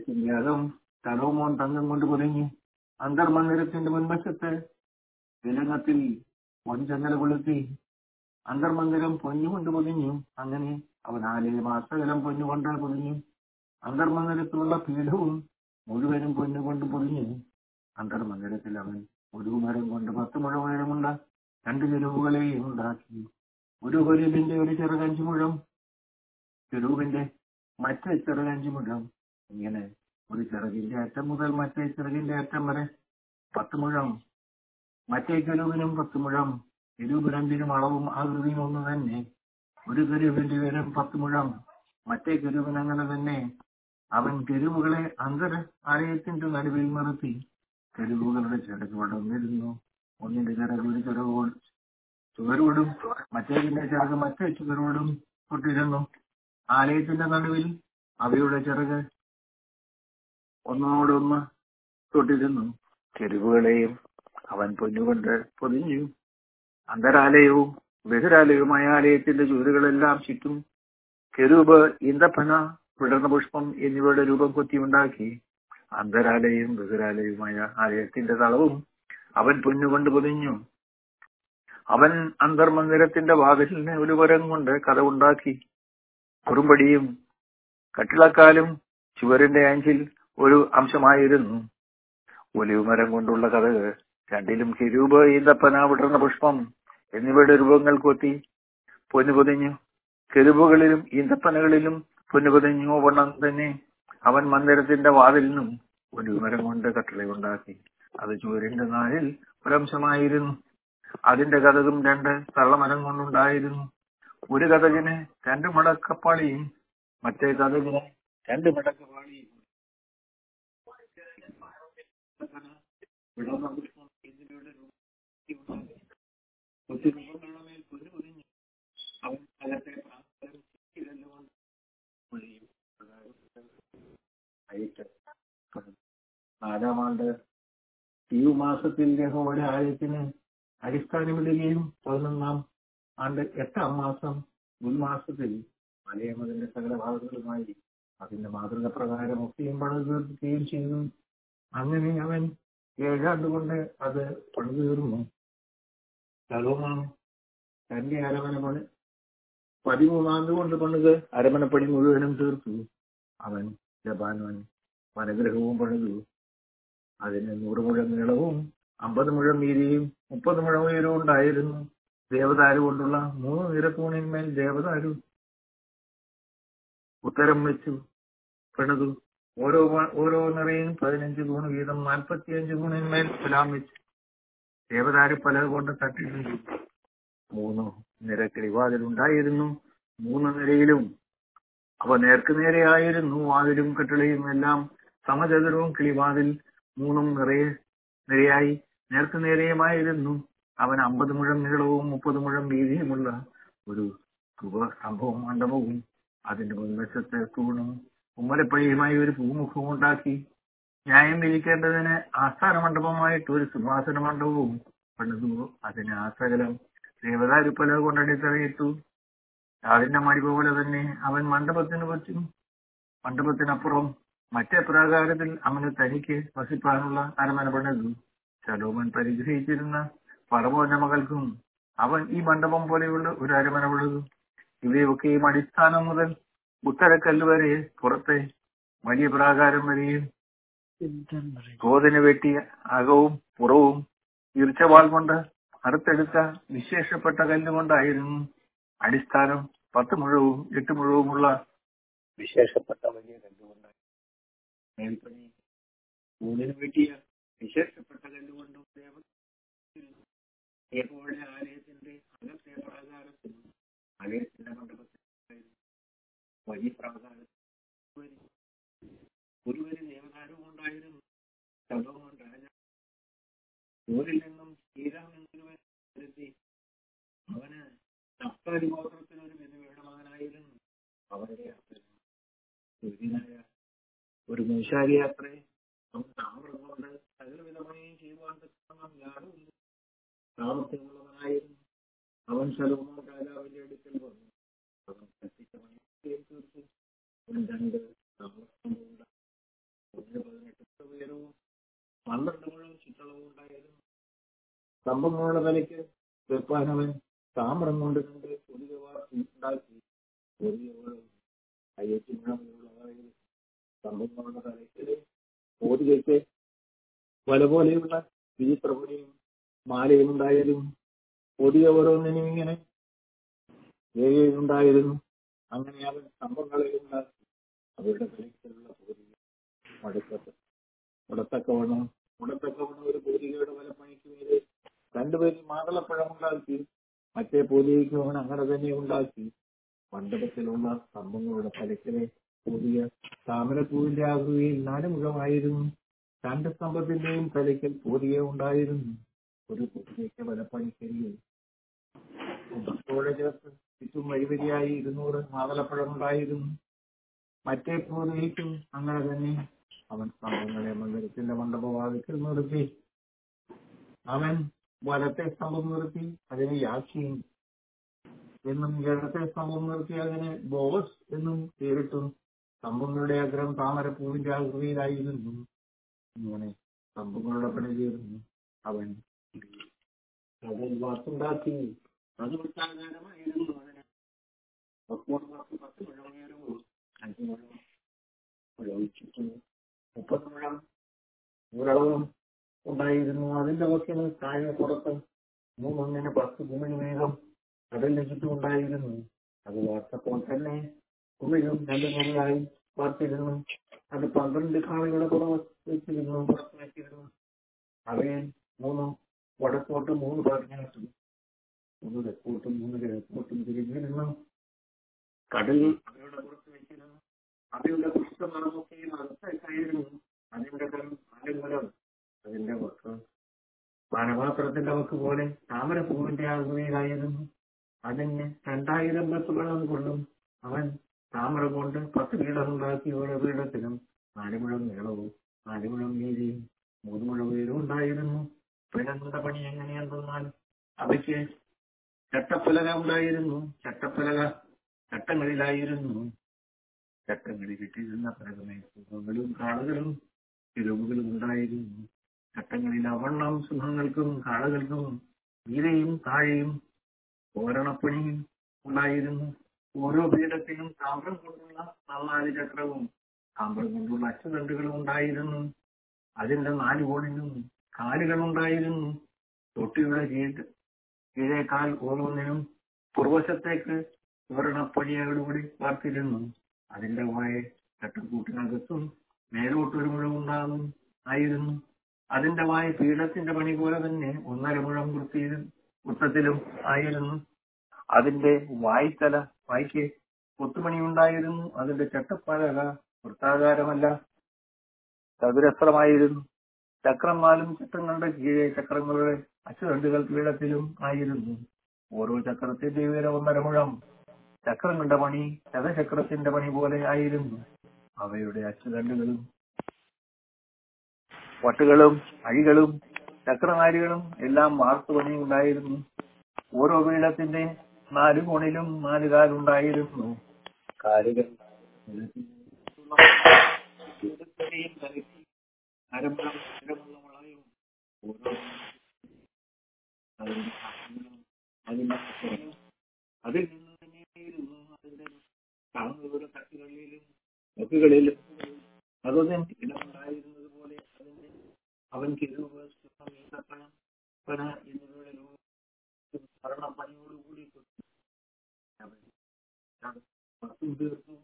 യാഗം ശലോമോൻ തങ്കം കൊണ്ട് പൊതിഞ്ഞു അന്തർമന്ദിരത്തിന്റെ മുൻവശത്ത് വിലങ്ങത്തിൽ പൊൻചങ്ങല കൊളുത്തി അന്തർമന്ദിരം പൊന്നുകൊണ്ട് പൊതിഞ്ഞു അങ്ങനെ അവൻ ആലയം ആസകലം പൊന്നുകൊണ്ട് പൊതിഞ്ഞു അന്തർമന്ദിരത്തിലുള്ള പീഠവും മുഴുവനും പൊന്നുകൊണ്ട് പൊതിഞ്ഞു അന്തർമന്ദിരത്തിൽ അവൻ ഒരു മരം കൊണ്ട് പത്ത് മുഴ ഉയരമുള്ള രണ്ട് ചെരുവുകളെയും ഉണ്ടാക്കി ഒരു കൊരുവിന്റെ ഒരു ചെറുകഞ്ചു മുഴം ചെരുവിന്റെ മറ്റേ ചെറുകഞ്ചു മുഴം ഇങ്ങനെ ഒരു ചിറകിന്റെ അറ്റം മുതൽ മറ്റേ ചിറകിന്റെ അറ്റം വരെ പത്ത് മുഴം മറ്റേ കരുവിനും പത്ത് മുഴം കരുവ് രണ്ടിനും അളവും ആകൃതിയും ഒന്ന് തന്നെ ഒരു കരുവിന്റെ ഉയരം പത്ത് മുഴം മറ്റേ കരുവിന് അങ്ങനെ തന്നെ അവൻ കരുവുകളെ അന്തര ആലയത്തിന്റെ നടുവിൽ നിർത്തി കരുവുകളുടെ ചിറക് വടന്നിരുന്നു ഒന്നിന്റെ ചിറക് ഒരു ചിറകോട് ചുവരോടും മറ്റേതിന്റെ ചിറക് മറ്റേ ചുവരോടും തൊട്ടിരുന്നു ആലയത്തിന്റെ നടുവിൽ അവയുടെ ചിറക് ഒന്നോടൊന്ന് തൊട്ടിരുന്നു കെരുവുകളെയും അവൻ പൊന്നുകൊണ്ട് പൊതിഞ്ഞു അന്തരാലയവും ബഹിരാലയവുമായ ആലയത്തിന്റെ ചുവരുകളെല്ലാം ചുറ്റും കെരൂപ് ഈന്തപ്പന വിടർന്ന പുഷ്പം എന്നിവയുടെ രൂപം കൊത്തിയുണ്ടാക്കി അന്തരാലയവും ബഹിരാലയവുമായ ആലയത്തിന്റെ തളവും അവൻ പൊന്നുകൊണ്ട് പൊതിഞ്ഞു അവൻ അന്തർമന്ദിരത്തിന്റെ വാതിലിന് ഒരു വരം കൊണ്ട് കഥ ഉണ്ടാക്കി കുറുമ്പടിയും കട്ടിളക്കാലും ചുവരിന്റെ അഞ്ചിൽ ഒരു അംശമായിരുന്നു ഒലിവുമരം കൊണ്ടുള്ള കഥക് രണ്ടിലും കിരൂപ് ഈന്തപ്പന വിടർന്ന പുഷ്പം എന്നിവയുടെ രൂപങ്ങൾ കൊത്തി പൊന്നു പൊതിഞ്ഞു കെരുവുകളിലും ഈന്തപ്പനകളിലും പൊന്നു പൊതിഞ്ഞു വണ്ണം തന്നെ അവൻ മന്ദിരത്തിന്റെ വാതിലിനും ഒലിവുമരം കൊണ്ട് കട്ടിളയുണ്ടാക്കി അത് ചുവരിന്റെ നാലിൽ ഒരംശമായിരുന്നു അതിന്റെ കഥകും രണ്ട് തള്ളമരം കൊണ്ടുണ്ടായിരുന്നു ഒരു കഥകിന് രണ്ട് മടക്കപ്പാളിയും മറ്റേ കഥകിന് രണ്ട് മടക്കപ്പാളിയും വിടർന്ന പുഷ്പം എന്നിവയുടെ കൊച്ചുരൂപങ്ങളുടെ മേൽ പൊന്നു പൊതിഞ്ഞു അവൻ അകത്തെ പ്രാന്തരം ചുറ്റിരന്നുകൊണ്ട് പുള്ളിയും അയച്ചു നാലാം ആണ്ട് ഈ മാസത്തിൽ യഹോവയുടെ ആലയത്തിന് അടിസ്ഥാനമിടുകയും പതിനൊന്നാം ആണ്ട് എട്ടാം മാസം മുൻമാസത്തിൽ മലയമതിന്റെ സകല ഭാഗങ്ങളുമായി അതിന്റെ മാതൃക പ്രകാരം ഒക്കെയും പണിത് തീർക്കുകയും ചെയ്തു അങ്ങനെ അവൻ ഏഴാണ്ട് കൊണ്ട് അത് പണിതു തീർന്നു ശലോമാൻ തന്റെ അരമന പണി പതിമൂന്നാണ്ട് കൊണ്ട് പണിത് അരമനപ്പണി മുഴുവനും തീർത്തു അവൻ ജപാനവൻ വനഗ്രഹവും പണിതു അതിന് നൂറ് മുഴം നീളവും അമ്പത് മുഴം വീതിയും മുപ്പത് മുഴം ഉയരവും ഉണ്ടായിരുന്നു ദേവദാരു കൊണ്ടുള്ള മൂന്ന് നിരത്തൂണിന്മേൽ ദേവദാരു ഉത്തരം വെച്ചു പണിതു ഓരോ വ- ഓരോ നിറയും പതിനഞ്ച് തൂണ് വീതം നാൽപ്പത്തിയഞ്ച് തൂണിന്മേൽ തുലാം വെച്ചു ദേവദാരു പല കൊണ്ട് തട്ടിട്ടുണ്ട് മൂന്ന് നിര കിളിവാതിലുണ്ടായിരുന്നു മൂന്ന് നിരയിലും അവ നേർക്ക് നേരെയായിരുന്നു വാതിലും കട്ടിളയും എല്ലാം സമചതുരവും കിളിവാതിൽ മൂന്നും നിറയെ നിരയായി നേർക്ക് നേരെയുമായിരുന്നു അവൻ അമ്പത് മുഴം നീളവും മുപ്പത് മുഴം വീതിയുമുള്ള ഒരു സംഭവം മണ്ഡപവും അതിന്റെ മുൻവശത്ത് തൂണും ഉമ്മലപ്പഴിയുമായി ഒരു പൂമുഖവും ഉണ്ടാക്കി ന്യായം വിധിക്കേണ്ടതിന് ആസ്ഥാന മണ്ഡപമായിട്ട് ഒരു സിംഹാസന മണ്ഡപവും പണിതു അതിന് ആസകലം ദേവതാരുപ്പല കൊണ്ടടിത്തറയിട്ടു അതിന്റെ മടി പോലെ തന്നെ അവൻ മണ്ഡപത്തിന് പറ്റും മണ്ഡപത്തിനപ്പുറം മറ്റേ പ്രാകാരത്തിൽ അവന് തനിക്ക് വസിപ്പാനുള്ള അരമന പണിതു ശലോമൻ പരിഗ്രഹിച്ചിരുന്ന പറവോന്റെ മകൾക്കും അവൻ ഈ മണ്ഡപം പോലെയുള്ള ഒരു അരമന പണിതു ഇവയൊക്കെയും അടിസ്ഥാനം മുതൽ ഉത്തരക്കല്ല് വരെ പുറത്തെ വലിയ പ്രാകാരം വരെയും തോതിന് വെട്ടിയ അകവും പുറവും ഈർച്ചവാൾ കൊണ്ട് അടുത്തെടുത്ത വിശേഷപ്പെട്ട കല്ലുകൊണ്ടായിരുന്നു അടിസ്ഥാനം പത്ത് മുഴവും എട്ട് മുഴവുമുള്ള വിശേഷപ്പെട്ട വലിയ കല്ലുകൊണ്ടായി മേൽപ്പണി ഊണിന് വെട്ടിയ വിശേഷപ്പെട്ട കല്ലുകൊണ്ടും ദേവ യഹോവയുടെ ആലയത്തിന്റെ അകത്തെ പ്രാകാരത്തിൽ ആലയത്തിന്റെ മണ്ഡപത്തിൽ വലിയ പ്രാകാരത്തിൽ ഒരുവന് ദേവതാരവും ഉണ്ടായിരുന്നു ശലോമോൻ രാജ ഊരിൽ നിന്നും ശ്രീരാമെന്നൊരുവൻ വരുത്തി അവന് നഫ്താലി ഗോത്രത്തിൽ ഒരു വിധവയുടെ മകനായിരുന്നു അവന്റെ അപ്പൻ സൂര്യനായ ഒരു മൂശാരി യാത്രയെ അവൻ താമ്രം കൊണ്ട് സകലവിധമായും ചെയ്യുവാൻ തക്കവണ്ണം ജ്ഞാനവും സാമർത്ഥ്യമുള്ളവനായിരുന്നു അവൻ ശലോമോൻ രാജാവിന്റെ അടുക്കൽ വന്നു അവൻ കത്തിച്ച മണിയും തീർത്തു അവൻ രണ്ട് താമ്രസ്തംഭം സ്തംഭങ്ങളുടെ തലയ്ക്ക് വെപ്പാനവൻ താമ്രം കൊണ്ട് കണ്ട് പുതിയ വാർത്ത ഉണ്ടാക്കി പുതിയ അയ്യത്തിനുള്ളതായത് സ്തംഭങ്ങളുടെ തലയ്ക്ക് ഓതികയ്ക്ക് വല പോലെയുള്ള വിചിത്രപണിയും മാലയും ഉണ്ടായതും പുതിയ ഓരോന്നിനും ഇങ്ങനെ ഉണ്ടായിരുന്നു അങ്ങനെ അവൻ സ്തംഭങ്ങളെ ഉണ്ടാക്കി അവരുടെ തലയ്ക്കുള്ള പൂരിക മടുക്കത്ത് മുടത്തക്കവണ്ണം മുടത്തക്കവണ്ണം ഒരു പൂരികയുടെ വല പണിക്ക് മീതെ രണ്ടുപേരും മാതളപ്പഴം ഉണ്ടാക്കി മറ്റേ പൂരികയ്ക്ക് അവൻ അങ്ങനെ തന്നെ ഉണ്ടാക്കി മണ്ഡപത്തിലുള്ള സ്തംഭങ്ങളുടെ തലയ്ക്കിലെ പുതിയ താമരപ്പൂവിന്റെ ആകൃതിയിൽ നാല് മുഖമായിരുന്നു രണ്ട് സ്തംഭത്തിന്റെയും തലയ്ക്കൽ പൂതിക ഉണ്ടായിരുന്നു ഒരു പൂതികയ്ക്ക് വലപ്പണിക്കരിയിൽ ചേർത്ത് ചുറ്റും വരിവരിയായി ഇരുന്നൂറ് മാതളപ്പഴം ഉണ്ടായിരുന്നു മറ്റേ പൂതികയ്ക്കും അങ്ങനെ തന്നെ അവൻ സ്തംഭങ്ങളെ മന്ദിരത്തിന്റെ മണ്ഡപവാതിക്കൽ നിർത്തി അവൻ വലത്തെ സ്തംഭം നിർത്തി അതിനെ യാക്ഷിയും എന്നും ഇടത്തെ സ്തംഭം നിർത്തി അതിനെ ബോസ് എന്നും പേരിട്ടു സ്തംഭങ്ങളുടെ അഗ്രം താമരപ്പൂവിന്റെ ആകൃതിയിലായിരുന്നു ഇങ്ങനെ സ്തംഭങ്ങളുടെ പണി തീർന്നു അവൻ അതിൽ വാക്കുണ്ടാക്കി അത് വൃത്താകാരമായിരുന്നു അതിന് അപ്പോൾ വാക്ക് പത്ത് മുഴം ഉയരവും അഞ്ച് മുഴം പ്രയോഗിച്ചിട്ടു മുപ്പത് മുഴം ഉയരവും ഉണ്ടായിരുന്നു അതിന്റെ വക്കിന് താഴെ പുറത്ത് മൂന്നൊന്നിന് പത്ത് ഭൂമിന് വീതം കടലിന് ചുറ്റും ഉണ്ടായിരുന്നു അത് വാർത്തപ്പോൾ തന്നെ കുമിഴും രണ്ട് നിലയായി വാർത്തിരുന്നു അത് പന്ത്രണ്ട് കാളുകളുടെ പുറത്ത് വെച്ചിരുന്നു പുറത്ത് വെച്ചിരുന്നു അവയെ മൂന്ന് വടക്കോട്ട് മൂന്ന് പറഞ്ഞിട്ടു മൂന്ന് തെക്കോട്ടും മൂന്ന് കിഴക്കോട്ടും തിരിഞ്ഞിരുന്നു കടലിൽ അവയുടെ പുറത്ത് വെച്ചിരുന്നു അവയുടെ പുഷ്പമറമൊക്കെയും അടുത്തായിരുന്നു അതിന്റെ ആലുമലം അതിന്റെ വക്ക് പാനപാത്രത്തിന്റെ വക്ക് പോലെ താമരപ്പൂവിന്റെ ആകൃതിയിലായിരുന്നു അതിന് രണ്ടായിരം പത്ത് വെള്ളം കൊള്ളും അവൻ താമര കൊണ്ട് പത്ത് പീഠമുണ്ടാക്കി ഓരോ പീഠത്തിനും നാല് മുഴം നീളവും നാല് മുഴം വീതിയും മൂന്ന് മുഴം ഉയരവും ഉണ്ടായിരുന്നു പീഠങ്ങളുടെ പണി എങ്ങനെയെന്നാൽ അവയ്ക്ക് ചട്ടപ്പലക ഉണ്ടായിരുന്നു ചട്ടപ്പലക ചട്ടങ്ങളിലായിരുന്നു ചട്ടങ്ങളിൽ ഇട്ടിരുന്ന പലകമേഘങ്ങളും കാളുകളും കിരുവുകളും ഉണ്ടായിരുന്നു ചട്ടങ്ങളിൽ അവണ്ണം സിംഹങ്ങൾക്കും കാളകൾക്കും മീരയും താഴെയും ഓരണപ്പണിയും ഉണ്ടായിരുന്നു ഓരോ പീഠത്തിനും താമ്രം കൊണ്ടുള്ള നാല് ചക്രവും താമ്രം കൊണ്ടുള്ള അച്ചുതണ്ടുകളും ഉണ്ടായിരുന്നു അതിന്റെ നാല് കോണിനും കാലുകൾ ഉണ്ടായിരുന്നു തൊട്ടിയുടെ കീഴ് കീഴേക്കാൽ ഓരോന്നിനും പുറവശത്തേക്ക് ഓരണപ്പണിയോടുകൂടി വാർത്തിരുന്നു അതിന്റെ വായ ചട്ടക്കൂട്ടിനകത്തും മേലോട്ടൊരു മുഴം ഉണ്ടാകും ആയിരുന്നു അതിന്റെ വായ പീഠത്തിന്റെ പണി പോലെ തന്നെ ഒന്നര മുഴം വൃത്തിയിലും വൃത്തത്തിലും ആയിരുന്നു അതിന്റെ വായ്ത്തല വായ്ക്ക് കൊത്തുപണി ഉണ്ടായിരുന്നു അതിന്റെ ചട്ടപ്പലക വൃത്താകാരമല്ല ചതുരസ്രമായിരുന്നു ചക്രം നാലും ചക്രങ്ങളുടെ കീഴെ ചക്രങ്ങളുടെ അച്ചുതണ്ടുകൾ പീഠത്തിലും ആയിരുന്നു ഓരോ ചക്രത്തിന്റെ ഉയരം ഒന്നര മുഴം ചക്രങ്ങളുടെ പണി ശതചക്രത്തിന്റെ പണി പോലെ ആയിരുന്നു അവയുടെ അച്ചുതണ്ടുകളും വട്ടുകളും അഴികളും ചക്രനാരികളും എല്ലാം വാർത്തു പണി ഉണ്ടായിരുന്നു ഓരോ പീഠത്തിന്റെ നാല് കോണിലും നാല് കാലുണ്ടായിരുന്നു കാലുകൾ അരമ്പുറം സ്ഥിരമുള്ള വളയും ഓരോ അതിന്റെ കാലുകളും അതിന്റെ ചക്രങ്ങളും അതിൽ നിന്ന് തന്നെയായിരുന്നു അതിന്റെ താങ്ങുകളുടെ തട്ടുകളിലും മുക്കുകളിലും അതൊന്നും ഇടമുണ്ടായിരുന്നത് പോലെ അതിന്റെ അവൻ കിരുവ് പന എന്നിവയുടെ സ്മരണപ്പണിയോടുകൂടി പത്തും തീർത്തും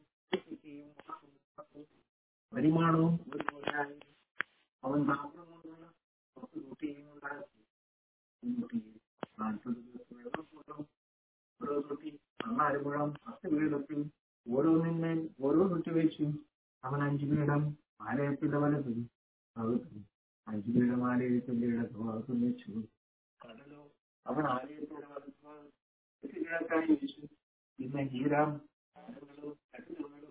പരിമാണവും ഒരുപോലെയായി അവൻ താമ്രം കൊണ്ടുള്ള പത്ത് കുട്ടിയും ഉണ്ടാക്കി നാൽപ്പത് വെള്ളം ഓരോ തൊട്ടി നാല് മുഴം പത്ത് വീടത്തിൽ ഓരോന്നിന്മേൽ ഓരോ തൊട്ടി വെച്ചു അവൻ അഞ്ചു പീഠം ആലയത്തിന്റെ വലത്തും അകത്തും അഞ്ചു പീഠം ആലയത്തിന്റെ ഇടത്ത് ഭാഗത്തും വെച്ചു കടലോ അവൻ ആലയത്തിന്റെ വലത്ത് കിഴക്കായി വെച്ചു പിന്നെ ഹീരാം കടകളോ കട്ടിലുകളോ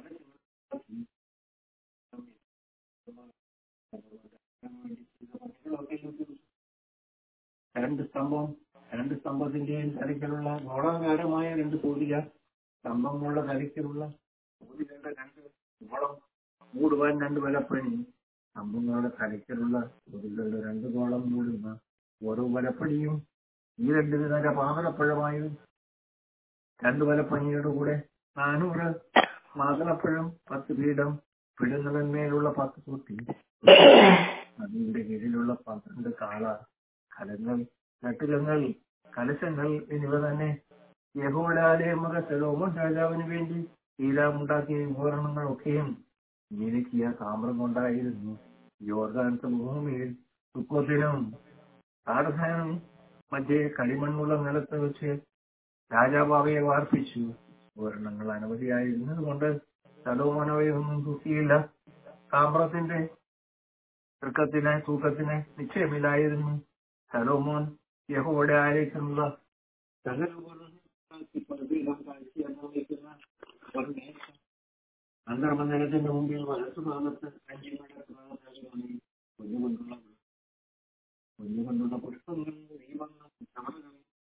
രണ്ട് സ്തംഭം രണ്ട് സ്തംഭത്തിന്റെയും തലയ്ക്കലുള്ള ഗോളാകാരമായ രണ്ട് തൂലിക സ്തംഭങ്ങളുടെ തലയ്ക്കലുള്ള തൂലികളുടെ രണ്ട് ഗോളം മൂടുവാൻ രണ്ട് വലപ്പണി സ്തംഭങ്ങളുടെ തലയ്ക്കലുള്ള തൂലികളുടെ രണ്ട് ഗോളം മൂടുന്ന ഓരോ വലപ്പടിയും ഈ രണ്ട് ദിനക മാതളപ്പഴമായും രണ്ട് വലപ്പണിയുടെ കൂടെ നാനൂറ് മാതളപ്പഴം പത്ത് പീഠം പിടങ്ങളിന്മേലുള്ള പത്ത് തൊട്ടി അതിന്റെ കീഴിലുള്ള പന്ത്രണ്ട് കാള കലങ്ങൾ ചട്ടുകങ്ങൾ കലശങ്ങൾ എന്നിവ തന്നെ യഹോയുടെ ആലയമക സെലോമോൻ രാജാവിന് വേണ്ടി ഹീരാമുണ്ടാക്കിയ ഉപകരണങ്ങളൊക്കെയും മിനുക്കിയ താമ്രം കൊണ്ടായിരുന്നു യോർദാൻ സമഭൂമിയിൽ സുക്കോത്തിനും താടസാനും മറ്റേ കളിമണ്ണുള്ള നിലത്ത് വെച്ച് രാജാവ് അവയെ വാർപ്പിച്ചു ഉപകരണങ്ങൾ അനവധിയായിരുന്നത് കൊണ്ട് സലോമോൻ അവയൊന്നും തൂക്കിയില്ല താമ്രത്തിന്റെ തൃക്കത്തിന് തൂക്കത്തിന് നിശ്ചയമില്ലായിരുന്നു സലോമോൻ യഹോയുടെ ആലയത്തിനുള്ള സകല ഉപകരണങ്ങളാക്കി പലതരം കാഴ്ച അനുഭവിക്കുന്ന ഒരു മേശ അന്തർമന്ദിരത്തിന്റെ മുമ്പിൽ വലത്തുഭാഗത്ത് അഞ്ചു നടക്കുന്ന കുഞ്ഞുകൊണ്ടുള്ള കുഞ്ഞുകൊണ്ടുള്ള പുഷ്പങ്ങൾ ദീപങ്ങൾ ചമലുകൾ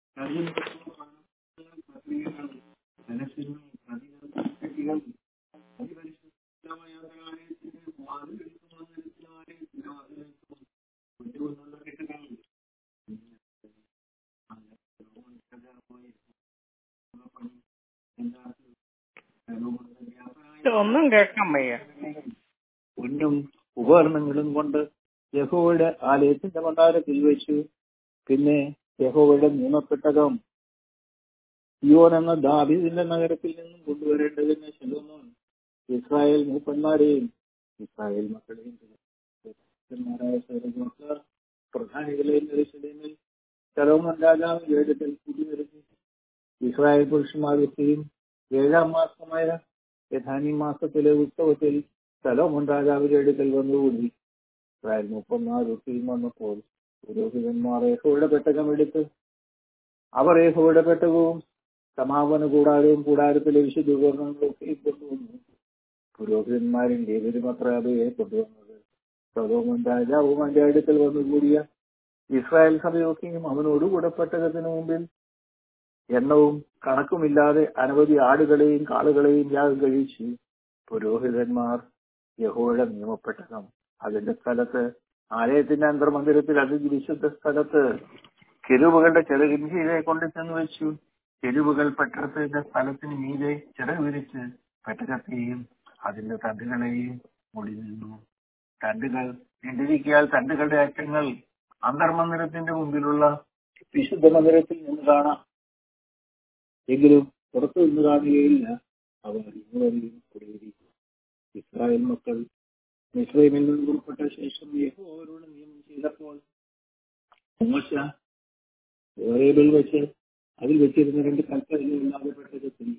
പത്രികകൾ മനസ്സിനും പ്രതികൾ കുട്ടികൾ അതിപരിശുദ്ധമായ ആലയത്തിന് വാതിലെടുക്കും മന്ദിരത്തിനും ആലയത്തിനും അതിലെത്തും കുഞ്ഞുകൊണ്ടുള്ള കെട്ടുകൾ ഒന്നും കേൾക്കാൻ വയ്യ പൊന്നും ഉപകരണങ്ങളും കൊണ്ട് യഹോവയുടെ ആലയത്തിന്റെ കൊട്ടാരത്തിൽ വെച്ചു പിന്നെ യഹോവയുടെ നിയമപ്പെട്ടകം യോൻ എന്ന ദാബിദിന്റെ നഗരത്തിൽ നിന്നും കൊണ്ടുവരേണ്ടതിന് ശലോമോൻ ഇസ്രായേൽ മൂപ്പന്മാരെയും ഇസ്രായേൽ മക്കളെയും പ്രധാനമായ സൈനികർക്ക് പ്രധാനികളെയും യെരൂശലേമിൽ ശലോമോൻ രാജാവ് വേദത്തിൽ കൂട്ടിനിരത്തി ഇസ്രായേൽ പുരുഷന്മാരൊക്കെയും ഏഴാം മാസമായ യഥാനി മാസത്തിലെ ഉത്സവത്തിൽ ശലോമോൻ രാജാവിന്റെ അടുക്കൽ വന്നുകൂടി ഇസ്രായേൽ മുപ്പന്മാരൊക്കെയും വന്നപ്പോൾ പുരോഹിതന്മാർ യഹോയുടെ പെട്ടകം എടുത്ത് അവർ യഹോയുടെ പെട്ടകവും സമാപന കൂടാരവും കൂടാരത്തിലെ വിശുദ്ധ ഉപകരണങ്ങളൊക്കെ കൊണ്ടുവന്നു പുരോഹിതന്മാരും ദേവരും അത്ര അവയെ കൊണ്ടുവന്നത് സലോമോൻ രാജാവും അതിന്റെ അടുക്കൽ വന്നുകൂടിയ ഇസ്രായേൽ സഭയൊക്കെയും അവനോടുകൂടെ പെട്ടകത്തിന് മുമ്പിൽ എണ്ണവും കണക്കുമില്ലാതെ അനവധി ആടുകളെയും കാളുകളെയും യാഗം കഴിച്ചു പുരോഹിതന്മാർ യഹോയുടെ നിയമപ്പെട്ടകം അതിന്റെ സ്ഥലത്ത് ആലയത്തിന്റെ അന്തർമന്ദിരത്തിൽ അതിന്റെ വിശുദ്ധ സ്ഥലത്ത് കെരുവുകളുടെ ചിറകിന് കീഴെ കൊണ്ട് ചെന്ന് വെച്ചു കെരുവുകൾ പെട്ടകത്തിന്റെ സ്ഥലത്തിന് മീതെ ചിറക് വിരിച്ച് പെട്ടകത്തെയും അതിന്റെ തണ്ടുകളെയും മുടി നിന്നു തണ്ടുകൾ നീണ്ടിരിക്കിയാൽ തണ്ടുകളുടെ അറ്റങ്ങൾ അന്തർമന്ദിരത്തിന്റെ മുമ്പിലുള്ള വിശുദ്ധ മന്ദിരത്തിൽ നിന്ന് കാണാം എങ്കിലും പുറത്തു നിന്ന് കാണുകയില്ല അവർ ഇന്നുവരെയും കുടിയിരിക്കും ഇസ്രായേൽ മക്കൾ മിസ്രൈമിൽ നിന്ന് പുറപ്പെട്ട ശേഷം യഹോ അവരോട് നിയമം ചെയ്തപ്പോൾ മോശ ഓരേബിൽ വെച്ച് അതിൽ വെച്ചിരുന്ന രണ്ട് കൽപ്പനകളില്ലാതെ പെട്ടകത്തിൽ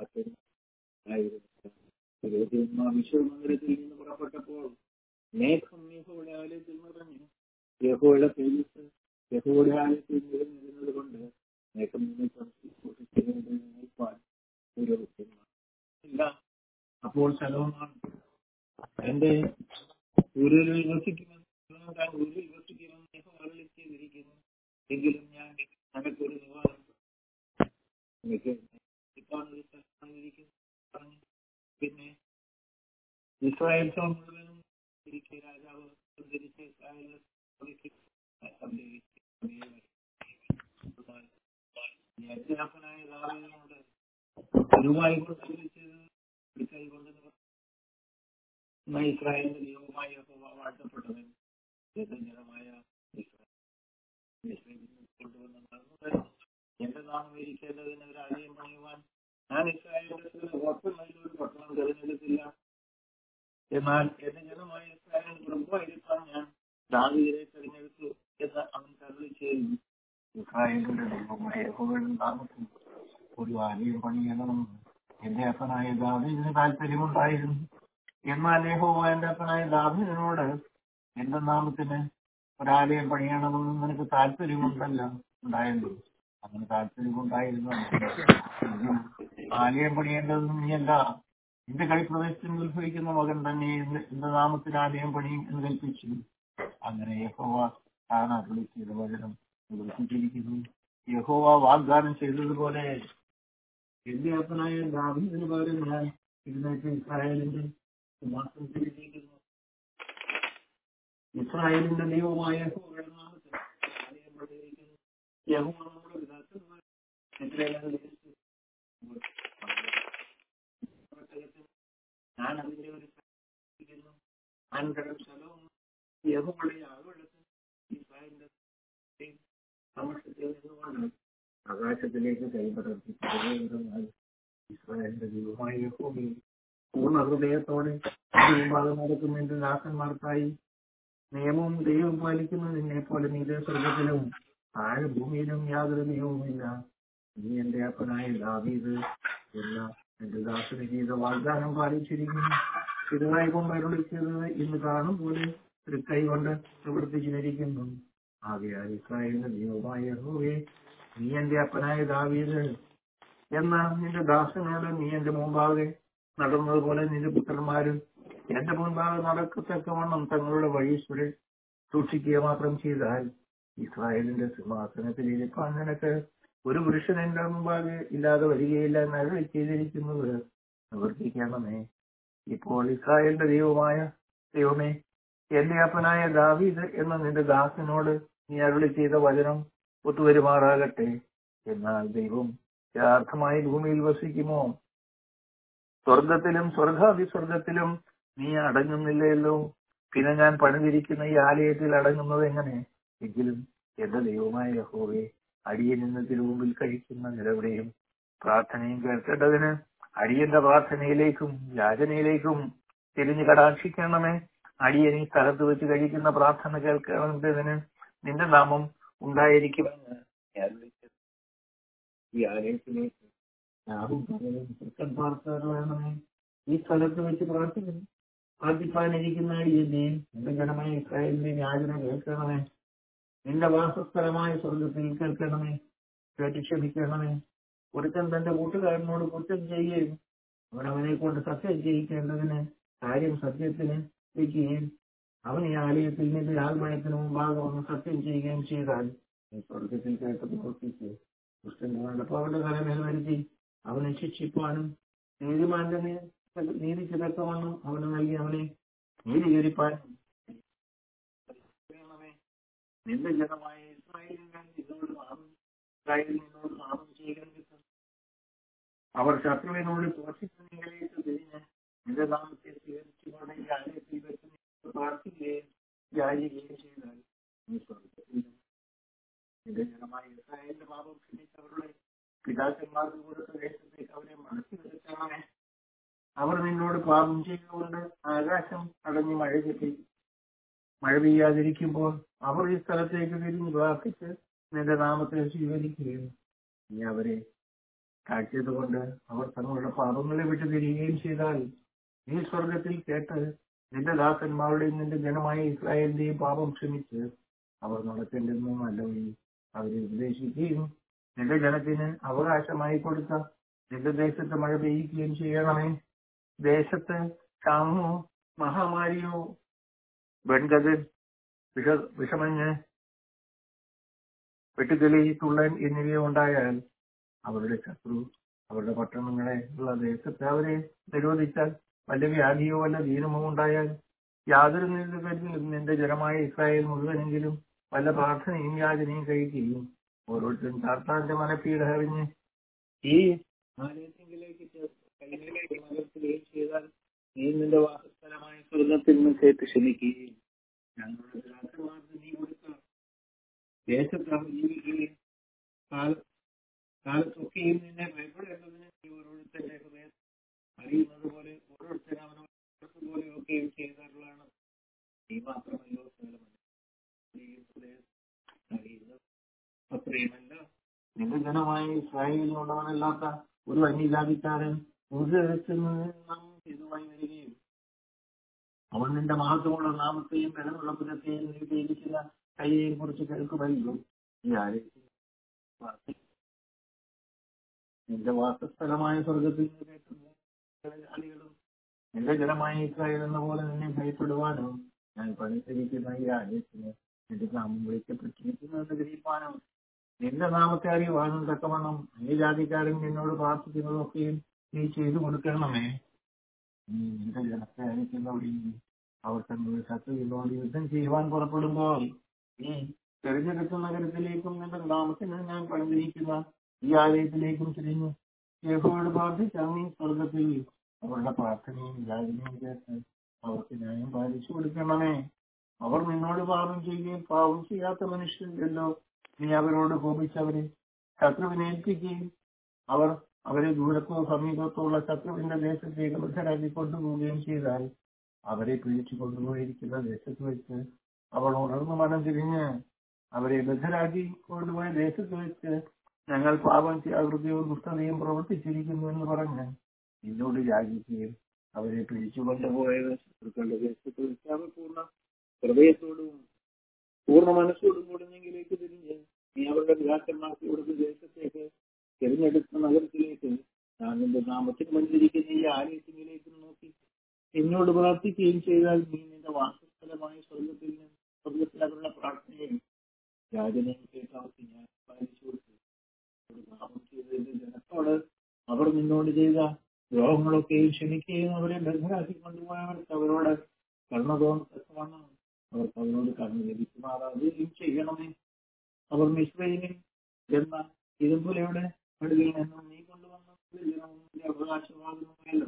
വിശ്വമന്ദിരത്തിൽ നിന്ന് പുറപ്പെട്ടപ്പോൾ മേഘം യഹോയുടെ ആലയത്തിൽ നിറഞ്ഞു യഹോയുടെ തേജസ് യഹോയുടെ ആലയത്തിൽ നിലനിരുന്നത് കൊണ്ട് മേഘം നിമിത്തം നിൽപ്പാൻ പുരോഹിതന്മാർ അപ്പോൾ സലോമാണ് എന്റെ ഊരിൽ വസിക്കുമെന്ന് താൻ ഊരിൽ വസിക്കുമെന്ന് യഹോവ അരുളി ചെയ്തിരിക്കുന്നു എങ്കിലും ഞാൻ നിനക്കൊരു നിവാസം എനിക്ക് ഇപ്പാണ് ഒരു സ്ഥലത്തായിരിക്കുന്നു പറഞ്ഞു പിന്നെ ഇസ്രായേൽ സഭ മുഴുവനും ഇരിക്കെ രാജാവ് സഞ്ചരിച്ച് ഇസ്രായേൽ യജ്ഞാപ്പനായ ദാവീദിനോട് ഗുരുവായി കൊടുത്ത് കൈകൊണ്ട് ഇസ്രായേലിന്റെ ദൈവമായ യഹോവ വാഴ്ത്തപ്പെട്ടവൻ ജനമായ കൊണ്ടുവന്ന എന്റെ നാമം ഇരിക്കേണ്ടതിന് ഒരു ആലയം പണിയുവാൻ ഞാൻ ഇസ്രായേലിന്റെ ഉറപ്പ് നല്ലൊരു പട്ടണം തിരഞ്ഞെടുത്തില്ല എന്നാൽ എന്റെ ജനമായ ഇസ്രായേലിന് പ്രഭുവായിരിക്കാൻ ഞാൻ ദാവീദിനെ തിരഞ്ഞെടുത്തു എന്ന് അവൻ കരുതി ചെയ്യുന്നു ഇസ്രായേലിന്റെ ദൈവമായ യഹോവയുടെ നാമത്തിൽ ഒരു ആലയം പണിയണമെന്ന് എന്റെ അപ്പനായ ദാവീദിന് താല്പര്യമുണ്ടായിരുന്നു എന്നാൽ യഹോവ എന്റെ അപ്പനായ ദാവീദിനോട് എന്റെ നാമത്തിന് ഒരാലയം പണിയണമെന്ന് നിനക്ക് താല്പര്യമുണ്ടല്ലോ ഉണ്ടായല്ലോ അങ്ങനെ താല്പര്യമുണ്ടായിരുന്നു ആലയം പണിയേണ്ടത് നീയല്ല എന്റെ കളിപ്രദേശത്തിൽ ഉത്ഭവിക്കുന്ന മകൻ തന്നെ എന്റെ നാമത്തിൽ ആലയം പണിയും എന്ന് കൽപ്പിച്ചു അങ്ങനെ യഹോവ താൻ അരുളി ചെയ്ത വചനം നിവർത്തിച്ചിരിക്കുന്നു യഹോവ വാഗ്ദാനം ചെയ്തതുപോലെ എന്റെ അപ്പനായ ദാവീദിന് പകരം ഞാൻ ഇരുന്നേറ്റ് ഇസ്രായേലിന്റെ സിംഹാസനത്തിലിരിക്കുന്നു ഇസ്രായേലിന്റെ ദൈവമായ യഹോവയുടെ നാമത്തിൽ ആലയം യഹോവ നമ്മുടെ പിതാക്കന്മാർ എത്രയെല്ലാം ദേശത്ത് ഞാൻ അതിന്റെ ഒരു സാക്ഷിക്കുന്നു. അനന്തരം ശലോമോൻ യഹോവയുടെ ആളുകളത്തിൽ ഇസ്രായേലിന്റെ സമക്ഷത്തിൽ നിന്നുകൊണ്ട് ആകാശത്തിലേക്ക് കൈപടർത്തി പരമേശ്വരനായ ഇസ്രായേലിന്റെ ദൈവമായ യഹോവയെ പൂർണ്ണ ഹൃദയത്തോടെ മുമ്പാകെ നടക്കുന്ന എന്റെ ദാസന്മാർക്കായി നിയമവും ദൈവം പാലിക്കുന്ന നിന്നെ പോലെ നീത സ്വർഗത്തിലും താഴെ ഭൂമിയിലും യാതൊരു നിയമവുമില്ല നീ എന്റെ അപ്പനായ ദാവീദ് എന്ന എന്റെ ദാസന് ചെയ്ത വാഗ്ദാനം പാലിച്ചിരിക്കുന്നു സ്ഥിരമായി കൊണ്ട് അരുളിച്ചത് ഇന്ന് കാണും പോലെ തൃക്കൈ കൊണ്ട് പ്രവർത്തിച്ചിരിക്കുന്നു ആകയാൽ ഇസ്രായേലിന്റെ ദൈവമായ യഹോവേ നീ എന്റെ അപ്പനായ ദാവീദ് എന്ന നിന്റെ ദാസനോട് നീ എന്റെ മുമ്പാകെ നടന്നതുപോലെ നിന്റെ പുത്രന്മാരും എന്റെ മുൻപാകെ നടക്കത്തക്കവണ്ണം തങ്ങളുടെ വഴി സുര സൂക്ഷിക്കുക മാത്രം ചെയ്താൽ ഇസ്രായേലിന്റെ സിംഹാസനത്തിൽ ഇരിപ്പാൻ നിനക്ക് ഒരു പുരുഷൻ എന്റെ മുമ്പാകെ ഇല്ലാതെ വരികയില്ല എന്ന് അരുളി ചെയ്തിരിക്കുന്നത് നിവർത്തിക്കണമേ ഇപ്പോൾ ഇസ്രായേലിന്റെ ദൈവമായ ദൈവമേ എന്റെ അപ്പനായ ദാവീദ് എന്ന നിന്റെ ദാസനോട് നീ അരുളി ചെയ്ത വചനം ഒത്തുവരുമാറാകട്ടെ എന്നാൽ ദൈവം യഥാർത്ഥമായി ഭൂമിയിൽ വസിക്കുമോ സ്വർഗത്തിലും സ്വർഗാതിസ്വർഗത്തിലും നീ അടങ്ങുന്നില്ലല്ലോ പിന്നെ ഞാൻ പണിതിരിക്കുന്ന ഈ ആലയത്തിൽ അടങ്ങുന്നത് എങ്ങനെ എങ്കിലും എന്റെ ദൈവമായ യഹോവേ അടിയൻ ഇന്ന് തിരുമുമ്പിൽ കഴിക്കുന്ന നിലവിടെയും പ്രാർത്ഥനയും കേൾക്കേണ്ടതിന് അടിയന്റെ പ്രാർത്ഥനയിലേക്കും യാചനയിലേക്കും തിരിഞ്ഞു കടാക്ഷിക്കണമേ അടിയൻ ഈ സ്ഥലത്ത് വെച്ച് കഴിക്കുന്ന പ്രാർത്ഥന കേൾക്കേണ്ടതിന് നിന്റെ നാമം ഉണ്ടായിരിക്കുമെന്ന് ഞാൻ വിളിച്ചത് ഈ ആലയത്തിലേക്ക് ഞാനും പകലും തൃക്കൻ പാർക്കാർ വേണമേ ഈ സ്ഥലത്ത് വെച്ച് പ്രാർത്ഥിക്കുന്നു പ്രാർത്ഥിപ്പാനിരിക്കുന്ന അടിയന്റെയും നിന്റെ ജനമായ ഇസ്രായേലിന്റെ യാചന കേൾക്കണമേ നിന്റെ വാസസ്ഥലമായ സ്വർഗത്തിൽ കേൾക്കണമേ കേട്ട് ക്ഷമിക്കണമേ ഒരുത്തൻ തന്റെ കൂട്ടുകാരനോട് കുറ്റം ചെയ്യുകയും അവൻ അവനെ കൊണ്ട് സത്യം ചെയ്യിക്കേണ്ടതിന് കാര്യം സത്യത്തിന് വയ്ക്കുകയും അവൻ ഈ ആലയത്തിൽ നിന്റെ ആത്മയത്തിന് മുമ്പാകെ വന്ന് സത്യം ചെയ്യുകയും ചെയ്താൽ നീ സ്വർഗത്തിൽ കേട്ട് പ്രവർത്തിച്ച് ദുഷ്ടന്റെ നടപ്പവന്റെ തലമേൽ വരുത്തി അവനെ ശിക്ഷിപ്പാനും നീതിമാന്റെ നേ- നീതിക്ക് തക്കവണ്ണം അവന് നൽകി അവനെ നീതീകരിപ്പാനും ചെയ്യണമേ. നിന്റെ ജനമായ ഇസ്രായേലിനെ നിന്നോട് നാമം ഇസ്രായേലിൽ നിന്നോട് നാമം ചെയ്യുക അവർ ശത്രുവിനോട് തോഷിക്കുന്നതിലേക്ക് തിരിഞ്ഞ് നിന്റെ നാമത്തെ സ്വീകരിച്ചുകൊണ്ട് ഈ ആലയത്തിൽ വെച്ച് നീ പ്രാർത്ഥിക്കുകയും യാചിക്കുകയും ചെയ്താൽ നീ സ്വർഗ്ഗത്തിൽ നിന്റെ ജനമായ ഇസ്രായേലിന്റെ പാപം ക്ഷമിച്ചവരുടെ പിതാക്കന്മാർക്ക് കൊടുത്ത ദേശത്തേക്ക് അവരെ മടക്കി വരുത്തണമേ അവർ നിന്നോട് പാപം ചെയ്തുകൊണ്ട് ആകാശം അടഞ്ഞ് മഴ കിട്ടി മഴ പെയ്യാതിരിക്കുമ്പോൾ അവർ ഈ സ്ഥലത്തേക്ക് തിരിഞ്ഞ് പ്രാർത്ഥിച്ച് നിന്റെ നാമത്തെ സ്വീകരിക്കുകയും നീ അവരെ കാഴ്ചതുകൊണ്ട് അവർ തങ്ങളുടെ പാപങ്ങളെ വിട്ട് തിരികുകയും ചെയ്താൽ നീ സ്വർഗത്തിൽ കേട്ട് നിന്റെ ദാസന്മാരുടെയും നിന്റെ ജനമായ ഇസ്രായേലിന്റെയും പാപം ക്ഷമിച്ച് അവർ നടക്കേണ്ടെന്നും നല്ല വഴി അവരെ ഉപദേശിക്കുകയും നിന്റെ ജനത്തിന് അവകാശമായി കൊടുത്ത നിന്റെ ദേശത്ത് മഴ പെയ്യിക്കുകയും ചെയ്യണമേ ദേശത്ത് ക്ഷാമമോ മഹാമാരിയോ വെൺകതിർ വിഷ വിഷമഞ്ഞ് വെട്ടുകിളി തുള്ളൻ എന്നിവയോ ഉണ്ടായാൽ അവരുടെ ശത്രു അവരുടെ പട്ടണങ്ങളെ ഉള്ള ദേശത്ത് അവരെ നിരോധിച്ചാൽ വല്ല വ്യാധിയോ വല്ല ദീനമോ ഉണ്ടായാൽ യാതൊരു നിലകളിലും നിന്റെ ജനമായ ഇസ്രായേൽ മുഴുവനെങ്കിലും വല്ല പ്രാർത്ഥനയും യാചനയും കഴിക്കുകയും ഓരോരുത്തരും ചാർത്താന്റെ മനപ്പീഠ അറിഞ്ഞ് ഈ ആലയത്തിലേക്ക് കൈകളിലേക്ക് മലർത്തുകയും ചെയ്താൽ നീ നിന്റെ വാസസ്ഥലമായ സ്വർഗത്തിൽ നിന്ന് കേട്ട് ക്ഷമിക്കുകയും ഞങ്ങളുടെ പിതാക്കന്മാർക്ക് നീ കൊടുത്ത ദേശത്ത് അവർ ജീവിക്കുകയും കാല- കാലത്തൊക്കെയും നിന്നെ ഭയപ്പെടേണ്ടതിന് നീ ഓരോരുത്തരുടെ ഹൃദയം അറിയുന്നത് പോലെ ഓരോരുത്തരും അവനവർക്ക് പോലെയൊക്കെയും ചെയ്തവர்களാണ് നീ മാത്രമല്ലോ സകലമല്ല നീ ഹൃദയം അറിയുന്നത് അത്രയുമല്ല നിന്റെ ജനമായ ഇസ്രായേലിനുള്ളവനല്ലാത്ത ഒരു അന്യജാതിക്കാരൻ ഉരുദേശത്തിൽ നിന്നും ഇതുമായി വരികയും അവൻ നിന്റെ മഹത്വമുള്ള നാമത്തെയും ബലമുള്ള പുരത്തെയും നീ തേജിക്കുന്ന കൈയെയും കുറിച്ച് കേൾക്കുമല്ലോ ഈ ആലയത്തിൽ പ്രാർത്ഥിക്കും. നിന്റെ വാസസ്ഥലമായ സ്വർഗത്തിൽ നിന്ന് കേൾക്കുന്ന ആളുകളും നിന്റെ ജനമായ ഇസ്രായേൽ എന്ന പോലെ നിന്നെ ഭയപ്പെടുവാനും ഞാൻ പണിത്തിരിക്കുന്ന ഈ ആലയത്തിന് നിന്റെ നാമം വിളിക്കപ്പെട്ടിരിക്കുന്നുവെന്ന് ഗ്രഹിപ്പാനും നിന്റെ നാമത്തെ അറിയുവാനും തക്കവണ്ണം അന്യജാതിക്കാരൻ നിന്നോട് പ്രാർത്ഥിക്കുന്നതൊക്കെയും നീ ചെയ്തു കൊടുക്കണമേ നീ നിന്റെ ജനത്തെ അയക്കുന്നവരെയും അവർ തങ്ങളുടെ ശത്രുവിനോട് യുദ്ധം ചെയ്യുവാൻ പുറപ്പെടുമ്പോൾ നീ തെരഞ്ഞെടുത്ത നഗരത്തിലേക്കും നിന്റെ നാമത്തിന് ഞാൻ പണിതിരിക്കുന്ന ഈ ആലയത്തിലേക്കും തിരിഞ്ഞു യഹോയോട് പ്രാർത്ഥിച്ച നീ സ്വർഗത്തിൽ അവരുടെ പ്രാർത്ഥനയും യാചനയും കേട്ട് അവർക്ക് ന്യായം പാലിച്ചു കൊടുക്കണമേ അവർ നിന്നോട് പാപം ചെയ്യുകയും പാപം ചെയ്യാത്ത മനുഷ്യരില്ലല്ലോ നീ അവരോട് കോപിച്ചവരെ ശത്രുവിനെ ഏൽപ്പിക്കുകയും അവർ അവരെ ദൂരത്തോ സമീപത്തോ ഉള്ള ശത്രുവിന്റെ ദേശത്തേക്ക് ബദ്ധരാക്കി കൊണ്ടുപോവുകയും ചെയ്താൽ അവരെ പിടിച്ചു കൊണ്ടുപോയിരിക്കുന്ന ദേശത്ത് വെച്ച് അവൾ ഉണർന്നു മനം തിരിഞ്ഞ് അവരെ ബദ്ധരാക്കി കൊണ്ടുപോയ ദേശത്ത് വെച്ച് ഞങ്ങൾ പാപം അകൃത്യവും ദുഷ്ടതയും പ്രവർത്തിച്ചിരിക്കുന്നു എന്ന് പറഞ്ഞ് നിന്നോട് യാചിക്കുകയും അവരെ പിടിച്ചു കൊണ്ടുപോയത് ശത്രുക്കളുടെ ദേശത്ത് വെച്ച് അവർ പൂർണ്ണ ഹൃദയത്തോടും പൂർണ്ണ മനസ്സോടും കൂടി നിങ്കിലേക്ക് തിരിഞ്ഞ് നീ അവരുടെ പിതാക്കന്മാർക്ക് കൊടുത്ത ദേശത്തേക്ക് തിരഞ്ഞെടുത്ത നഗരത്തിലേക്ക് ഞാൻ നിന്റെ നാമത്തിന് മഞ്ചരിക്കുന്ന ഈ ആലയത്തിലേക്ക് നോക്കി എന്നോട് പ്രാർത്ഥിക്കുകയും ചെയ്താൽ നീ നിന്റെ വാസസ്ഥലമായ സ്വർഗത്തിൽ നിന്ന് സ്വർഗത്തിൽ അവരുടെ പ്രാർത്ഥനയും യാചനയും കേട്ട് അവർക്ക് ഞാൻ പാലിച്ചു കൊടുത്തു ഒരു പാപം ചെയ്തതിന്റെ ജനത്തോട് അവർ നിന്നോട് ചെയ്ത ദ്രോഹങ്ങളൊക്കെയും ക്ഷമിക്കുകയും അവരെ ബന്ധരാക്കി കൊണ്ടുപോയവർക്ക് അവരോട് കർണ തോന്നത്തക്കവണ്ണം അവർക്ക് അവരോട് കർണ ലഭിക്കുമാറാകുകയും ചെയ്യണമേ അവർ മിശ്രയിലും എന്ന ഇരുമ്പുലയുടെ അടുകിൽ നിന്നും നീ കൊണ്ടുവന്ന ജനത്തിന്റെ അവകാശമാകുന്നല്ലോ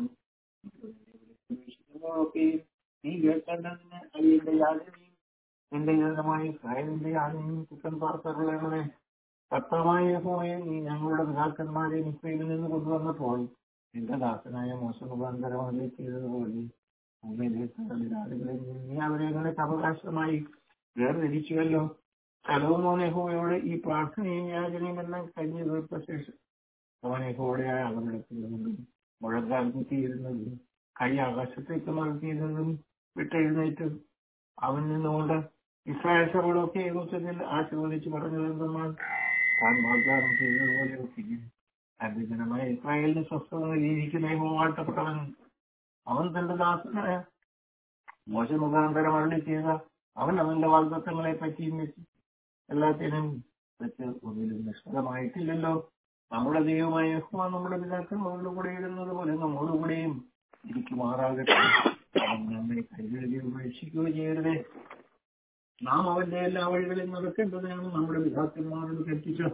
പ്രവേശിക്കുമ്പോഴൊക്കെയും നീ കേൾക്കേണ്ടതിന് അയ്യന്റെ യാചനയും എന്റെ യജനമായ ഇസ്രായേലിന്റെ യാചനയും കുറ്റം പാർത്തരുള്ളേ കർത്തമായ യഹോവയെ നീ ഞങ്ങളുടെ പിതാക്കന്മാരെ മിശ്രയിൽ നിന്ന് കൊണ്ടുവന്നപ്പോൾ എന്റെ ദാസനായ മോശ മുഖാന്തരം അതിൽ ചെയ്തതുപോലെ ഭൂമിയിലെ സകലജാതികളിൽ നിന്ന് നീ അവരെ നിനക്ക് അവകാശമായി വേർതിരിച്ചുവല്ലോ സലോമോൻ യഹോവയോട് ഈ പ്രാർത്ഥനയും യാചനയും എല്ലാം കഴിഞ്ഞു തീർത്ത ശേഷം അവൻ യഹോവയുടെയായ അകമിടത്തിലുകൊണ്ടും മുഴങ്കാൽ കുത്തിയിരുന്നതും കൈ ആകാശത്തേക്ക് മറത്തിയിരുന്നതും വിട്ടെഴുന്നേറ്റ് അവൻ നിന്നുകൊണ്ട് ഇസ്രായേൽ സഭകളൊക്കെ ഉച്ചത്തിൽ ആശീർവദിച്ച് പറഞ്ഞതെന്നാൽ താൻ വാഗ്ദാനം ചെയ്തതുപോലെ ഒക്കെയും തന്റെ ജനമായ ഇസ്രായേലിന് സ്വസ്ഥത ജീവിക്കുന്ന വാഴ്ത്തപ്പെട്ടവൻ അവൻ തന്റെ ദാസനായ മോശ മുഖാന്തരം അരളി ചെയ്ത അവൻ അവന്റെ വാഗ്ദത്തങ്ങളെ പറ്റിയും വെച്ച് എല്ലാത്തിനും വെച്ച് ഒന്നിലും നിഷ്ഫലമായിട്ടില്ലല്ലോ നമ്മുടെ ദൈവമായ യഹോവ നമ്മുടെ പിതാക്കളോട് കൂടെ ഇരുന്നത് പോലെ നമ്മോട് കൂടെയും ഇരിക്കുമാറാകട്ടെ അവൻ നമ്മെ കൈകഴുകി ഉപേക്ഷിക്കുകയോ ചെയ്യരുതേ നാം അവന്റെ എല്ലാ വഴികളിൽ നടക്കേണ്ടതാണ് നമ്മുടെ പിതാക്കന്മാരോട് കൽപ്പിച്ചു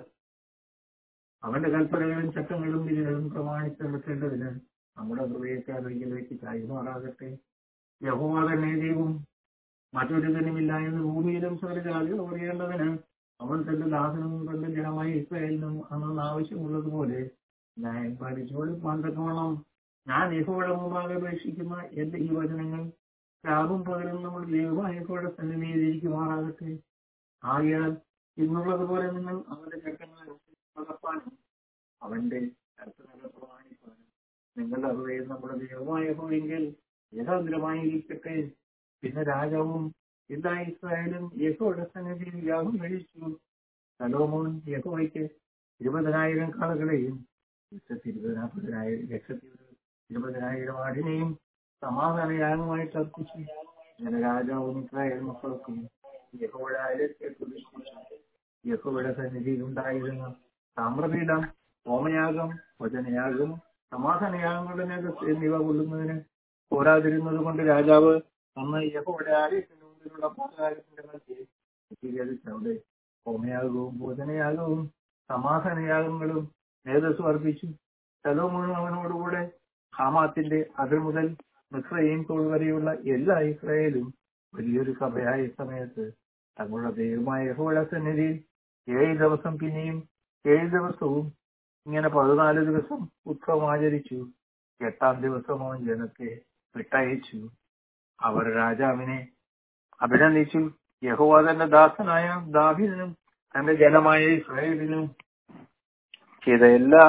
അവന്റെ കൽപ്പനകളും ചട്ടങ്ങളും വിധികളും പ്രമാണിച്ച് നടക്കേണ്ടതിന് നമ്മുടെ ഹൃദയക്കാരിലേക്ക് ചായ്മാറാകട്ടെ യഹോവ തന്നെ ദൈവം മറ്റൊരുതനുമില്ല എന്ന് ഭൂമിയിലും സ്വരജാതികൾ അറിയേണ്ടതിന് അവൻ തന്റെ ദാസനും തന്റെ ജനമായ ഇസ്രായേലിനും അന്ന് ആവശ്യമുള്ളതുപോലെ ന്യായം പാലിച്ചുകൊള്ളിപ്പാൻ തക്കവണ്ണം ഞാൻ യഹോയുടെ മുമ്പാകെ അപേക്ഷിക്കുന്ന എന്റെ ഈ വചനങ്ങൾ രാവും പകലും നമ്മുടെ ദൈവമായ യഹോയുടെ സന്നിധിയിലിരിക്കുമാറാകട്ടെ ആകയാൽ ഇന്നുള്ളതുപോലെ നിങ്ങൾ അവന്റെ ചട്ടങ്ങളെ നടപ്പാനും അവന്റെ കൽപ്പനകൾ പ്രമാണിക്കാനും നിങ്ങളുടെ ഹൃദയം നമ്മുടെ ദൈവമായ യഹോയെങ്കിൽ ഏകാഗ്രമായിരിക്കട്ടെ പിന്നെ രാജാവും എല്ലാ ഇസ്രായേലും യഹോയുടെ സന്നിധിയിൽ യാഗം കഴിച്ചു സലോമോൻ യഹോയ്ക്ക് ഇരുപതിനായിരം കാളുകളെയും ലക്ഷത്തി ഇരുപതിനായിരം ലക്ഷത്തി ഇരുപതിനായിരം ആടിനെയും സമാധാനയാഗമായിട്ട് അർപ്പിച്ചു അങ്ങനെ രാജാവും ഇസ്രായേൽ മക്കൾക്കും യഹോയുടെ ആയിരത്തെ പ്രതിഷ്ഠിച്ചു യഹോയുടെ സന്നിധിയിൽ ഉണ്ടായിരുന്ന താമ്രപീഠം ഹോമയാഗം വചനയാഗം സമാധാനയാഗങ്ങളുടെ നേതൃത്വം എന്നിവ കൊള്ളുന്നതിന് പോരാതിരുന്നത് കൊണ്ട് രാജാവ് അന്ന് യഹോയുടെ ആലയത്തിന് മുമ്പിലുള്ള പാകാരത്തിന്റെ മധ്യേ സ്ഥിരീകരിച്ചവിടെ ഹോമയാഗവും ഭോജനയാഗവും സമാധാനയാഗങ്ങളും നേതൃത്വം അർപ്പിച്ചു സലോമോനും അവനോടുകൂടെ ഹാമാത്തിന്റെ അതിർ മുതൽ മിശ്രയും തോൾ വരെയുള്ള എല്ലാ ഇസ്രായേലും വലിയൊരു സഭയായ സമയത്ത് തങ്ങളുടെ ദൈവമായ യഹോയുടെ സന്നിധിയിൽ ഏഴ് ദിവസം പിന്നെയും ഏഴ് ദിവസവും ഇങ്ങനെ പതിനാല് ദിവസം ഉത്സവം ആചരിച്ചു എട്ടാം ദിവസം അവൻ ജനത്തെ വിട്ടയച്ചു അവർ രാജാവിനെ അഭിനന്ദിച്ചു യഹോവ തന്റെ ദാസനായ ദാഭിനും തന്റെ ജനമായ ഇസ്രായേലിനും ചെയ്ത എല്ലാ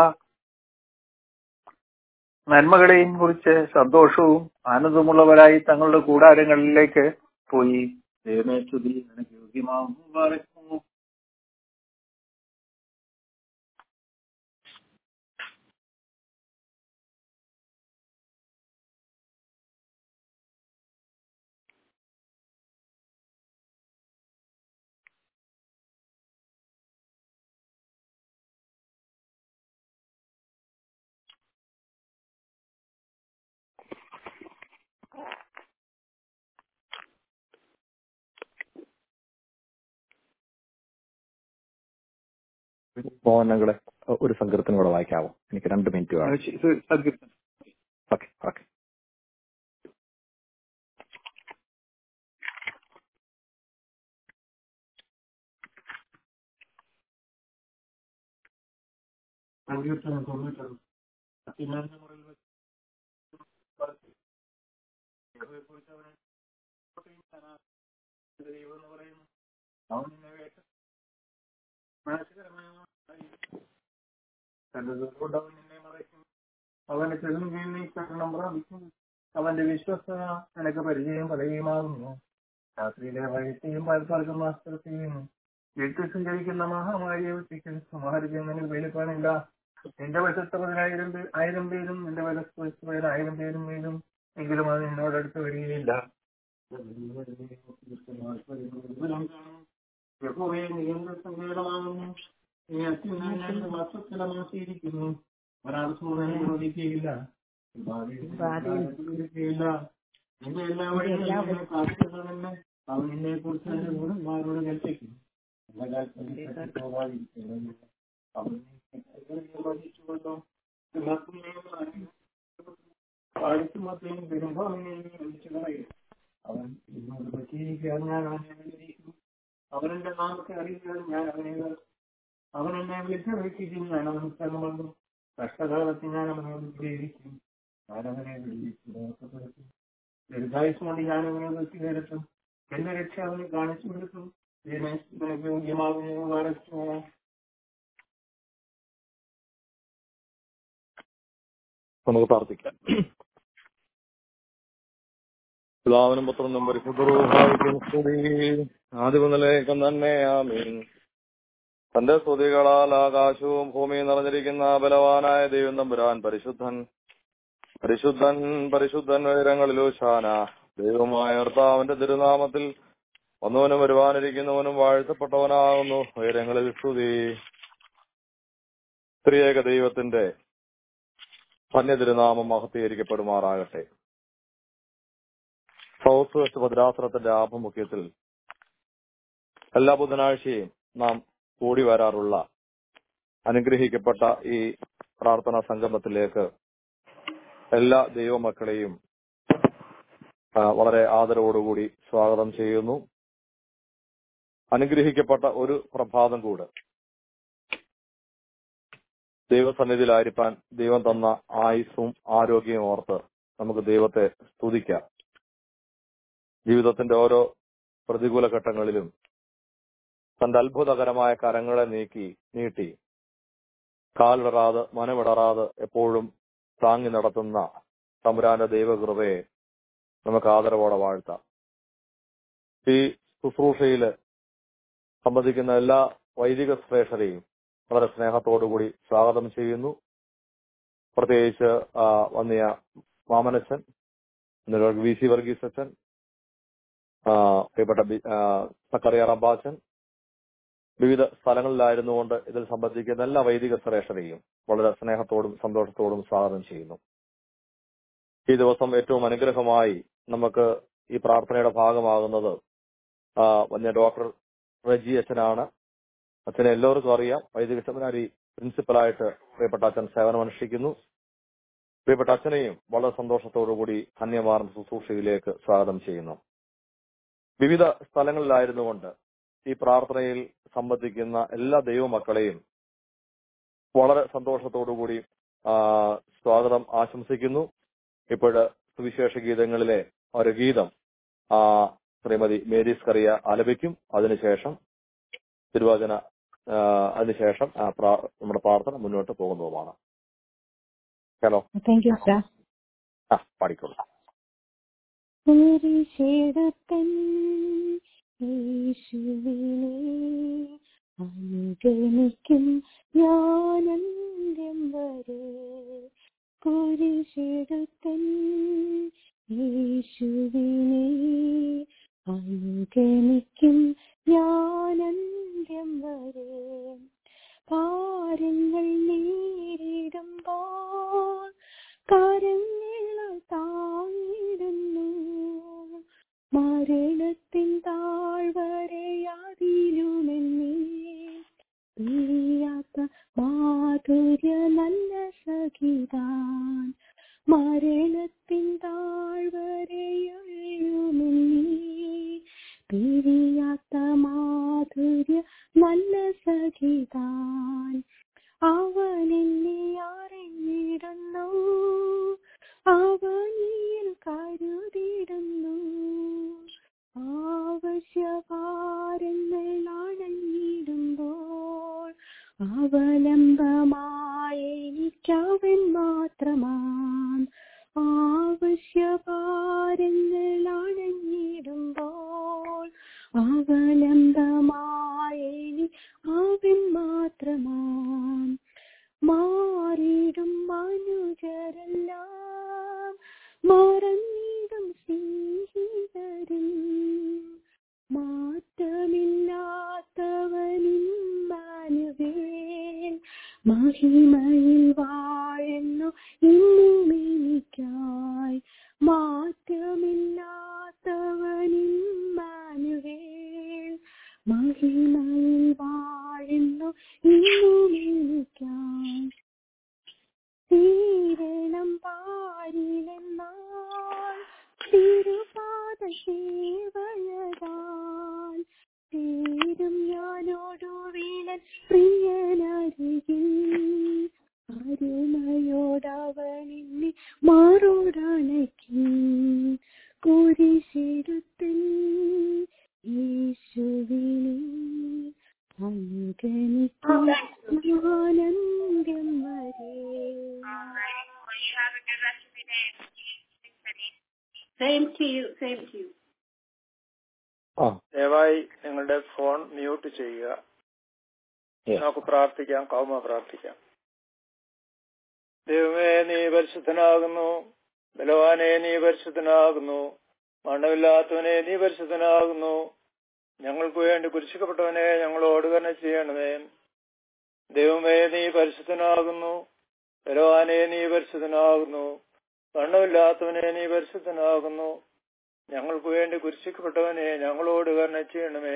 നന്മകളെയും കുറിച്ച് സന്തോഷവും ആനന്ദമുള്ളവരായി തങ്ങളുടെ കൂടാരങ്ങളിലേക്ക് പോയി ദൈവമേ സ്തുതി നിനക്ക് യോഗ്യമാകും മോഹനങ്ങളെ ഒരു സങ്കീർത്തനം കൂടെ വായിക്കാവോ എനിക്ക് രണ്ട് മിനിറ്റ് വേണം സങ്കീർത്തനം ഓക്കെ ഓക്കെ സങ്കീർത്തനം തൊണ്ണൂറ്റൊന്ന് പത്തിനാലിന്റെ മുറിയിൽ വെച്ച് യഹോവയെക്കുറിച്ച് അവനെ കോട്ടയും സ്ഥാനാർത്ഥി ദൈവം എന്ന് പറയുന്നു അവൻ നിന്നെ വേട്ട നാശകരമായ തന്റെ ദുർഗോട്ട് അവൻ നിന്നെ മറയ്ക്കും അവന്റെ ചെറുമുഖയിൽ നീ ശരണം പ്രാപിക്കും അവന്റെ വിശ്വസ്തത നിനക്ക് പരിചയം പറയുമാകുന്നു രാത്രിയിലെ വഴിത്തെയും പാൽപ്പാർക്കും മാസ്ത്രത്തെയും വീട്ടിൽ സഞ്ചരിക്കുന്ന മഹാമാരിയെ ഒറ്റയ്ക്ക് സമാഹരിക്കുന്നതിന് വെളിപ്പാടില്ല നിന്റെ വശത്ത് പതിനായിരം പേർ ആയിരം പേരും നിന്റെ വലത്ത് പതിനായിരം പേരും വീഴും എങ്കിലും അത് നിന്നോട് അടുത്ത് വരികയില്ല യഹോവയെ നീണ്ട സങ്കേതമാകുന്നു നീ അത്യുന്നതന്റെ വാസസ്ഥലമാക്കിയിരിക്കുന്നു ഒരാൾ സൂര്യനെ ചോദിക്കുകയില്ല ില്ല നിന്റെ എല്ലാ വഴികളും നിന്നെ കാത്തുകൊണ്ടവന് അവൻ നിന്നെ കുറിച്ച് എന്റെ ഗുണന്മാരോട് കൽപ്പിക്കും വഹിച്ചുകൊണ്ടോ പാടിച്ചുമത്തെയും പെരുമ്പാവിനെയും വിളിച്ചു കളയും അവൻ എന്നോട് പറ്റിയിരിക്കാൻ ഞാൻ അവനെ വിളിക്കും അവനെന്റെ നാമത്തെ അറിയിക്കാൻ ഞാൻ അവനെ അവൻ എന്നെ വിളിച്ചറിയിക്കും ഞാൻ അവന് സ്ഥലമന്നു കഷ്ടകാലത്ത് ഞാൻ അവനോട് ഉപയോഗിക്കും ഞാൻ അവനെ വിളിച്ചു ദീർഘായുസ് കൊണ്ട് ഞാൻ അവനെ വെച്ചുകയറ്റും എന്റെ രക്ഷ അവന് കാണിച്ചു കൊടുക്കും ഇതിനെ നിനക്ക് യോഗ്യമാകുന്നു വരച്ചു നമുക്ക് പ്രാർത്ഥിക്കാം പിതാവിനും പുത്രനും പരിശുദ്ധവും സ്തുതി ആദ്യം മുതലേക്കും തന്നെ ആമീൻ തന്റെ സ്തുതികളാൽ ആകാശവും ഭൂമിയും നിറഞ്ഞിരിക്കുന്ന ബലവാനായ ദൈവം തമ്പുരാൻ പരിശുദ്ധൻ പരിശുദ്ധൻ പരിശുദ്ധൻ ഉയരങ്ങളിലോ ശാന ദൈവമായ കർത്താവിന്റെ തിരുനാമത്തിൽ വന്നവനും വരുവാനിരിക്കുന്നവനും വാഴ്ത്തപ്പെട്ടവനാകുന്നു ഉയരങ്ങളിൽ സ്തുതി സ്ത്രീയേക ദൈവത്തിന്റെ ധന്യതിരുനാമം മഹത്തീകരിക്കപ്പെടുമാറാകട്ടെ സൗത്ത് വെസ്റ്റ് ഭദ്രാസനത്തിന്റെ ആഭിമുഖ്യത്തിൽ എല്ലാ ബുധനാഴ്ചയും നാം കൂടി വരാറുള്ള അനുഗ്രഹിക്കപ്പെട്ട ഈ പ്രാർത്ഥനാ സംഗമത്തിലേക്ക് എല്ലാ ദൈവമക്കളെയും ആ, വളരെ ആദരവോടുകൂടി സ്വാഗതം ചെയ്യുന്നു അനുഗ്രഹിക്കപ്പെട്ട ഒരു പ്രഭാതം കൂടെ ദൈവസന്നിധിയിലായിരിക്കാൻ ദൈവം തന്ന ആയുസ്സും ആരോഗ്യവും ഓർത്ത് നമുക്ക് ദൈവത്തെ സ്തുതിക്കാം ജീവിതത്തിന്റെ ഓരോ പ്രതികൂല ഘട്ടങ്ങളിലും തന്റെ അത്ഭുതകരമായ കരങ്ങളെ നീക്കി നീട്ടി കാലിടറാതെ മനമിടറാതെ എപ്പോഴും താങ്ങി നടത്തുന്ന തമ്പുരാന്റെ ദൈവകൃപയെ നമുക്ക് ആദരവോടെ വാഴ്ത്താം ഈ ശുശ്രൂഷയില് സംബന്ധിക്കുന്ന എല്ലാ വൈദിക ശ്രേഷ്ഠരെയും വളരെ സ്നേഹത്തോടുകൂടി സ്വാഗതം ചെയ്യുന്നു പ്രത്യേകിച്ച് ആ, വന്നിയ മാമനച്ചൻ എന്നിവർ വി സി വർഗീസ് അച്ഛൻ ആ, പ്രിയപ്പെട്ട ബി- ആ, സക്കറിയ റബ്ബാച്ചൻ വിവിധ സ്ഥലങ്ങളിലായിരുന്നുകൊണ്ട് ഇതിൽ സംബന്ധിക്കുന്ന എല്ലാ വൈദിക ശ്രേഷ്ഠരെയും വളരെ സ്നേഹത്തോടും സന്തോഷത്തോടും സ്വാഗതം ചെയ്യുന്നു ഈ ദിവസം ഏറ്റവും അനുഗ്രഹമായി നമുക്ക് ഈ പ്രാർത്ഥനയുടെ ഭാഗമാകുന്നത് ആ, വന്യ ഡോക്ടർ റജി അച്ഛനാണ് അച്ഛനെ എല്ലാവർക്കും അറിയാം വൈദിക സെമിനാരി പ്രിൻസിപ്പലായിട്ട് പ്രിയപ്പെട്ട അച്ഛൻ സേവനമനുഷ്ഠിക്കുന്നു പ്രിയപ്പെട്ട അച്ഛനെയും വളരെ സന്തോഷത്തോടുകൂടി ധന്യമാർന്ന ശുശ്രൂഷയിലേക്ക് സ്വാഗതം ചെയ്യുന്നു വിവിധ സ്ഥലങ്ങളിലായിരുന്നുകൊണ്ട് ഈ പ്രാർത്ഥനയിൽ സംബന്ധിക്കുന്ന എല്ലാ ദൈവമക്കളെയും വളരെ സന്തോഷത്തോടുകൂടി ആ, സ്വാഗതം ആശംസിക്കുന്നു ഇപ്പോഴ് സുവിശേഷ ഗീതങ്ങളിലെ ഒരു ഗീതം ആ, ശ്രീമതി മേരീസ് കറിയ ആലപിക്കും അതിനുശേഷം തിരുവചന ആ, അതിനുശേഷം ആ, പ്രാ- നമ്മുടെ പ്രാർത്ഥന മുന്നോട്ട് പോകുന്നതുമാണ് ഹലോ താങ്ക് യു സാർ ആ പാടിക്കോളൂ കുരിശെടുത്തൻ യേശുവിനെ അനുഗമിക്കും ഞാനന്ത്യം വരെ കുരിശെടുത്തൻ യേശുവിനെ അനുഗമിക്കും ഞാനന്ത്യം വരെ ഭാരങ്ങൾ നേരിടുമ്പോൾ കരങ്ങൾ താങ്ങിടുന്നു മരണത്തിൻ താഴ്വരയാതിലുമെന്നേ പിരിയാത്ത നോക്കിതാൻ അവൻ എന്നെ അറിഞ്ഞിടുന്നു അവനിൽ കരുതിടുന്നു ആവശ്യഭാരങ്ങൾ അണഞ്ഞിടുമ്പോൾ അവലംബമായി എനിക്കവൻ മാത്രമാം ആവശ്യഭാരങ്ങൾ അണഞ്ഞിടുമ്പോൾ അവലംബമായി അവൻ മാത്രമാം മാറിടും മനുജരെല്ലാം മറന്നിടും സ്നേഹിതരും മാറ്റമില്ലാത്തവനിമ്മാനുവേൽ മഹിമയിൽ വാഴുന്നു ഇന്നും എനിക്കായി മാറ്റമില്ലാത്തവനിമ്മാനുവേൽ മഹിമയിൽ വാഴുന്നു ഇന്നും എനിക്കായി തീരണം പാരിലെന്നാൽ തിരുപാദ സേവയതാൽ തീരും ഞാനോടുവിലൻ പ്രിയനരികിൽ അരുമയോടവനിന്നെ മാറോടണക്കി കുരിശെടുത്തൻ യേശുവിനെ അനുഗണിക്കും ആനന്ദം വരെ Same to you, same to you. ആ ദയവായി നിങ്ങളുടെ ഫോൺ മ്യൂട്ട് ചെയ്യുക yes. നമുക്ക് പ്രാർത്ഥിക്കാം കൗമ പ്രാർത്ഥിക്കാം ദൈവമേ നീ പരിശുദ്ധനാകുന്നു ബലവാനെ നീ പരിശുദ്ധനാകുന്നു മണ്ണമില്ലാത്തവനെ നീ പരിശുദ്ധനാകുന്നു ഞങ്ങൾക്ക് വേണ്ടി കുരിശിക്കപ്പെട്ടവനെ ഞങ്ങളോട് തന്നെ ചെയ്യണമേ ദൈവമേ നീ പരിശുദ്ധനാകുന്നു ബലവാനെ നീ പരിശുദ്ധനാകുന്നു മണ്ണമില്ലാത്തവനെ നീ പരിശുദ്ധനാകുന്നു ഞങ്ങൾക്ക് വേണ്ടി കുരിശിക്കപ്പെട്ടവനെ ഞങ്ങളോട് കരുണ ചെയ്യണമേ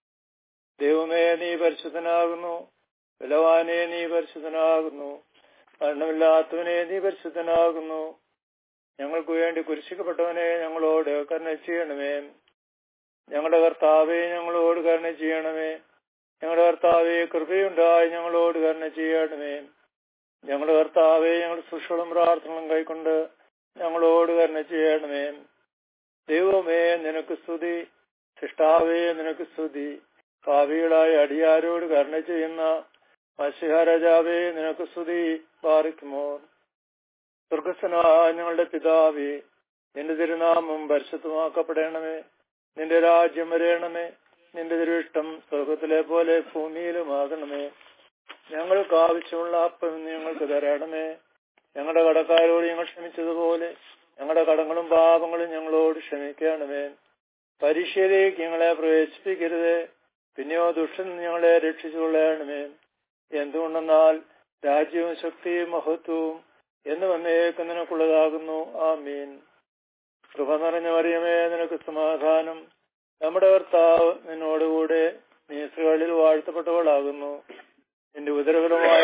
ദൈവമേ നീ പരിശുദ്ധനാകുന്നു ബലവാനെ നീ പരിശുദ്ധനാകുന്നു മരണമില്ലാത്തവനെ നീ പരിശുദ്ധനാകുന്നു ഞങ്ങൾക്ക് വേണ്ടി കുരിശിക്കപ്പെട്ടവനെ ഞങ്ങളോട് കരുണ ചെയ്യണമേ ഞങ്ങളുടെ കർത്താവെ ഞങ്ങളോട് കരുണ ചെയ്യണമേ ഞങ്ങളുടെ കർത്താവെ കൃപയുണ്ടായി ഞങ്ങളോട് കരുണ ചെയ്യണമേ ഞങ്ങളുടെ കർത്താവെ ഞങ്ങളുടെ സുഷളും പ്രാർത്ഥനകളും കൈക്കൊണ്ട് ഞങ്ങളോട് കരുണ ചെയ്യണമേ ദൈവമേ നിനക്ക് സ്തുതി സൃഷ്ടാവേ നിനക്ക് സ്തുതി പാപികളായ അടിയാരോട് കരുണ ചെയ്യുന്ന മത്സ്യരാജാവേ നിനക്ക് സ്തുതി പാറിക്കുമോ സ്വർഗസ്വനായ ഞങ്ങളുടെ പിതാവേ നിന്റെ തിരുനാമം പരിശുദ്ധമാക്കപ്പെടണമേ നിന്റെ രാജ്യം വരേണമേ നിന്റെ തിരുവിഷ്ടം സ്വർഗത്തിലെ പോലെ ഭൂമിയിലുമാകണമേ ഞങ്ങൾക്ക് ആവശ്യമുള്ള അപ്പം ഇന്ന് ഞങ്ങൾക്ക് തരണമേ ഞങ്ങളുടെ കടക്കാരോട് ഞങ്ങൾ ക്ഷമിച്ചതുപോലെ ഞങ്ങളുടെ കടങ്ങളും പാപങ്ങളും ഞങ്ങളോട് ക്ഷമിക്കണമേ പരീക്ഷയിലേക്ക് ഞങ്ങളെ പ്രവേശിപ്പിക്കരുത് പിന്നെയോ ദുഷ്ടൻ ഞങ്ങളെ രക്ഷിച്ചുകൊള്ളണമേ എന്തുകൊണ്ടെന്നാൽ രാജ്യവും ശക്തിയും മഹത്വവും എന്ന് വന്നേക്ക് നിനക്കുള്ളതാകുന്നു ആമീൻ കൃപ നിറഞ്ഞ മറിയമേ നിനക്ക് സമാധാനം നമ്മുടെ കർത്താവ് നിന്നോടുകൂടെ നീ സ്ത്രീകളിൽ വാഴ്ത്തപ്പെട്ടവളാകുന്നു നിന്റെ ഉദരകരമായ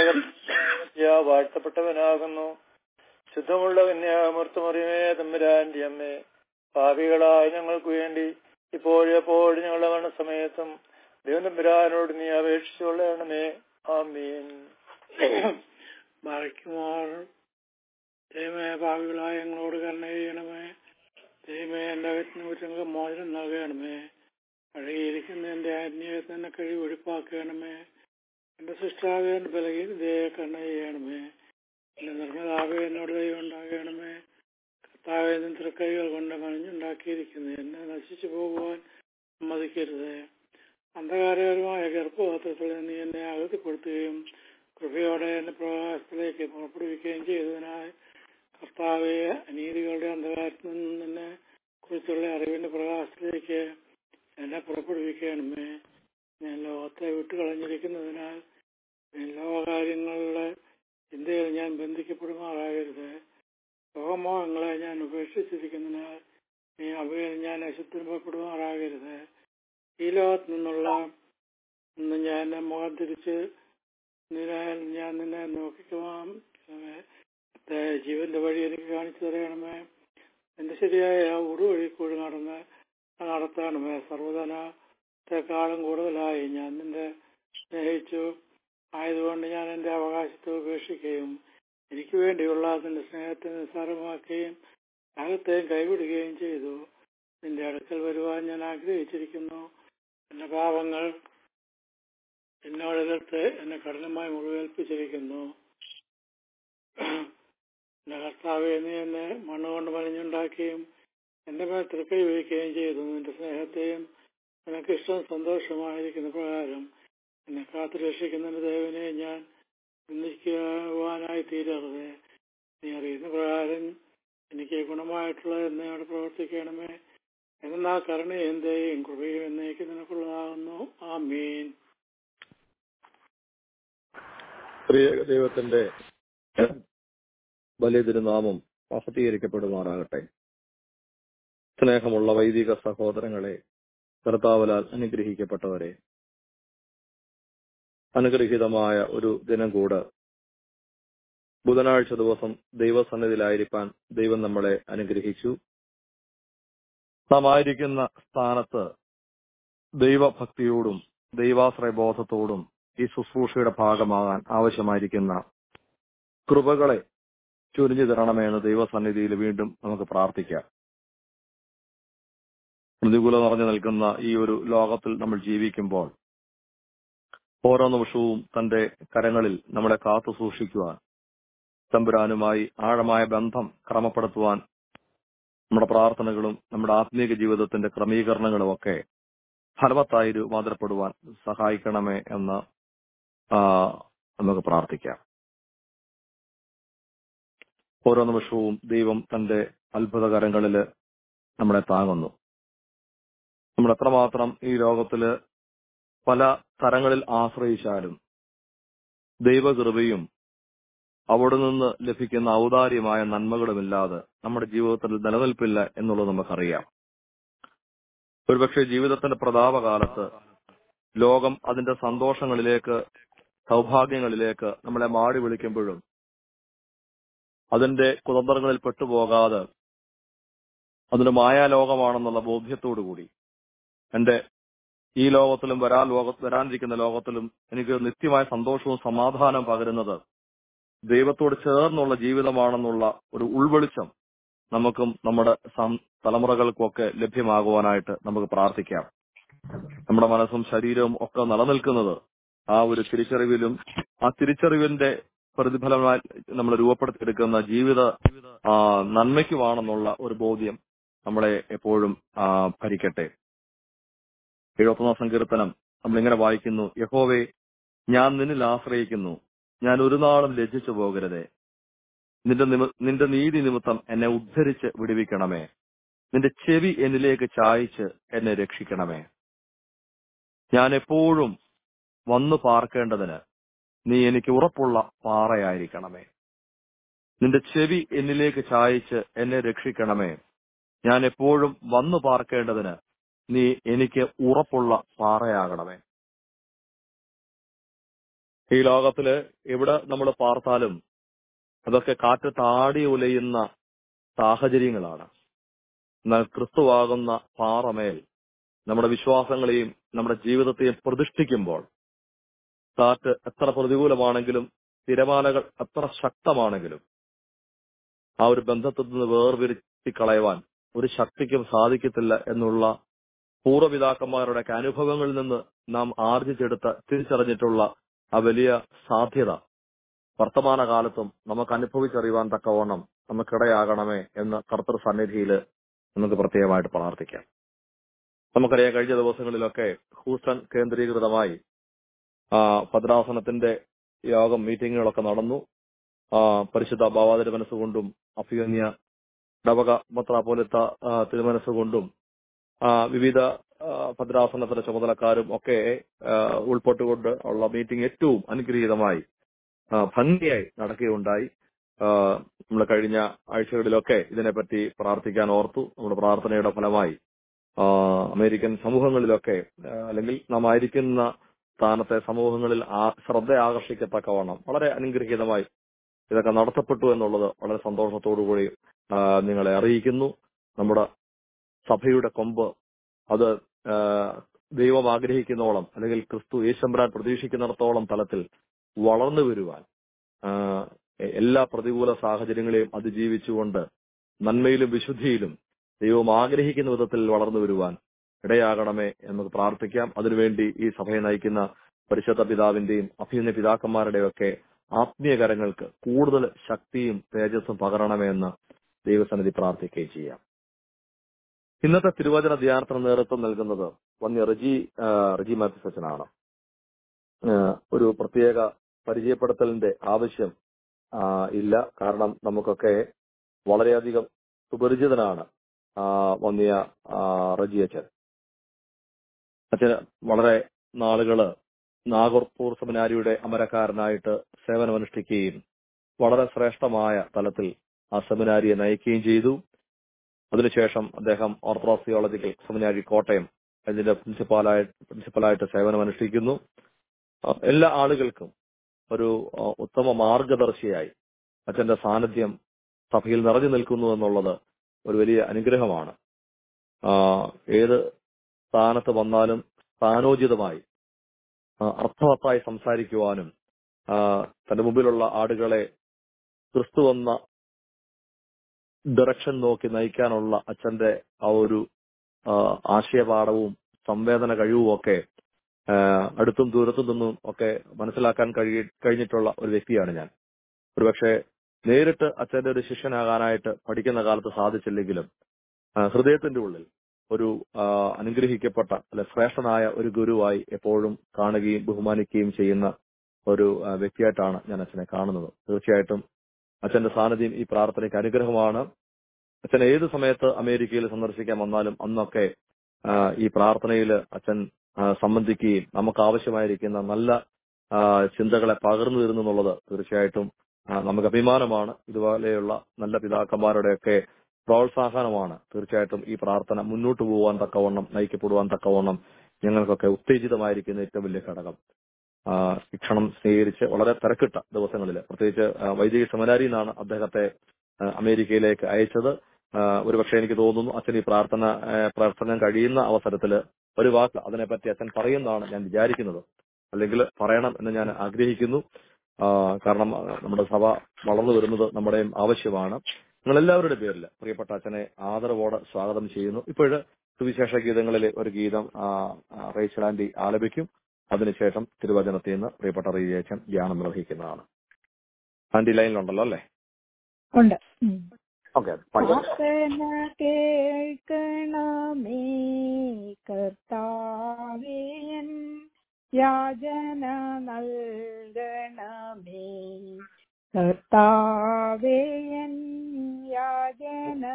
വാഴ്ത്തപ്പെട്ടവനാകുന്നു ശുദ്ധമുള്ള കന്യാമൃത്തമറിയമേ തമ്പുരാന്റെ അമ്മേ പാപികളായ ഞങ്ങൾക്ക് വേണ്ടി ഇപ്പോഴെപ്പോഴും ഞങ്ങളുടെ മരണസമയത്തും ദൈവനമ്പുരാനോട് നീ അപേക്ഷിച്ചുകൊള്ളണമേ ആമീൻ ബാധിക്കുമാർ ദൈവമേ ഭാവികളായ ഞങ്ങളോട് കരുണ ചെയ്യണമേ ദൈവമേ എൻ്റെ അകറ്റിനൂറ്റങ്ങൾക്ക് മോചനം നൽകണമേ പഴകിയിരിക്കുന്ന എൻ്റെ അന്യത്തിനെ കഴിവ് ഒഴിപ്പാക്കണമേ എൻ്റെ സൃഷ്ടാവേ എൻ്റെ ബലഹീനതയെ കരുണ ചെയ്യണമേ എൻ്റെ നിർമ്മതാവേ എന്നോട് ദൈവം ഉണ്ടാകണമേ കർത്താവെ നിൻ തൃക്കൈകൾ കൊണ്ട് മനഞ്ഞുണ്ടാക്കിയിരിക്കുന്നു എന്നെ നശിച്ചു പോകുവാൻ സമ്മതിക്കരുത് അന്ധകാരകരമായ ഗർഭപാത്രത്തിൽ നീ എന്നെ അകത്തിപ്പെടുത്തുകയും കൃപയോടെ എന്നെ പ്രകാശത്തിലേക്ക് പുറപ്പെടുവിക്കുകയും ചെയ്തതിനാൽ കർത്താവെ അനീതികളുടെ അന്ധകാരത്തിൽ നിന്ന് നിന്നെ കുറിച്ചുള്ള അറിവിന്റെ പ്രകാശത്തിലേക്ക് എന്നെ പുറപ്പെടുവിക്കണമേ ഞാൻ ലോകത്തെ വിട്ടുകളഞ്ഞിരിക്കുന്നതിനാൽ ഈ ലോകകാര്യങ്ങളുടെ ചിന്തയിൽ ഞാൻ ബന്ധിക്കപ്പെടുമാറാകരുത് ലോകമോഹങ്ങളെ ഞാൻ ഉപേക്ഷിച്ചിരിക്കുന്നതിനാൽ നീ അവയിൽ ഞാൻ അശുദ്ധപ്പെടുമാറാകരുത് ഈ ലോകത്ത് നിന്നുള്ള ഇന്ന് ഞാൻ എന്നെ മുഖം തിരിച്ച് നിന്നെ ഞാൻ നിന്നെ നോക്കിക്കുവാം ജീവന്റെ വഴി എനിക്ക് കാണിച്ചു തരണമേ എന്റെ ശരിയായ ആ ഉറുവഴി കൂടി നടന്ന് നടത്തണമേ സർവ്വധനത്തെക്കാളും കൂടുതലായി ഞാൻ നിന്റെ സ്നേഹിച്ചു ആയതുകൊണ്ട് ഞാൻ എന്റെ അവകാശത്തെ ഉപേക്ഷിക്കുകയും എനിക്ക് വേണ്ടിയുള്ള നിന്റെ സ്നേഹത്തെ നിസ്സാരമാക്കുകയും ത്യാഗത്തെയും കൈവിടുകയും ചെയ്തു നിന്റെ അടുക്കൽ വരുവാൻ ഞാൻ ആഗ്രഹിച്ചിരിക്കുന്നു എന്റെ പാപങ്ങൾ എന്നോട് എതിർത്ത് എന്നെ കഠിനമായി മുറിവേൽപ്പിച്ചിരിക്കുന്നു എന്റെ കർത്താവെ നീ എന്നെ മണ്ണുകൊണ്ട് മലിഞ്ഞുണ്ടാക്കുകയും എന്റെ മേൽ തൃക്കൈ വയ്ക്കുകയും ചെയ്തു നിന്റെ സ്നേഹത്തെയും നിനക്ക് ഇഷ്ടം സന്തോഷമായിരിക്കുന്ന പ്രകാരം എന്നെ കാത്തു രക്ഷിക്കുന്ന ദേവനെ ഞാൻ നിന്ദിക്കുവാനായി തീരരുത് നീ അറിയുന്ന പ്രകാരം എനിക്ക് ഗുണമായിട്ടുള്ള എന്നോട് പ്രവർത്തിക്കണമേ എന്നാൽ കരുണയും ദയയും കൃപയും എന്നേക്ക് നിനക്കുള്ളതാകുന്നു ആ മീൻ പ്രിയ ദൈവത്തിന്റെ വലിയ തിരുനാമം മഹത്തീകരിക്കപ്പെടുമാറാകട്ടെ സ്നേഹമുള്ള വൈദിക സഹോദരങ്ങളെ കർത്താവലാൽ അനുഗ്രഹിക്കപ്പെട്ടവരെ അനുഗ്രഹീതമായ ഒരു ദിനം കൂടെ ബുധനാഴ്ച ദിവസം ദൈവസന്നിധിയിലായിരിക്കാൻ ദൈവം നമ്മളെ അനുഗ്രഹിച്ചു നാം ആയിരിക്കുന്ന സ്ഥാനത്ത് ദൈവഭക്തിയോടും ദൈവാശ്രയബോധത്തോടും ഈ ശുശ്രൂഷയുടെ ഭാഗമാകാൻ ആവശ്യമായിരിക്കുന്ന കൃപകളെ ചുരിഞ്ഞു തരണമെന്ന് ദൈവസന്നിധിയിൽ വീണ്ടും നമുക്ക് പ്രാർത്ഥിക്കാം പ്രതികൂലം നിറഞ്ഞു നിൽക്കുന്ന ഈ ഒരു ലോകത്തിൽ നമ്മൾ ജീവിക്കുമ്പോൾ ഓരോ നിമിഷവും തന്റെ കരങ്ങളിൽ നമ്മളെ കാത്തു സൂക്ഷിക്കുവാൻ തമ്പുരാനുമായി ആഴമായ ബന്ധം ക്രമപ്പെടുത്തുവാൻ നമ്മുടെ പ്രാർത്ഥനകളും നമ്മുടെ ആത്മീക ജീവിതത്തിന്റെ ക്രമീകരണങ്ങളും ഒക്കെ ഫലവത്തായി രൂപാന്തരപ്പെടുവാൻ സഹായിക്കണമേ എന്ന് ആ, നമുക്ക് പ്രാർത്ഥിക്കാം ഓരോ നിമിഷവും ദൈവം തന്റെ അത്ഭുതകരങ്ങളിൽ നമ്മളെ താങ്ങുന്നു നമ്മൾ എത്രമാത്രം ഈ ലോകത്തില് പല തരങ്ങളിൽ ആശ്രയിച്ചാലും ദൈവകൃപയും അവിടെ നിന്ന് ലഭിക്കുന്ന ഔദാര്യമായ നന്മകളുമില്ലാതെ നമ്മുടെ ജീവിതത്തിൽ നിലനിൽപ്പില്ല എന്നുള്ളത് നമുക്കറിയാം ഒരുപക്ഷെ ജീവിതത്തിന്റെ പ്രതാപകാലത്ത് ലോകം അതിന്റെ സന്തോഷങ്ങളിലേക്ക് സൗഭാഗ്യങ്ങളിലേക്ക് നമ്മളെ മാടി വിളിക്കുമ്പോഴും അതിന്റെ കുതന്ത്രങ്ങളിൽ പെട്ടുപോകാതെ അതൊരു മായാലോകമാണെന്നുള്ള ബോധ്യത്തോടുകൂടി എന്റെ ഈ ലോകത്തിലും വരാൻ ലോക വരാനിരിക്കുന്ന ലോകത്തിലും എനിക്ക് നിത്യമായ സന്തോഷവും സമാധാനവും പകരുന്നത് ദൈവത്തോട് ചേർന്നുള്ള ജീവിതമാണെന്നുള്ള ഒരു ഉൾവെളിച്ചം നമുക്കും നമ്മുടെ സം- തലമുറകൾക്കൊക്കെ ലഭ്യമാകുവാനായിട്ട് നമുക്ക് പ്രാർത്ഥിക്കാം നമ്മുടെ മനസ്സും ശരീരവും ഒക്കെ നിലനിൽക്കുന്നത് ആ ഒരു തിരിച്ചറിവിലും ആ തിരിച്ചറിവിന്റെ പ്രതിഫലമായി നമ്മൾ രൂപപ്പെടുത്തിയെടുക്കുന്ന ജീവിത ആ, നന്മയ്ക്കുമാണെന്നുള്ള ഒരു ബോധ്യം നമ്മളെ എപ്പോഴും ആ, ഭരിക്കട്ടെ എഴുപത്തൊന്നാം സങ്കീർത്തനം നമ്മളിങ്ങനെ വായിക്കുന്നു യഹോവേ ഞാൻ നിന്നിൽ ആശ്രയിക്കുന്നു ഞാൻ ഒരു നാളും ലജ്ജിച്ചു പോകരുതേ നിന്റെ നിമി- നിന്റെ നീതി നിമിത്തം എന്നെ ഉദ്ധരിച്ച് വിടുവിക്കണമേ നിന്റെ ചെവി എന്നിലേക്ക് ചായച്ച് എന്നെ രക്ഷിക്കണമേ ഞാൻ എപ്പോഴും വന്നു പാർക്കേണ്ടതിന് നീ എനിക്ക് ഉറപ്പുള്ള പാറയായിരിക്കണമേ നിന്റെ ചെവി എന്നിലേക്ക് ചായച്ച് എന്നെ രക്ഷിക്കണമേ ഞാൻ എപ്പോഴും വന്നു പാർക്കേണ്ടതിന് നീ എനിക്ക് ഉറപ്പുള്ള പാറയാകണമേ ഈ ലോകത്തില് എവിടെ നമ്മൾ പാർത്താലും അതൊക്കെ കാറ്റ് താടി ഉലയുന്ന സാഹചര്യങ്ങളാണ് എന്നാൽ ക്രിസ്തുവാകുന്ന പാറമേൽ നമ്മുടെ വിശ്വാസങ്ങളെയും നമ്മുടെ ജീവിതത്തെയും പ്രതിഷ്ഠിക്കുമ്പോൾ കാറ്റ് എത്ര പ്രതികൂലമാണെങ്കിലും തിരമാലകൾ എത്ര ശക്തമാണെങ്കിലും ആ ഒരു ബന്ധത്തിൽ നിന്ന് വേർതിരിച്ച് കളയുവാൻ ഒരു ശക്തിക്കും സാധിക്കത്തില്ല എന്നുള്ള പൂർവ്വപിതാക്കന്മാരുടെ ഒക്കെ അനുഭവങ്ങളിൽ നിന്ന് നാം ആർജിച്ചെടുത്ത തിരിച്ചറിഞ്ഞിട്ടുള്ള ആ വലിയ സാധ്യത വർത്തമാനകാലത്തും നമുക്ക് അനുഭവിച്ചറിയുവാൻ തക്കവണ്ണം നമുക്കിടയാകണമേ എന്ന് കർത്തൃ സന്നിധിയിൽ നമുക്ക് പ്രത്യേകമായിട്ട് പ്രാർത്ഥിക്കാം നമുക്കറിയാം കഴിഞ്ഞ ദിവസങ്ങളിലൊക്കെ ഹൂസ്റ്റൺ കേന്ദ്രീകൃതമായി ആ, ഭദ്രാസനത്തിന്റെ യോഗം മീറ്റിങ്ങുകളൊക്കെ നടന്നു ആ, പരിശുദ്ധ ഭാവാതിര മനസ്സുകൊണ്ടും അഭിഗന്യ ഡവക മത്രാപോലത്ത തിരുമനസ്സുകൊണ്ടും ആ, വിവിധ ആ, ഭദ്രാസനത്തിന്റെ ചുമതലക്കാരും ഒക്കെ ആ, ഉൾപ്പെട്ടുകൊണ്ട് ഉള്ള മീറ്റിംഗ് ഏറ്റവും അനുഗ്രഹീതമായി ആ, ഭംഗിയായി നടക്കുകയുണ്ടായി നമ്മൾ കഴിഞ്ഞ ആഴ്ചകളിലൊക്കെ ഇതിനെപ്പറ്റി പ്രാർത്ഥിക്കാൻ ഓർത്തു നമ്മുടെ പ്രാർത്ഥനയുടെ ഫലമായി ആ, അമേരിക്കൻ സമൂഹങ്ങളിലൊക്കെ ആ, അല്ലെങ്കിൽ നാം ആയിരിക്കുന്ന സ്ഥാനത്തെ സമൂഹങ്ങളിൽ ആ- ശ്രദ്ധ ആകർഷിക്കത്തക്കവണ്ണം വളരെ അനുഗ്രഹീതമായി ഇതൊക്കെ നടത്തപ്പെട്ടു എന്നുള്ളത് വളരെ സന്തോഷത്തോടുകൂടി ആ, നിങ്ങളെ അറിയിക്കുന്നു നമ്മുടെ സഭയുടെ കൊമ്പ് അത് ആ, ദൈവം ആഗ്രഹിക്കുന്നോളം അല്ലെങ്കിൽ ക്രിസ്തു യേശമ്പരാൻ പ്രതീക്ഷിക്കുന്നിടത്തോളം തലത്തിൽ വളർന്നു വരുവാൻ ആ, എല്ലാ പ്രതികൂല സാഹചര്യങ്ങളെയും അതിജീവിച്ചുകൊണ്ട് നന്മയിലും വിശുദ്ധിയിലും ദൈവം ആഗ്രഹിക്കുന്ന വിധത്തിൽ വളർന്നു വരുവാൻ ഇടയാകണമേ എന്ന് നമുക്ക് പ്രാർത്ഥിക്കാം അതിനുവേണ്ടി ഈ സഭയെ നയിക്കുന്ന പരിശുദ്ധ പിതാവിന്റെയും അഭ്യുന്ന പിതാക്കന്മാരുടെയും ഒക്കെ ആത്മീയ കരങ്ങൾക്ക് കൂടുതൽ ശക്തിയും തേജസ്സും പകരണമേ എന്ന് ദൈവസന്നിധി പ്രാർത്ഥിക്കുകയും ചെയ്യാം ഇന്നത്തെ തിരുവചന ധ്യാനത്തിന് നേതൃത്വം നൽകുന്നത് വന്യ റിജി ആ, റിജി മാത്യു സച്ചനാണ് ആ, ഒരു പ്രത്യേക പരിചയപ്പെടുത്തലിന്റെ ആവശ്യം ആ, ഇല്ല കാരണം നമുക്കൊക്കെ വളരെയധികം സുപരിചിതനാണ് ആ, വന്യ ആ, റജി അച്ഛൻ അച്ഛന് വളരെ നാളുകള് നാഗർപൂർ സെമിനാരിയുടെ അമരക്കാരനായിട്ട് സേവനമനുഷ്ഠിക്കുകയും വളരെ ശ്രേഷ്ഠമായ തലത്തിൽ ആ സെമിനാരിയെ നയിക്കുകയും ചെയ്തു അതിനുശേഷം അദ്ദേഹം ഓർത്തഡോക്സ് തിയോളജിക്കൽ സെമിനാരി കോട്ടയം അതിന്റെ പ്രിൻസിപ്പാലായി പ്രിൻസിപ്പലായിട്ട് സേവനമനുഷ്ഠിക്കുന്നു ആ, എല്ലാ ആളുകൾക്കും ഒരു ആ, ഉത്തമ മാർഗദർശിയായി അച്ഛന്റെ സാന്നിധ്യം സഭയിൽ നിറഞ്ഞു നിൽക്കുന്നു എന്നുള്ളത് ഒരു വലിയ അനുഗ്രഹമാണ് ആ, ഏത് സ്ഥാനത്ത് വന്നാലും സ്ഥാനോചിതമായി ആ, അർത്ഥവത്തായി സംസാരിക്കുവാനും ആ, തന്റെ മുമ്പിലുള്ള ആടുകളെ ക്രിസ്തു എന്ന ഡയറക്ഷൻ നോക്കി നയിക്കാനുള്ള അച്ഛന്റെ ആ ഒരു ആ, ആശയപാഠവും സംവേദന കഴിവും ഒക്കെ ആ, അടുത്തും ദൂരത്തും നിന്നും ഒക്കെ മനസ്സിലാക്കാൻ കഴിയ കഴിഞ്ഞിട്ടുള്ള ഒരു വ്യക്തിയാണ് ഞാൻ ഒരുപക്ഷെ നേരിട്ട് അച്ഛന്റെ ഒരു ശിഷ്യനാകാനായിട്ട് പഠിക്കുന്ന കാലത്ത് സാധിച്ചില്ലെങ്കിലും ആ, ഹൃദയത്തിന്റെ ഉള്ളിൽ ഒരു ആ, അനുഗ്രഹിക്കപ്പെട്ട അല്ലെ ശ്രേഷ്ഠനായ ഒരു ഗുരുവായി എപ്പോഴും കാണുകയും ബഹുമാനിക്കുകയും ചെയ്യുന്ന ഒരു ആ, വ്യക്തിയായിട്ടാണ് ഞാൻ അച്ഛനെ കാണുന്നത് തീർച്ചയായിട്ടും അച്ഛന്റെ സാന്നിധ്യം ഈ പ്രാർത്ഥനയ്ക്ക് അനുഗ്രഹമാണ് അച്ഛൻ ഏത് സമയത്ത് അമേരിക്കയിൽ സന്ദർശിക്കാൻ വന്നാലും അന്നൊക്കെ ആ, ഈ പ്രാർത്ഥനയിൽ അച്ഛൻ ആ, സംബന്ധിക്കുകയും നമുക്ക് ആവശ്യമായിരിക്കുന്ന നല്ല ആ, ചിന്തകളെ പകർന്നു തരുന്നു എന്നുള്ളത് തീർച്ചയായിട്ടും ആ, നമുക്ക് അഭിമാനമാണ് ഇതുപോലെയുള്ള നല്ല പിതാക്കന്മാരുടെയൊക്കെ പ്രോത്സാഹനമാണ് തീർച്ചയായിട്ടും ഈ പ്രാർത്ഥന മുന്നോട്ട് പോകാൻ തക്കവണ്ണം നയിക്കപ്പെടുവാൻ തക്കവണ്ണം ഞങ്ങൾക്കൊക്കെ ഉത്തേജിതമായിരിക്കുന്ന ഏറ്റവും വലിയ ഘടകം ആ, ഈ ക്ഷണം സ്വീകരിച്ച് വളരെ തിരക്കിട്ട ദിവസങ്ങളിൽ പ്രത്യേകിച്ച് ആ, വൈദിക സെമിനാരിയിൽ നിന്നാണ് അദ്ദേഹത്തെ ആ, അമേരിക്കയിലേക്ക് അയച്ചത് ആ, ഒരുപക്ഷെ എനിക്ക് തോന്നുന്നു അച്ഛൻ ഈ പ്രാർത്ഥന ആ, പ്രവർത്തനം കഴിയുന്ന അവസരത്തിൽ ഒരു വാക്ക് അതിനെപ്പറ്റി അച്ഛൻ പറയുന്നതാണ് ഞാൻ വിചാരിക്കുന്നത് അല്ലെങ്കിൽ പറയണം എന്ന് ഞാൻ ആഗ്രഹിക്കുന്നു ആ, കാരണം ആ, നമ്മുടെ സഭ വളർന്നു വരുന്നത് നമ്മുടെയും ആവശ്യമാണ് നിങ്ങൾ എല്ലാവരുടെ പേരിൽ പ്രിയപ്പെട്ട അച്ഛനെ ആദരവോടെ സ്വാഗതം ചെയ്യുന്നു ഇപ്പോഴ് സുവിശേഷ ഗീതങ്ങളിലെ ഒരു ഗീതം ആ, ആ, റേച്ചൽ ആന്റി ആലപിക്കും അതിനുശേഷം തിരുവചനത്തിൽ നിന്ന് പ്രിയപ്പെട്ട റീജയച്ചൻ ധ്യാനം നിർവഹിക്കുന്നതാണ് ആന്റി ലൈനിലുണ്ടല്ലോ അല്ലേ ഉണ്ട് ഉം. ഓക്കെ പാടിക്കോ പ്രാർത്ഥന കേൾക്കണമേ കർത്താവേ എൻ യാചന നൽകണമേ കർത്താവേ എൻ യാചന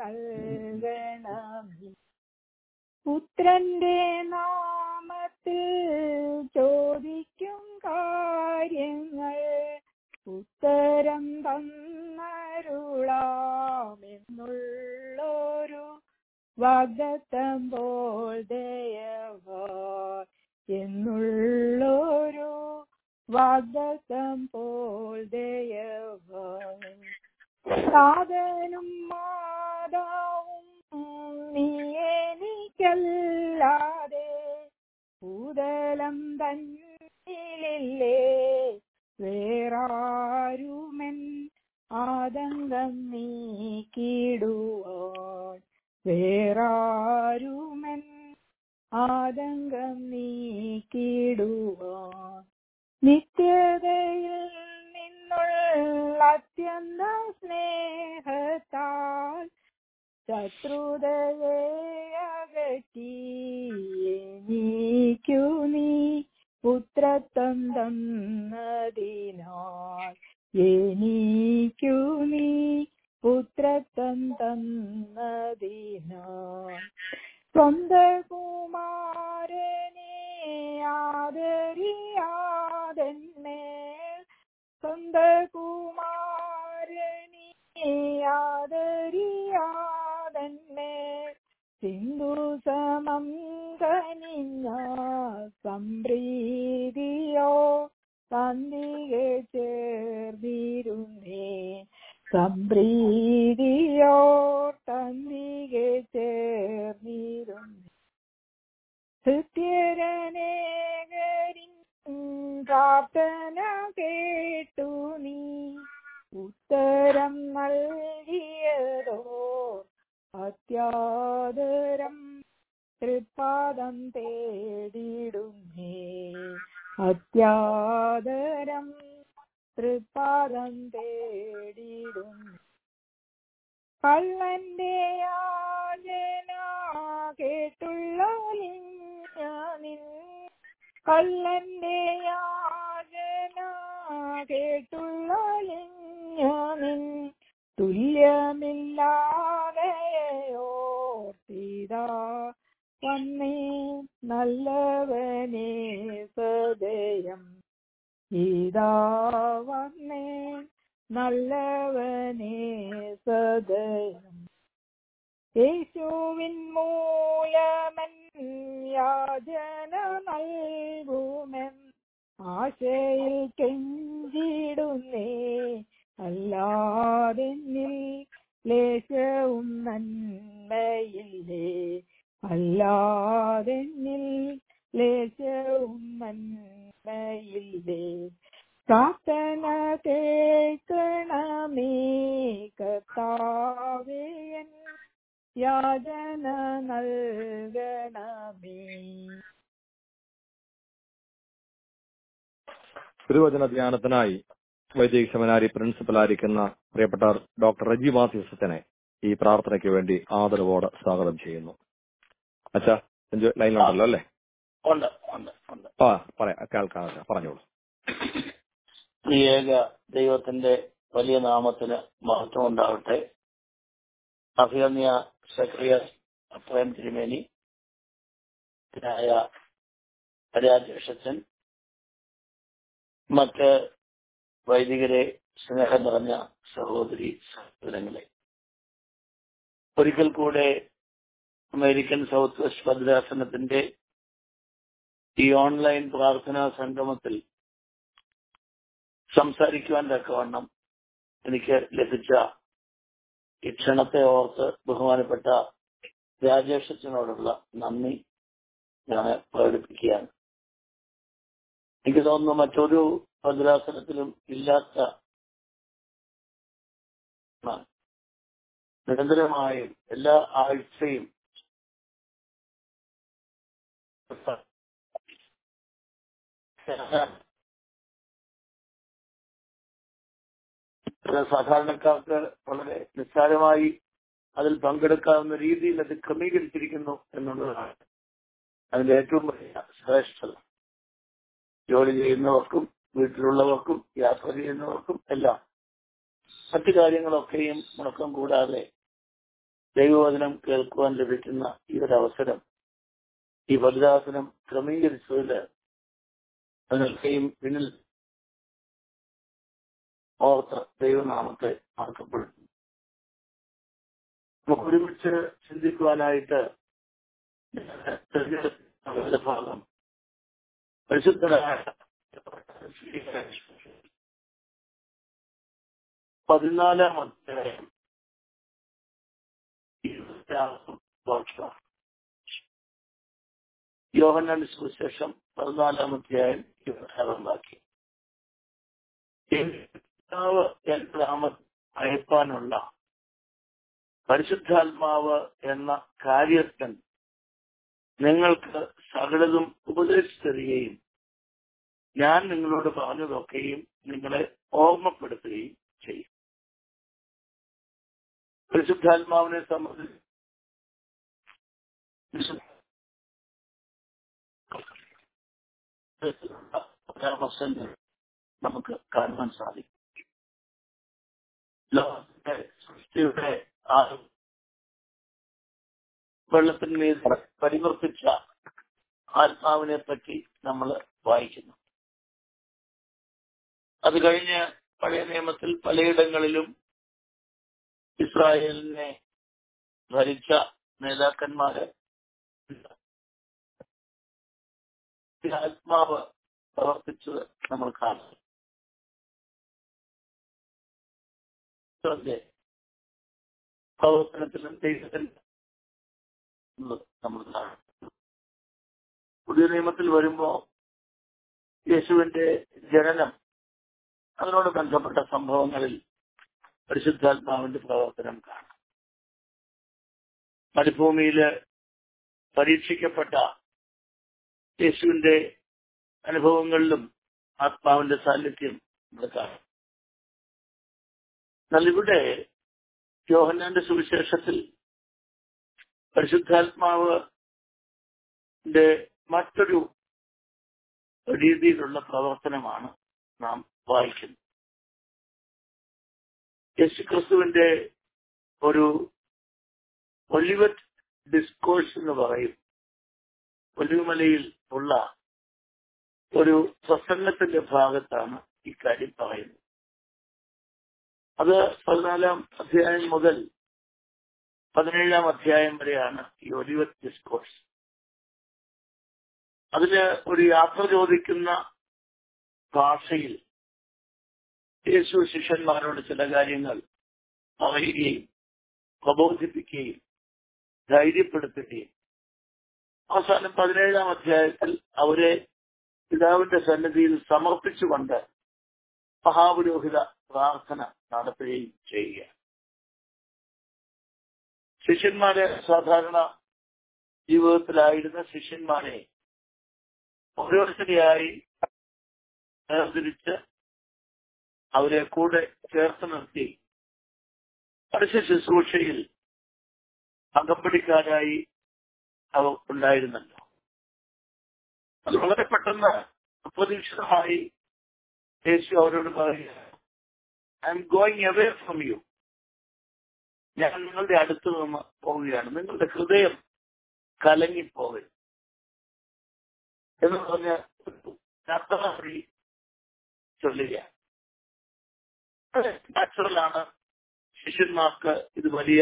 നൽകണമേ പുത്രന്റെ നാമത്തിൽ ചോദിക്കും കാര്യങ്ങൾ ഉത്തരം തന്നരുളാമെന്നുള്ളൊരു വാഗ്ദത്തം പോൽ ദയവാ എന്നുള്ളൊരു വാഗ്ദത്തം പോൽ ദയവാ സാധനും മാതാവും നീ എനിക്കല്ലാതെ ഭൂതലം തന്നിലില്ലേ വേറാരുമൻ ആതങ്കം നീക്കിടുവാൻ വേറാരുമൻ ആതങ്കം നീക്കിടുവാൻ നിത്യതയിൽ നിന്നുള്ള അത്യന്ത സ്നേഹത്താൽ ശത്രുതയെ അകറ്റി എനിക്കു നീ പുത്രത്വം തന്നതിനാൽ എനിക്കു നീ പുത്രത്വം തന്നതിനാൽ സ്വന്ത കുമാരനെ ആദരിയാതെന്മേൽ സ്വന്ത കുമാരനെ ആദരിയാതെന്മേൽ സിന്ധു സമം കനിഞ്ഞ സംപ്രീതിയോ തന്തികെ ചേർന്നിരുന്നേ സംപ്രീതിയോ തന്തികെ ചേർന്നിരുന്നേ ഹൃത്യരനേകരിൻ പ്രാർത്ഥന അത്യാദരം തൃപ്പാദം തേടിടുന്നേ അത്യാദരം തൃപ്പാദം തേടിടുന്നു കള്ളന്റെ യാചന കേട്ടുള്ള ഞാനിൻ കള്ളന്റെ യാചന കേട്ടുള്ള ഞാനിൻ തുല്യമില്ലാതെ ഓർത്തിതാ വന്നേ നല്ലവനേ സദയം ഇതാ വന്നേ നല്ലവനേ സദയം യേശുവിൻ മൂലമൻ യാചന നൽകുമെൻ ആശയിൽ കെഞ്ചിടുന്നേ അല്ലാതെന്നിൽ ലേശവും നന്മയില്ലേ അല്ലാതെന്നിൽ ലേശവും നന്മയില്ലേ പ്രാർത്ഥന കേൾക്കണമേ കർത്താവേയൻ യാചന നൽകണമേ തിരുവചന ധ്യാനത്തിനായി വൈദിക സെമിനാരി പ്രിൻസിപ്പലായിരിക്കുന്ന പ്രിയപ്പെട്ട ഡോക്ടർ റജി മാത്യുസത്തിനെ ഈ പ്രാർത്ഥനയ്ക്ക് വേണ്ടി ആദരവോടെ സ്വാഗതം ചെയ്യുന്നു അച്ഛാ എൻജോ ലൈനിലുണ്ടല്ലോ അല്ലേ ഉണ്ട് ഉണ്ട് ഉണ്ട് ആ പറയാം കേൾക്കാം അച്ഛാ പറഞ്ഞോളൂ ഈ ഏക ദൈവത്തിന്റെ വലിയ നാമത്തിന് മഹത്വം ഉണ്ടാവട്ടെ അഭിഗമ്യ സെക്രിയസ് പ്രേം തിരുമേനി ായ രാജേഷച്ചൻ മറ്റ് വൈദികരെ സ്നേഹം നിറഞ്ഞ സഹോദരി സഹോദരങ്ങളെ ഒരിക്കൽ കൂടെ അമേരിക്കൻ സൗത്ത് വെസ്റ്റ് ഭദ്രാസനത്തിന്റെ ഈ ഓൺലൈൻ പ്രാർത്ഥനാ സംഗമത്തിൽ സംസാരിക്കുവാൻ തക്കവണ്ണം എനിക്ക് ലഭിച്ച ഈ ക്ഷണത്തെ ഓർത്ത് ബഹുമാനപ്പെട്ട രാജേഷത്തിനോടുള്ള നന്ദി ഞാൻ പ്രകടിപ്പിക്കുകയാണ് എനിക്ക് തോന്നുന്നു മറ്റൊരു ഭദ്രാസനത്തിലും ഇല്ലാത്ത നിരന്തരമായും എല്ലാ ആഴ്ചയും സാധാരണക്കാർക്ക് വളരെ നിസ്സാരമായി അതിൽ പങ്കെടുക്കാവുന്ന രീതിയിൽ അത് ക്രമീകരിച്ചിരിക്കുന്നു എന്നുള്ളതാണ് അതിന്റെ ഏറ്റവും വലിയ ശ്രേഷ്ഠത ജോലി ചെയ്യുന്നവർക്കും വീട്ടിലുള്ളവർക്കും യാത്ര ചെയ്യുന്നവർക്കും എല്ലാം മറ്റു കാര്യങ്ങളൊക്കെയും മുടക്കം കൂടാതെ ദൈവവചനം കേൾക്കുവാൻ ലഭിക്കുന്ന ഈ ഒരു അവസരം ഈ ഭദ്രാസനം ക്രമീകരിച്ചതിൽ അതിനൊക്കെയും പിന്നിൽ ഓർത്ത് ദൈവനാമത്തെ ആക്കപ്പെടുന്നു നമുക്ക് ഒരുമിച്ച് ചിന്തിക്കുവാനായിട്ട് തിരഞ്ഞെടുത്ത ഭാഗം പരിശുദ്ധരായ പതിനാലാം അധ്യായം ഇരുപത്തിയാറാം വാക്യം യോഹന്നാൻ സുവിശേഷം പതിനാലാം അധ്യായം ഇരുപത്തിയാറാം വാക്യം കർത്താവ് എന്റെ നാമ അയപ്പാനുള്ള പരിശുദ്ധാത്മാവ് എന്ന കാര്യസ്ഥൻ നിങ്ങൾക്ക് സകലതും ഉപദേശിച്ചു തരികയും ഞാൻ നിങ്ങളോട് പറഞ്ഞതൊക്കെയും നിങ്ങളെ ഓർമ്മപ്പെടുത്തുകയും ചെയ്യും പരിശുദ്ധാത്മാവിനെ സംബന്ധിച്ച് പരാമർശങ്ങൾ നമുക്ക് കാണുവാൻ സാധിക്കും ലോകത്തിന്റെ സൃഷ്ടിയുടെ ആ വെള്ളത്തിന്മേൽ പരിവർത്തിച്ച ആത്മാവിനെ പറ്റി നമ്മൾ വായിക്കുന്നു അത് കഴിഞ്ഞ് പഴയ നിയമത്തിൽ പലയിടങ്ങളിലും ഇസ്രായേലിനെ ഭരിച്ച നേതാക്കന്മാര് ആത്മാവ് പ്രവർത്തിച്ചത് നമ്മൾ കാണുന്നു പ്രവർത്തനത്തിലും ദൈവത്തിൽ നമ്മൾ കാണുന്നു പുതിയ നിയമത്തിൽ വരുമ്പോ യേശുവിന്റെ ജനനം അതിനോട് ബന്ധപ്പെട്ട സംഭവങ്ങളിൽ പരിശുദ്ധാത്മാവിന്റെ പ്രവർത്തനം കാണാം മരുഭൂമിയില് പരീക്ഷിക്കപ്പെട്ട യേശുവിന്റെ അനുഭവങ്ങളിലും ആത്മാവിന്റെ സാന്നിധ്യം നമ്മൾ കാണും എന്നാൽ ഇവിടെ യോഹന്നാന്റെ സുവിശേഷത്തിൽ പരിശുദ്ധാത്മാവിന്റെ മറ്റൊരു രീതിയിലുള്ള പ്രവർത്തനമാണ് നാം വായിക്കുന്നത് യേശുക്രിസ്തുവിന്റെ ഒരു ഒലിവറ്റ് ഡിസ്കോഴ്സ് എന്ന് പറയും ഒലിവുമലയിൽ ഉള്ള ഒരു പ്രസംഗത്തിന്റെ ഭാഗത്താണ് ഇക്കാര്യം പറയുന്നത് അത് പതിനാലാം അധ്യായം മുതൽ പതിനേഴാം അധ്യായം വരെയാണ് ഈ ഒലിവറ്റ് ഡിസ്കോഴ്സ് അതില് ഒരു യാത്ര ചോദിക്കുന്ന ഭാഷയിൽ യേശു ശിഷ്യന്മാരോട് ചില കാര്യങ്ങൾ പറയുകയും പ്രബോധിപ്പിക്കുകയും ധൈര്യപ്പെടുത്തുകയും അവസാനം പതിനേഴാം അധ്യായത്തിൽ അവരെ പിതാവിന്റെ സന്നിധിയിൽ സമർപ്പിച്ചുകൊണ്ട് മഹാപുരോഹിത പ്രാർത്ഥന നടത്തുകയും ചെയ്യുക ശിഷ്യന്മാരെ സാധാരണ ജീവിതത്തിലായിരുന്ന ശിഷ്യന്മാരെ ഓരോരുത്തരെയായി വേർതിരിച്ച് അവരെ കൂടെ ചേർത്ത് നിർത്തി പരസ്യ ശുശ്രൂഷയിൽ അകമ്പടിക്കാരായി അവർ ഉണ്ടായിരുന്നല്ലോ അത് വളരെ പെട്ടെന്ന് അപ്രതീക്ഷിതമായി യേശു അവരോട് പറയുക I'm going away from you ഞാൻ നിങ്ങളുടെ അടുത്ത് നിന്ന് പോവുകയാണ് നിങ്ങളുടെ ഹൃദയം കലങ്ങിപ്പോകരുത് എന്ന് പറഞ്ഞ യാത്ര വഴി ചൊല്ലുക നാച്ചുറലാണ് ശിഷ്യന്മാർക്ക് ഇത് വലിയ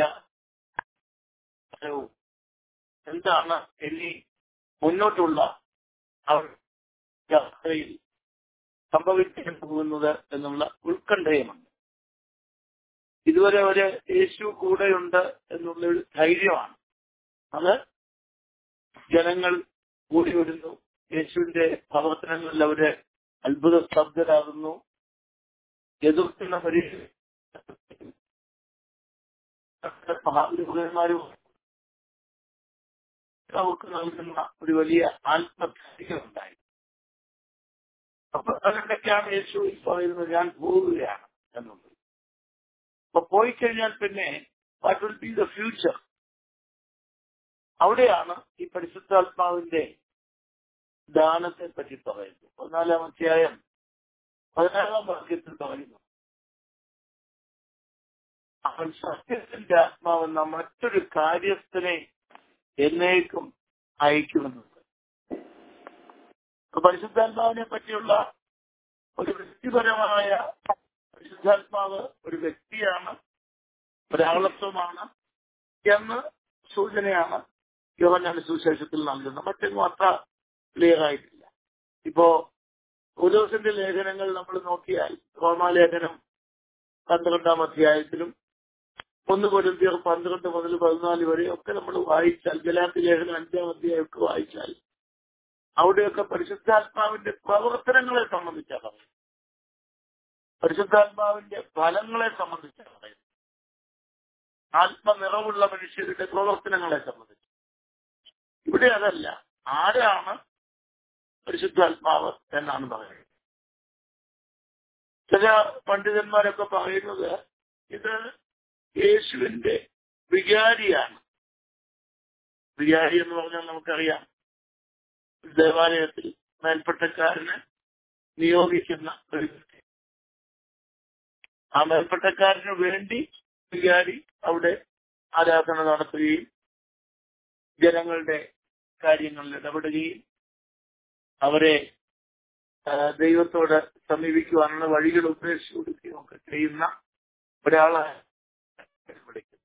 എന്താണ് ഇനി മുന്നോട്ടുള്ള അവർ യാത്രയിൽ സംഭവിക്കാൻ പോകുന്നത് എന്നുള്ള ഉത്കണ്ഠയുമുണ്ട് ഇതുവരെ ഒരു യേശു കൂടെയുണ്ട് എന്നുള്ള ഒരു ധൈര്യമാണ് അത് ജനങ്ങൾ കൂടി വരുന്നു യേശുവിന്റെ പ്രവർത്തനങ്ങളിൽ അവര് അത്ഭുത സ്തബ്ധരാകുന്നു എതിർക്കുന്ന പരീക്ഷ മഹാപുരുഷന്മാരും അവർക്ക് നൽകുന്ന ഒരു വലിയ ആത്മധൈര്യം ഉണ്ടായി അപ്പൊ അതിനൊക്കെയാണ് യേശു പറയുന്നത് ഞാൻ പോവുകയാണ് എന്നുള്ളത് അപ്പൊ പോയി കഴിഞ്ഞാൽ പിന്നെ what will be the future അവിടെയാണ് ഈ പരിശുദ്ധാത്മാവിന്റെ ദാനത്തെ പറ്റി പറയുന്നത് പതിനാലാം അധ്യായം പതിനാറാം വാക്യത്തിൽ പറയുന്നു അവൻ സത്യത്തിന്റെ ആത്മാവെന്ന മറ്റൊരു കാര്യസ്ഥനെ എന്നേക്കും അയക്കുമെന്നത് പരിശുദ്ധാത്മാവിനെ പറ്റിയുള്ള ഒരു വ്യക്തിപരമായ പരിശുദ്ധാത്മാവ് ഒരു വ്യക്തിയാണ് ഒരാളത്വമാണ് എന്ന് സൂചനയാണ് യോഹന്നാന്റെ സുവിശേഷത്തിൽ നൽകുന്നത് മറ്റൊന്നും അത്ര ക്ലിയർ ആയിട്ടില്ല ഇപ്പോ ഉദോസിന്റെ ലേഖനങ്ങൾ നമ്മൾ നോക്കിയാൽ റോമാലേഖനം പന്ത്രണ്ടാം അധ്യായത്തിലും ഒന്ന് പൊരുന്തിയർ പന്ത്രണ്ട് മുതൽ പതിനാല് വരെ ഒക്കെ നമ്മൾ വായിച്ചാൽ ഗലാത്തി ലേഖനം അഞ്ചാം അധ്യായം ഒക്കെ വായിച്ചാൽ അവിടെയൊക്കെ പരിശുദ്ധാത്മാവിന്റെ പ്രവർത്തനങ്ങളെ സംബന്ധിച്ചാണ് പറയുന്നത് പരിശുദ്ധാത്മാവിന്റെ ഫലങ്ങളെ സംബന്ധിച്ചാണ് പറയുന്നത് ആത്മനിറവുള്ള മനുഷ്യരുടെ പ്രവർത്തനങ്ങളെ സംബന്ധിച്ച് ഇവിടെ അതല്ല ആരാണ് പരിശുദ്ധാത്മാവ് എന്നാണ് പറയുന്നത് ചില പണ്ഡിതന്മാരൊക്കെ പറയുന്നത് ഇത് യേശുവിന്റെ വികാരിയാണ് വികാരി എന്ന് പറഞ്ഞാൽ നമുക്കറിയാം ദേവാലയത്തിൽ മേൽപ്പെട്ടക്കാരന് നിയോഗിക്കുന്ന ഒരു വ്യക്തി ആ മേൽപ്പെട്ടക്കാരന് വേണ്ടി വികാരി അവിടെ ആരാധന നടത്തുകയും ജനങ്ങളുടെ കാര്യങ്ങളിൽ ഇടപെടുകയും അവരെ ദൈവത്തോട് സമീപിക്കുവാനുള്ള വഴികൾ ഉപദേശിച്ചു കൊടുക്കുകയും ഒക്കെ ചെയ്യുന്ന ഒരാളെ വിളിക്കുന്നു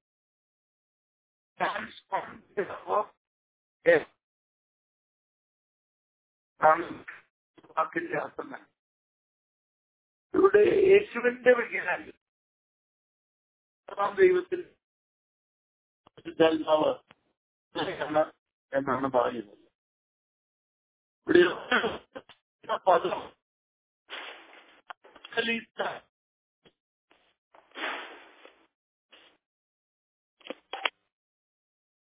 വാക്കിന്റെ അർത്ഥം തന്നെ ഇവിടെ യേശുവിന്റെ വിജ്ഞാനം ദൈവത്തിൽ പരിശുദ്ധാത്മാവ് എന്നാണ് പറയുന്നത് ഇവിടെ പദം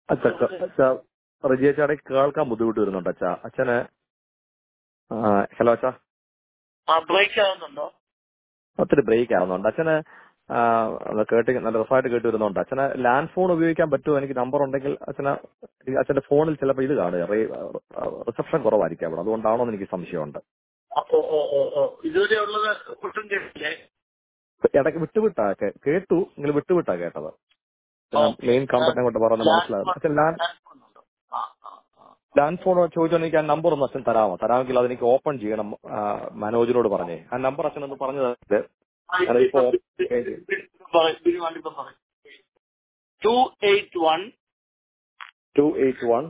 അച്ഛ അച്ഛ റജിയച്ചാടെ കേൾക്കാൻ ബുദ്ധിമുട്ട് വരുന്നുണ്ട് അച്ഛ അച്ഛന് ആ, ഹലോ അച്ഛ ആ ബ്രേക്ക് ആവുന്നുണ്ടോ ഒത്തിരി ബ്രേക്ക് ആവുന്നുണ്ട് അച്ഛന് ആ, അത് കേട്ട് നല്ല രസമായിട്ട് കേട്ട് വരുന്നുണ്ട് അച്ഛന് ലാൻഡ് ഫോൺ ഉപയോഗിക്കാൻ പറ്റുമോ എനിക്ക് നമ്പർ ഉണ്ടെങ്കിൽ അച്ഛന് ഈ അച്ഛന്റെ ഫോണിൽ ചിലപ്പോൾ ഇത് കാണുക റിസപ്ഷൻ കുറവായിരിക്കും അവിടെ അതുകൊണ്ടാണോ എന്ന് എനിക്ക് സംശയമുണ്ട് ആ, ഓ ഓ ഓ ഓ ഇതുവരെ ഉള്ളത് ഒട്ടും കേട്ടില്ലേ ഇടയ്ക്ക് വിട്ടുവിട്ടാ കേ- കേട്ടു നിങ്ങൾ വിട്ടുവിട്ടാ കേട്ടത് ഓക്കേ. മെയിൻ കമ്പനി അങ്ങോട്ട് പറഞ്ഞ് മനസ്സിലാകും അച്ഛൻ ലാൻഡ് ആ, ആ, ആ. ലാൻഡ് ഫോൺ ചോദിച്ചോണ്ട് എനിക്ക് ആ നമ്പർ ഒന്ന് അച്ഛൻ തരാമോ തരാമെങ്കിൽ അതെനിക്ക് ഓപ്പൺ ചെയ്യണം ആ, മനോജിനോട് പറഞ്ഞേ ആ നമ്പർ അച്ഛൻ ഒന്ന് പറഞ്ഞു തരരുത് ഞാനിപ്പോ two eight one two eight one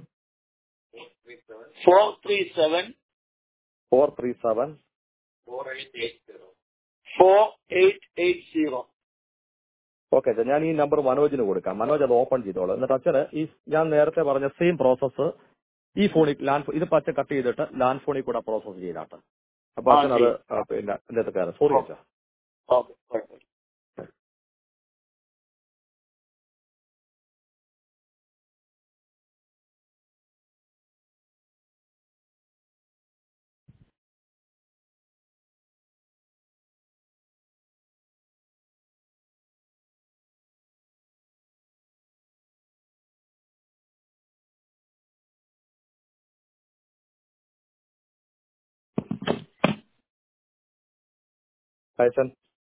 four three seven four three seven four eight eight zero okay അച്ഛൻ ഞാൻ ഈ നമ്പർ മനോജിന് കൊടുക്കാം മനോജ് അത് ഓപ്പൺ ചെയ്തോളൂ എന്നിട്ട് അച്ഛന് ഈ ഞാൻ നേരത്തെ പറഞ്ഞ സെയിം പ്രോസസ്സ് ഈ ഫോണിൽ ലാൻഡ് ഇത് പച്ച കട്ട് ചെയ്തിട്ട് ലാൻഡ് ഫോണിൽ കൂടെ പ്രോസസ്സ് ചെയ്താട്ട് അപ്പൊ ആ, അച്ഛൻ അത് ചെയ്യും. ആ, പിന്നെ എന്റെ കയറാം സോറി അച്ഛാ ഓക്കെ കുഴപ്പമില്ല അച്ഛൻ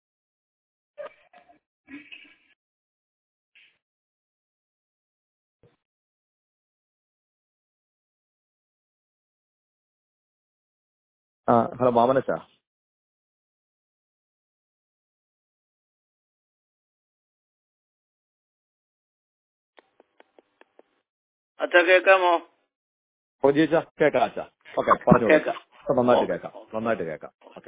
ആ ഹലോ മാമനച്ചാ അച്ഛാ കേൾക്കാമോ പ്രജീച്ച കേക്കാം അച്ഛാ ഓക്കെ പറഞ്ഞു കേൾക്കാം നന്നായിട്ട് ഓക്കെ. കേൾക്കാം നന്നായിട്ട് കേൾക്കാം ഓക്കെ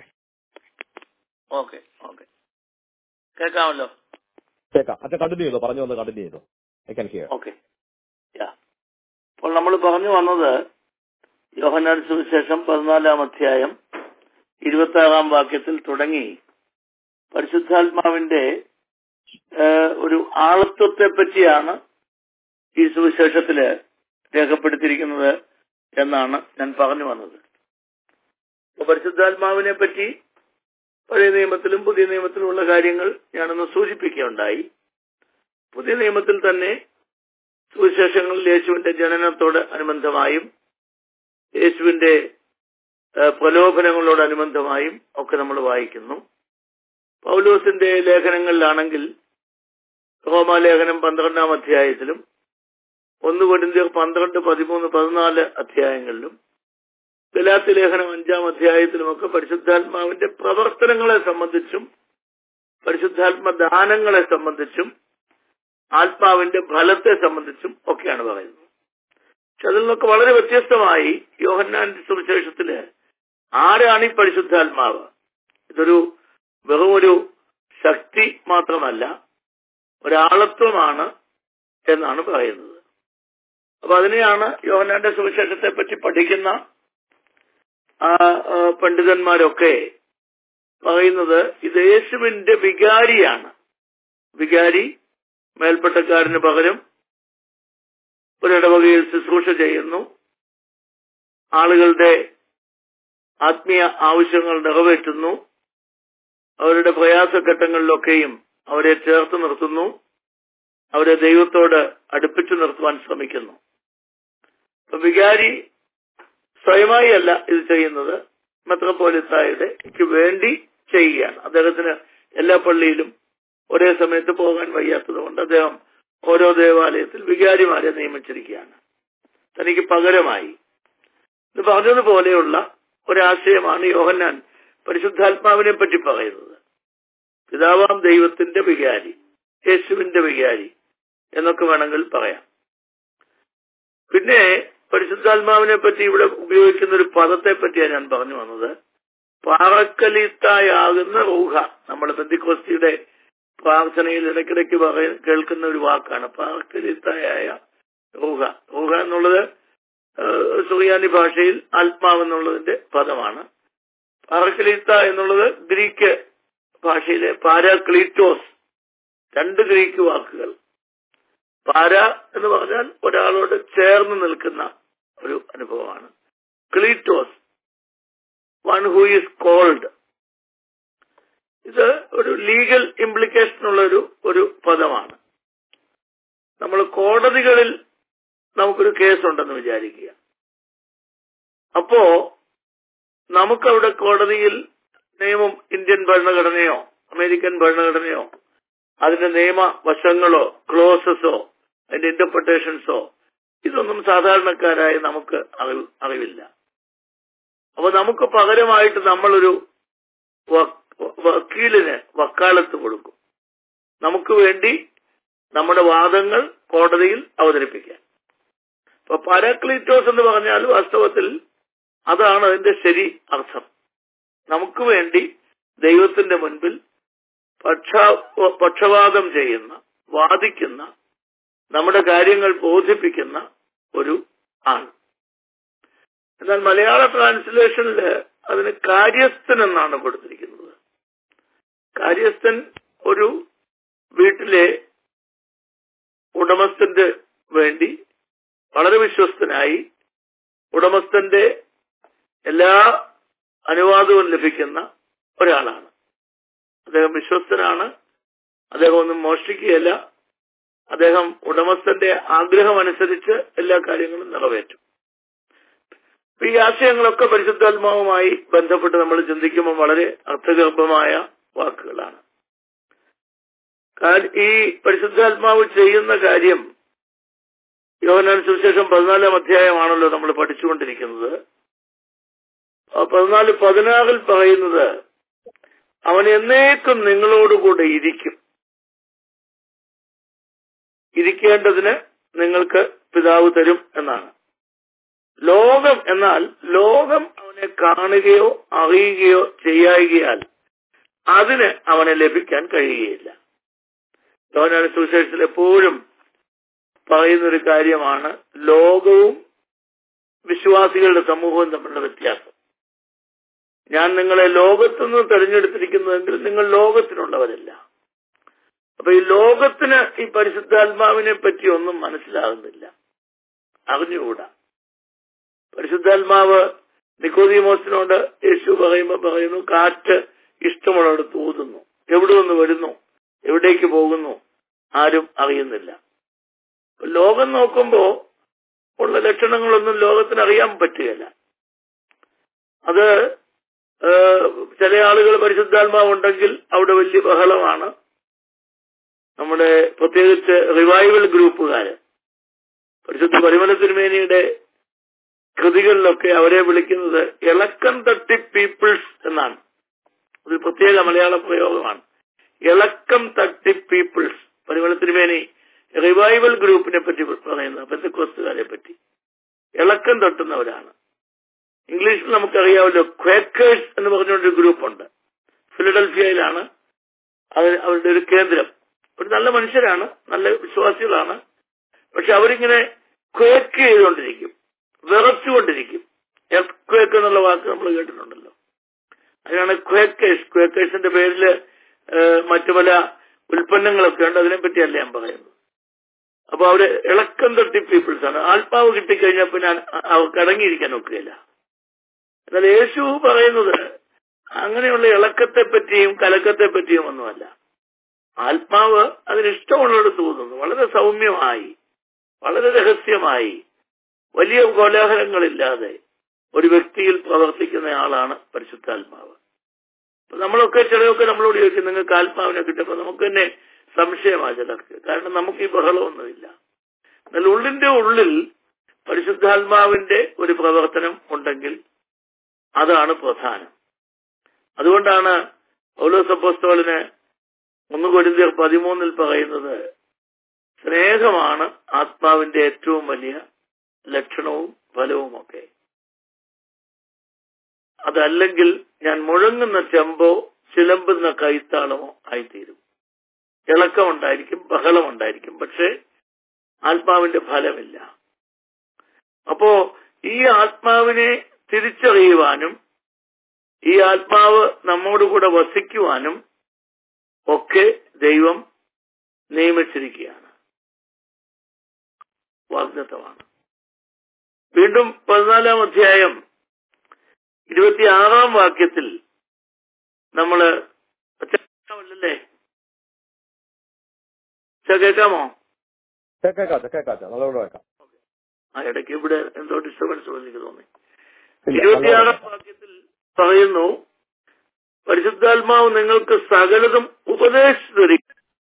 ഓക്കെ ഓക്കെ കേൾക്കാമല്ലോ കേൾക്കാം അച്ഛൻ കണ്ടിന്യൂ ചെയ്തോ പറഞ്ഞു വന്ന് കണ്ടിന്യൂ ചെയ്തോ I can hear okay yeah അപ്പോൾ നമ്മൾ പറഞ്ഞു വന്നത് യോഹന്നാൻ സുവിശേഷം പതിനാലാം അധ്യായം ഇരുപത്തി ആറാം വാക്യത്തിൽ തുടങ്ങി പരിശുദ്ധാത്മാവിന്റെ ഏഹ്, ഒരു ആളത്വത്തെ പറ്റിയാണ് ഈ സുവിശേഷത്തില് രേഖപ്പെടുത്തിയിരിക്കുന്നത് എന്നാണ് ഞാൻ പറഞ്ഞു വന്നത് അപ്പൊ പരിശുദ്ധാത്മാവിനെ പറ്റി പഴയ നിയമത്തിലും പുതിയ നിയമത്തിലുമുള്ള കാര്യങ്ങൾ ഞാനൊന്ന് സൂചിപ്പിക്കുകയുണ്ടായി പുതിയ നിയമത്തിൽ തന്നെ സുവിശേഷങ്ങളിൽ യേശുവിന്റെ ജനനത്തോട് അനുബന്ധമായും യേശുവിന്റെ ആ, പ്രലോഭനങ്ങളോടനുബന്ധമായും ഒക്കെ നമ്മൾ വായിക്കുന്നു പൗലോസിന്റെ ലേഖനങ്ങളിലാണെങ്കിൽ റോമാലേഖനം പന്ത്രണ്ടാം അധ്യായത്തിലും ഒന്ന് കൊരിന്ത്യർ പന്ത്രണ്ട് പതിമൂന്ന് പതിനാല് അധ്യായങ്ങളിലും ഗലാത്തി ലേഖനം അഞ്ചാം അധ്യായത്തിലുമൊക്കെ പരിശുദ്ധാത്മാവിന്റെ പ്രവർത്തനങ്ങളെ സംബന്ധിച്ചും പരിശുദ്ധാത്മ ദാനങ്ങളെ സംബന്ധിച്ചും ആത്മാവിന്റെ ഫലത്തെ സംബന്ധിച്ചും ഒക്കെയാണ് പറയുന്നത് പക്ഷെ അതിൽ നിന്നൊക്കെ വളരെ വ്യത്യസ്തമായി യോഹന്നാന്റെ സുവിശേഷത്തില് ആരാണ് ഈ പരിശുദ്ധാത്മാവ് ഇതൊരു വെറും ഒരു ശക്തി മാത്രമല്ല ഒരാളത്വമാണ് എന്നാണ് പറയുന്നത് അപ്പൊ അതിനെയാണ് യോഹന്നാന്റെ സുവിശേഷത്തെ പറ്റി പഠിക്കുന്ന ആ, ആ, പണ്ഡിതന്മാരൊക്കെ പറയുന്നത് ഇത് യേശുവിന്റെ വികാരിയാണ് വികാരി മേൽപ്പെട്ടക്കാരന് പകരം ഒരിടവകയിൽ ശുശ്രൂഷ ചെയ്യുന്നു ആളുകളുടെ ആത്മീയ ആവശ്യങ്ങൾ നിറവേറ്റുന്നു അവരുടെ പ്രയാസഘട്ടങ്ങളിലൊക്കെയും അവരെ ചേർത്ത് നിർത്തുന്നു അവരെ ദൈവത്തോട് അടുപ്പിച്ചു നിർത്തുവാൻ ശ്രമിക്കുന്നു അപ്പൊ വികാരി സ്വയമായി അല്ല ഇത് ചെയ്യുന്നത് മെത്രപ്പോലിത്തായുടെ വേണ്ടി ചെയ്യുകയാണ് അദ്ദേഹത്തിന് എല്ലാ പള്ളിയിലും ഒരേ സമയത്ത് പോകാൻ വയ്യാത്തത് കൊണ്ട് അദ്ദേഹം ഓരോ ദേവാലയത്തിൽ വികാരിമാരെ നിയമിച്ചിരിക്കുകയാണ് തനിക്ക് പകരമായി ഇത് പറഞ്ഞതുപോലെയുള്ള ഒരാശയമാണ് യോഹന്നാൻ പരിശുദ്ധാത്മാവിനെ പറ്റി പറയുന്നത് പിതാവാം ദൈവത്തിന്റെ വികാരി യേശുവിന്റെ വികാരി എന്നൊക്കെ വേണമെങ്കിൽ പറയാം പിന്നെ പരിശുദ്ധാത്മാവിനെ പറ്റി ഇവിടെ ഉപയോഗിക്കുന്ന ഒരു പദത്തെ പറ്റിയാണ് ഞാൻ പറഞ്ഞു വന്നത് പാറക്കലിത്തായാകുന്ന റൂഹ നമ്മൾ ബന്ധിക്കോസ്തിയുടെ പ്രാർത്ഥനയിൽ ഇടയ്ക്കിടയ്ക്ക് പറയ കേൾക്കുന്ന ഒരു വാക്കാണ് പാറക്കലിത്തായ റൂഹ റൂഹ എന്നുള്ളത് ഏഹ്, സുറിയാനി ഭാഷയിൽ ആത്മാവ് എന്നുള്ളതിന്റെ പദമാണ് പാറക്കലിത്ത എന്നുള്ളത് ഗ്രീക്ക് ഭാഷയിലെ പാരാക്ലീറ്റോസ് രണ്ട് ഗ്രീക്ക് വാക്കുകൾ പാര എന്ന് പറഞ്ഞാൽ ഒരാളോട് ചേർന്ന് നിൽക്കുന്ന ഒരു അനുഭവമാണ് ക്ലീറ്റോസ് വൺ ഹൂ ഈസ് കോൾഡ് ഇത് ഒരു ലീഗൽ ഇംപ്ലിക്കേഷൻ ഉള്ള ഒരു ഒരു പദമാണ് നമ്മൾ കോടതികളിൽ നമുക്കൊരു കേസുണ്ടെന്ന് വിചാരിക്കുക അപ്പോ നമുക്കവിടെ കോടതിയിൽ നിയമം ഇന്ത്യൻ ഭരണഘടനയോ അമേരിക്കൻ ഭരണഘടനയോ അതിന്റെ നിയമ വശങ്ങളോ ക്ലോസസോ അതിന്റെ ഇന്റർപ്രിട്ടേഷൻസോ ഇതൊന്നും സാധാരണക്കാരായ നമുക്ക് അറിവ് അറിവില്ല അപ്പൊ നമുക്ക് പകരമായിട്ട് നമ്മളൊരു വ- വക്കീലിന് വക്കാലത്ത് കൊടുക്കും നമുക്ക് വേണ്ടി നമ്മുടെ വാദങ്ങൾ കോടതിയിൽ അവതരിപ്പിക്കാൻ അപ്പൊ പാരാക്ലീറ്റോസ് എന്ന് പറഞ്ഞാൽ വാസ്തവത്തിൽ അതാണ് അതിന്റെ ശരി അർത്ഥം നമുക്ക് വേണ്ടി ദൈവത്തിന്റെ മുൻപിൽ പക്ഷ പക്ഷപാതം ചെയ്യുന്ന വാദിക്കുന്ന നമ്മുടെ കാര്യങ്ങൾ ബോധിപ്പിക്കുന്ന ഒരു ആണ് എന്നാൽ മലയാള ട്രാൻസ്ലേഷനിൽ അതിന് കാര്യസ്ഥൻ എന്നാണ് കൊടുത്തിരിക്കുന്നത് കാര്യസ്ഥൻ ഒരു വീട്ടിലെ ഉടമസ്ഥന്റെ വേണ്ടി വളരെ വിശ്വസ്തനായി ഉടമസ്ഥന്റെ എല്ലാ അനുവാദവും ലഭിക്കുന്ന ഒരാളാണ് അദ്ദേഹം വിശ്വസ്തനാണ് അദ്ദേഹം ഒന്നും മോഷ്ടിക്കുകയല്ല അദ്ദേഹം ഉടമസ്ഥന്റെ ആഗ്രഹം അനുസരിച്ച് എല്ലാ കാര്യങ്ങളും നിറവേറ്റും അപ്പൊ ഈ ആശയങ്ങളൊക്കെ പരിശുദ്ധാത്മാവുമായി ബന്ധപ്പെട്ട് നമ്മൾ ചിന്തിക്കുമ്പോൾ വളരെ അർത്ഥഗർഭമായ വാക്കുകളാണ് കാ- ഈ പരിശുദ്ധാത്മാവ് ചെയ്യുന്ന കാര്യം യോഹനാൻ സുവിശേഷം പതിനാലാം അധ്യായമാണല്ലോ നമ്മൾ പഠിച്ചുകൊണ്ടിരിക്കുന്നത് ആ പതിനാല് പതിനാറിൽ പറയുന്നത് അവൻ എന്നേക്കും നിങ്ങളോടുകൂടെ ഇരിക്കും ഇരിക്കേണ്ടതിന് നിങ്ങൾക്ക് പിതാവ് തരും എന്നാണ് ലോകം എന്നാൽ ലോകം അവനെ കാണുകയോ അറിയുകയോ ചെയ്യായികയാൽ അതിന് അവനെ ലഭിക്കാൻ കഴിയുകയില്ല യോഹനാൻ സുവിശേഷത്തിൽ എപ്പോഴും പറയുന്നൊരു കാര്യമാണ് ലോകവും വിശ്വാസികളുടെ സമൂഹവും തമ്മിലുള്ള വ്യത്യാസം ഞാൻ നിങ്ങളെ ലോകത്തുനിന്ന് തെരഞ്ഞെടുത്തിരിക്കുന്നതെങ്കിൽ നിങ്ങൾ ലോകത്തിനുള്ളവരല്ല അപ്പൊ ഈ ലോകത്തിന് ഈ പരിശുദ്ധാത്മാവിനെ പറ്റി ഒന്നും മനസ്സിലാകുന്നില്ല അറിഞ്ഞുകൂടാ പരിശുദ്ധാത്മാവ് നിക്കോദിമോസിനോട് യേശു പറയുമ്പോൾ പറയുന്നു കാറ്റ് ഇഷ്ടമുള്ളിടത്ത് ഊതുന്നു എവിടെ നിന്ന് വരുന്നു എവിടേക്ക് പോകുന്നു ആരും അറിയുന്നില്ല അപ്പൊ ലോകം നോക്കുമ്പോ ഉള്ള ലക്ഷണങ്ങളൊന്നും ലോകത്തിന് അറിയാൻ പറ്റുകയില്ല അത് ഏഹ്, ചില ആളുകൾ പരിശുദ്ധാത്മാവുണ്ടെങ്കിൽ അവിടെ വലിയ ബഹളമാണ് നമ്മുടെ പ്രത്യേകിച്ച് റിവൈവൽ ഗ്രൂപ്പുകാര് പരിശുദ്ധ പരിമല തിരുമേനിയുടെ കൃതികളിലൊക്കെ അവരെ വിളിക്കുന്നത് ഇളക്കം തട്ടി പീപ്പിൾസ് എന്നാണ് ഒരു പ്രത്യേക മലയാള പ്രയോഗമാണ് ഇളക്കം തട്ടി പീപ്പിൾസ് പരിമല തിരുമേനി റിവൈവൽ ഗ്രൂപ്പിനെ പറ്റി പറയുന്നത് പെന്തക്കോസ്തുകാരെ പറ്റി ഇളക്കം തട്ടുന്നവരാണ് ഇംഗ്ലീഷിൽ നമുക്കറിയാമല്ലോ ക്വേക്കേഴ്സ് എന്ന് പറഞ്ഞൊരു ഗ്രൂപ്പുണ്ട് ഫിലഡൽഫിയയിലാണ് അത് അവരുടെ ഒരു കേന്ദ്രം ഒരു നല്ല മനുഷ്യരാണ് നല്ല വിശ്വാസികളാണ് പക്ഷെ അവരിങ്ങനെ ക്വേക്ക് ചെയ്തുകൊണ്ടിരിക്കും വിറച്ചുകൊണ്ടിരിക്കും ക്വേക്ക് എന്നുള്ള വാക്ക് നമ്മൾ കേട്ടിട്ടുണ്ടല്ലോ അതിനാണ് ക്വേക്കേഴ്സ് ക്വേക്കേഴ്സിന്റെ പേരില് ഏഹ്, മറ്റു പല ഉൽപ്പന്നങ്ങളൊക്കെ ഉണ്ട് അതിനെപ്പറ്റിയല്ല ഞാൻ പറയുന്നത് അപ്പൊ അവര് ഇളക്കം തട്ടി പീപ്പിൾസ് ആണ് ആത്മാവ് കിട്ടിക്കഴിഞ്ഞാൽ പിന്നെ അ- അവർക്ക് അടങ്ങിയിരിക്കാൻ ഒക്കുകയില്ല എന്നാൽ യേശു പറയുന്നത് അങ്ങനെയുള്ള ഇളക്കത്തെ പറ്റിയും കലക്കത്തെ പറ്റിയും ഒന്നുമല്ല ആത്മാവ് അതിന് ഇഷ്ടമുള്ളിടത്ത് തോന്നുന്നു വളരെ സൗമ്യമായി വളരെ രഹസ്യമായി വലിയ കോലാഹലങ്ങളില്ലാതെ ഒരു വ്യക്തിയിൽ പ്രവർത്തിക്കുന്ന ആളാണ് പരിശുദ്ധാത്മാവ് അപ്പൊ നമ്മളൊക്കെ ചിലരൊക്കെ നമ്മളോട് ചോദിക്കും നിങ്ങൾക്ക് ആത്മാവിനെ കിട്ടിയപ്പോ നമുക്ക് തന്നെ സംശയമാണ് ചിലർക്ക് കാരണം നമുക്ക് ഈ ബഹളമൊന്നുമില്ല എന്നാൽ ഉള്ളിന്റെ ഉള്ളിൽ പരിശുദ്ധാത്മാവിന്റെ ഒരു പ്രവർത്തനം ഉണ്ടെങ്കിൽ അതാണ് പ്രധാനം അതുകൊണ്ടാണ് പൗലോസ് അപ്പോസ്തോലിന് ഒന്ന് കൊരിന്തിയർ പതിമൂന്നിൽ പറയുന്നത് സ്നേഹമാണ് ആത്മാവിന്റെ ഏറ്റവും വലിയ ലക്ഷണവും ഫലവുമൊക്കെ അതല്ലെങ്കിൽ ഞാൻ മുഴങ്ങുന്ന ചെമ്പോ ചിലമ്പുന്ന കൈത്താളമോ ആയിത്തീരും ഇളക്കമുണ്ടായിരിക്കും ബഹളമുണ്ടായിരിക്കും പക്ഷെ ആത്മാവിന്റെ ഫലമില്ല അപ്പോ ഈ ആത്മാവിനെ തിരിച്ചറിയുവാനും ഈ ആത്മാവ് നമ്മോടുകൂടെ വസിക്കുവാനും ഒക്കെ ദൈവം നിയമിച്ചിരിക്കുകയാണ് വാഗ്ദത്തമാണ് വീണ്ടും പതിനാലാം അധ്യായം ഇരുപത്തിയാറാം വാക്യത്തിൽ നമ്മള് അല്ലേ കേൾക്കാമോ കേൾക്കാം കേൾക്കാം നല്ലോണം കേൾക്കാം ആ ഇടയ്ക്ക് ഇവിടെ എന്തോ ഡിസ്റ്റർബൻസ് പോലെ എനിക്ക് തോന്നി ഇല്ല, ഇരുപത്തിയാറാം നല്ലോണം വാക്യത്തിൽ പറയുന്നു പരിശുദ്ധാത്മാവ് നിങ്ങൾക്ക് സകലതും ഉപദേശിച്ചു തരിക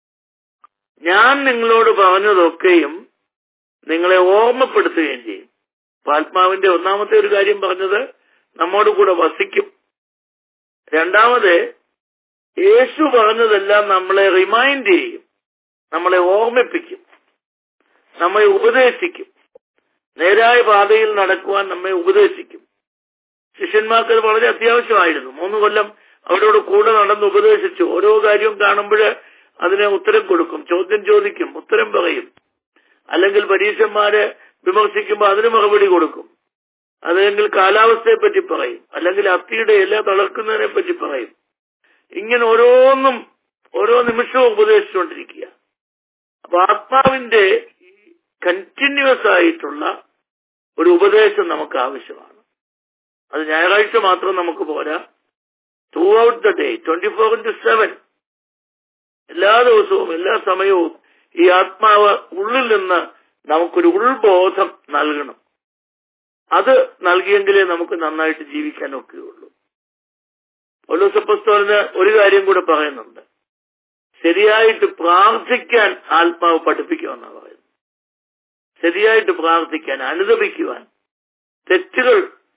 ഞാൻ നിങ്ങളോട് പറഞ്ഞതൊക്കെയും നിങ്ങളെ ഓർമ്മപ്പെടുത്തുകയും ചെയ്യും അപ്പൊ ആത്മാവിന്റെ ഒന്നാമത്തെ ഒരു കാര്യം പറഞ്ഞത് നമ്മോട് കൂടെ വസിക്കും രണ്ടാമത് യേശു പറഞ്ഞതെല്ലാം നമ്മളെ റിമൈൻഡ് ചെയ്യും നമ്മളെ ഓർമ്മിപ്പിക്കും നമ്മെ ഉപദേശിക്കും നേരായ പാതയിൽ നടക്കുവാൻ നമ്മെ ഉപദേശിക്കും ശിഷ്യന്മാർക്ക് അത് വളരെ അത്യാവശ്യമായിരുന്നു മൂന്ന് കൊല്ലം അവരോട് കൂടെ നടന്ന് ഉപദേശിച്ചു ഓരോ കാര്യവും കാണുമ്പോൾ അതിന് ഉത്തരം കൊടുക്കും ചോദ്യം ചോദിക്കും ഉത്തരം പറയും അല്ലെങ്കിൽ പരീക്ഷന്മാരെ വിമർശിക്കുമ്പോൾ അതിന് മറുപടി കൊടുക്കും അല്ലെങ്കിൽ കാലാവസ്ഥയെ പറ്റി പറയും അല്ലെങ്കിൽ അത്തിയുടെ ഇല തളർക്കുന്നതിനെ പറ്റി പറയും ഇങ്ങനെ ഓരോന്നും ഓരോ നിമിഷവും ഉപദേശിച്ചുകൊണ്ടിരിക്കുക അപ്പൊ ആത്മാവിന്റെ കണ്ടിന്യൂസ് ആയിട്ടുള്ള ഒരു ഉപദേശം നമുക്ക് ആവശ്യമാണ് അത് ഞായറാഴ്ച മാത്രം നമുക്ക് പോരാ throughout the day twenty four into seven എല്ലാ ദിവസവും എല്ലാ സമയവും ഈ ആത്മാവ് ഉള്ളിൽ നിന്ന് നമുക്കൊരു ഉൾബോധം നൽകണം അത് നൽകിയെങ്കിലേ നമുക്ക് നന്നായിട്ട് ജീവിക്കാൻ ഒക്കെയുള്ളൂ ഒലോസപ്പസ്തോലിന് ഒരു കാര്യം കൂടെ പറയുന്നുണ്ട് ശരിയായിട്ട് പ്രാർത്ഥിക്കാൻ ആത്മാവ് പഠിപ്പിക്കുമെന്നാണ് പറയുന്നത് ശരിയായിട്ട് പ്രാർത്ഥിക്കാൻ അനുദപിക്കുവാൻ തെറ്റുകൾ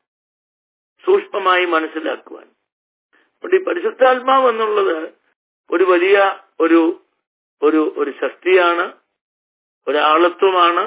സൂക്ഷ്മമായി മനസ്സിലാക്കുവാൻ അതുകൊണ്ട് ഈ പരിശുദ്ധാത്മാവ് എന്നുള്ളത് ഒരു വലിയ ഒരു ഒരു ഒരു ശക്തിയാണ് ഒരാളത്വമാണ്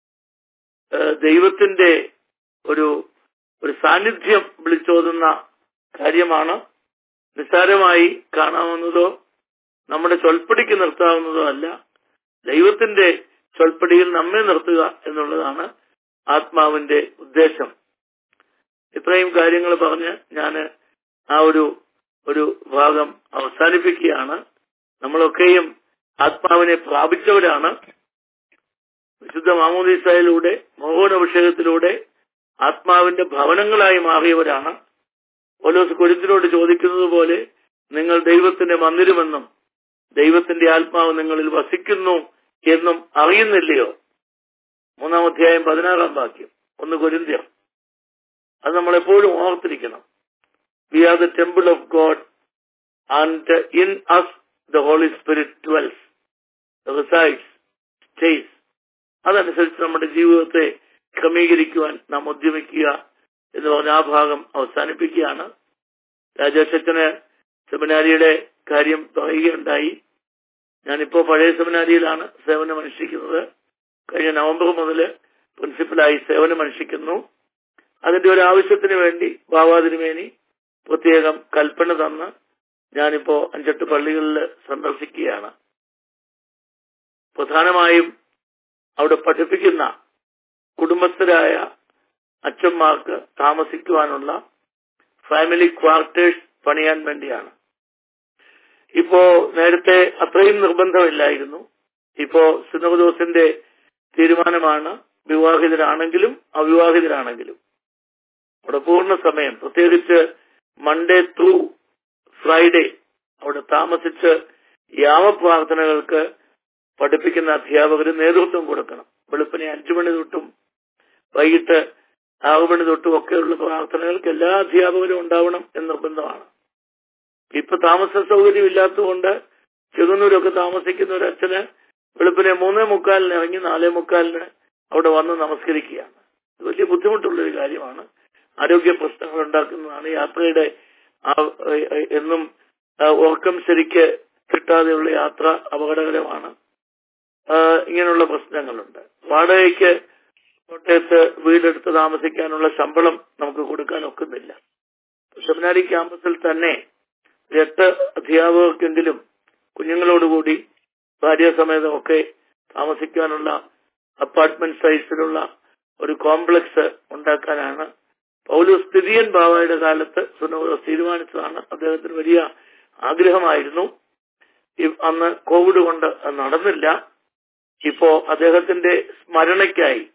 ഏഹ് ദൈവത്തിന്റെ ഒരു ഒരു സാന്നിധ്യം വിളിച്ചോതുന്ന കാര്യമാണ് നിസ്സാരമായി കാണാവുന്നതോ നമ്മുടെ ചൊൽപ്പടിക്ക് നിർത്താവുന്നതോ അല്ല ദൈവത്തിന്റെ ചൊൽപ്പടിയിൽ നമ്മെ നിർത്തുക എന്നുള്ളതാണ് ആത്മാവിന്റെ ഉദ്ദേശം ഇത്രയും കാര്യങ്ങൾ പറഞ്ഞ് ഞാൻ ആ ഒരു ഒരു ഭാഗം അവസാനിപ്പിക്കുകയാണ് നമ്മളൊക്കെയും ആത്മാവിനെ പ്രാപിച്ചവരാണ് വിശുദ്ധ മാമോദീസയിലൂടെ മോഹനഭിഷേകത്തിലൂടെ ആത്മാവിന്റെ ഭവനങ്ങളായി മാറിയവരാണ് ഓലോസ് കൊരിന്തിനോട് ചോദിക്കുന്നത് പോലെ നിങ്ങൾ ദൈവത്തിന്റെ മന്ദിരമെന്നും ദൈവത്തിന്റെ ആത്മാവ് നിങ്ങളിൽ വസിക്കുന്നു എന്നും അറിയുന്നില്ലയോ മൂന്നാം അധ്യായം പതിനാറാം വാക്യം ഒന്ന് കൊരിന്ത്യം അത് നമ്മൾ എപ്പോഴും ഓർത്തിരിക്കണം we are the temple of God and in us the Holy Spirit dwells resides stays അതനുസരിച്ച് നമ്മുടെ ജീവിതത്തെ ക്രമീകരിക്കുവാൻ നാം ഉദ്യമിക്കുക എന്ന് പറഞ്ഞ ആ ഭാഗം അവസാനിപ്പിക്കുകയാണ് രാജേഷത്തിന് സെമിനാരിയുടെ കാര്യം പറയുകയുണ്ടായി ഞാനിപ്പോ പഴയ സെമിനാരിയിലാണ് സേവനം അനുഷ്ഠിക്കുന്നത് കഴിഞ്ഞ നവംബർ മുതൽ പ്രിൻസിപ്പലായി സേവനം അനുഷ്ഠിക്കുന്നു അതിന്റെ ഒരു ആവശ്യത്തിന് വേണ്ടി ബാബാതിരുമേനി പ്രത്യേകം കൽപ്പന തന്ന് ഞാനിപ്പോ അഞ്ചെട്ട് പള്ളികളിൽ സന്ദർശിക്കുകയാണ് പ്രധാനമായും അവിടെ പഠിപ്പിക്കുന്ന കുടുംബസ്ഥരായ അച്ഛന്മാർക്ക് താമസിക്കുവാനുള്ള ഫാമിലി ക്വാർട്ടേഴ്സ് പണിയാൻ വേണ്ടിയാണ് ഇപ്പോ നേരത്തെ അത്രയും നിർബന്ധമില്ലായിരുന്നു ഇപ്പോ സിനോദോസിന്റെ തീരുമാനമാണ് വിവാഹിതരാണെങ്കിലും അവിവാഹിതരാണെങ്കിലും അവിടെ പൂർണ്ണ സമയം പ്രത്യേകിച്ച് മൺഡേ ത്രൂ ഫ്രൈഡേ അവിടെ താമസിച്ച് യാമപ്രാർത്ഥനകൾക്ക് പഠിപ്പിക്കുന്ന അധ്യാപകർ നേതൃത്വം കൊടുക്കണം വെളുപ്പിനെ അഞ്ചു മണി തൊട്ടും വൈകിട്ട് ആറു മണി തൊട്ടും ഒക്കെയുള്ള പ്രാർത്ഥനകൾക്ക് എല്ലാ അധ്യാപകരും ഉണ്ടാവണം എന്ന് നിർബന്ധമാണ് ഇപ്പൊ താമസ സൗകര്യം ഇല്ലാത്തതുകൊണ്ട് ചെറുന്നൂരൊക്കെ താമസിക്കുന്ന ഒരു അച്ഛന് വെളുപ്പിനെ മൂന്നേ മുക്കാലിന് ഇറങ്ങി നാലേ മുക്കാലിന് അവിടെ വന്ന് നമസ്കരിക്കുകയാണ് ഇത് വലിയ ബുദ്ധിമുട്ടുള്ള ഒരു കാര്യമാണ് ആരോഗ്യ പ്രശ്നങ്ങൾ ഉണ്ടാക്കുന്നതാണ് യാത്രയുടെ ആ- എന്നും ആ, ഉറക്കം ശരിക്ക് കിട്ടാതെയുള്ള യാത്ര അപകടകരമാണ് ആ, ഇങ്ങനെയുള്ള പ്രശ്നങ്ങളുണ്ട് വാടകയ്ക്ക് കോട്ടയത്ത് വീടെടുത്ത് താമസിക്കാനുള്ള ശമ്പളം നമുക്ക് കൊടുക്കാൻ ഒക്കുന്നില്ല സെമിനാരി ക്യാമ്പസിൽ തന്നെ എട്ട് അധ്യാപകർക്കെങ്കിലും കുഞ്ഞുങ്ങളോടുകൂടി ഭാര്യാസമേതമൊക്കെ താമസിക്കാനുള്ള അപ്പാർട്ട്മെന്റ് സൈസിലുള്ള ഒരു കോംപ്ലക്സ് ഉണ്ടാക്കാനാണ് പൗലോസ് സ്ഥിതിയൻ ബാവയുടെ കാലത്ത് സുനോദോസ് തീരുമാനിച്ചതാണ് അദ്ദേഹത്തിന് വലിയ ആഗ്രഹമായിരുന്നു അന്ന് കോവിഡ് കൊണ്ട് അത് നടന്നില്ല ഇപ്പോ അദ്ദേഹത്തിന്റെ സ്മരണയ്ക്കായി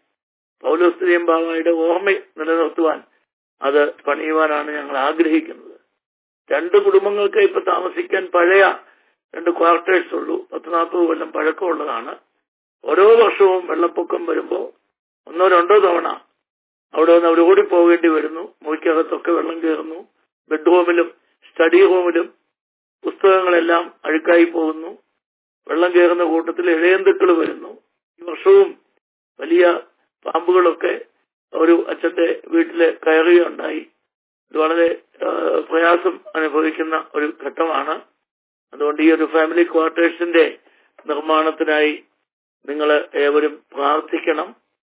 പൗലോസ്ത്രീയം ബാബയുടെ ഓർമ്മ നിലനിർത്തുവാൻ അത് പണിയുവാനാണ് ഞങ്ങൾ ആഗ്രഹിക്കുന്നത് രണ്ട് കുടുംബങ്ങൾക്ക് ഇപ്പൊ താമസിക്കാൻ പഴയ രണ്ട് ക്വാർട്ടേഴ്സ് ഉള്ളൂ പത്ത് നാൽപ്പത് കൊല്ലം പഴക്കമുള്ളതാണ് ഓരോ വർഷവും വെള്ളപ്പൊക്കം വരുമ്പോൾ ഒന്നോ രണ്ടോ തവണ അവിടെ നിന്ന് അവർ ഓടിപ്പോകേണ്ടി വരുന്നു മുറിക്കകത്തൊക്കെ വെള്ളം കയറുന്നു ബെഡ്റൂമിലും സ്റ്റഡി റൂമിലും പുസ്തകങ്ങളെല്ലാം അഴുക്കായി പോകുന്നു വെള്ളം കയറുന്ന കൂട്ടത്തിൽ ഇഴയന്തുക്കൾ വരുന്നു ഈ വർഷവും വലിയ പാമ്പുകളൊക്കെ ഒരു അച്ഛന്റെ വീട്ടില് കയറുകയുണ്ടായി ഇത് വളരെ ആ, പ്രയാസം അനുഭവിക്കുന്ന ഒരു ഘട്ടമാണ് അതുകൊണ്ട് ഈ ഒരു ഫാമിലി ക്വാർട്ടേഴ്സിന്റെ നിർമ്മാണത്തിനായി നിങ്ങൾ ഏവരും പ്രാർത്ഥിക്കണം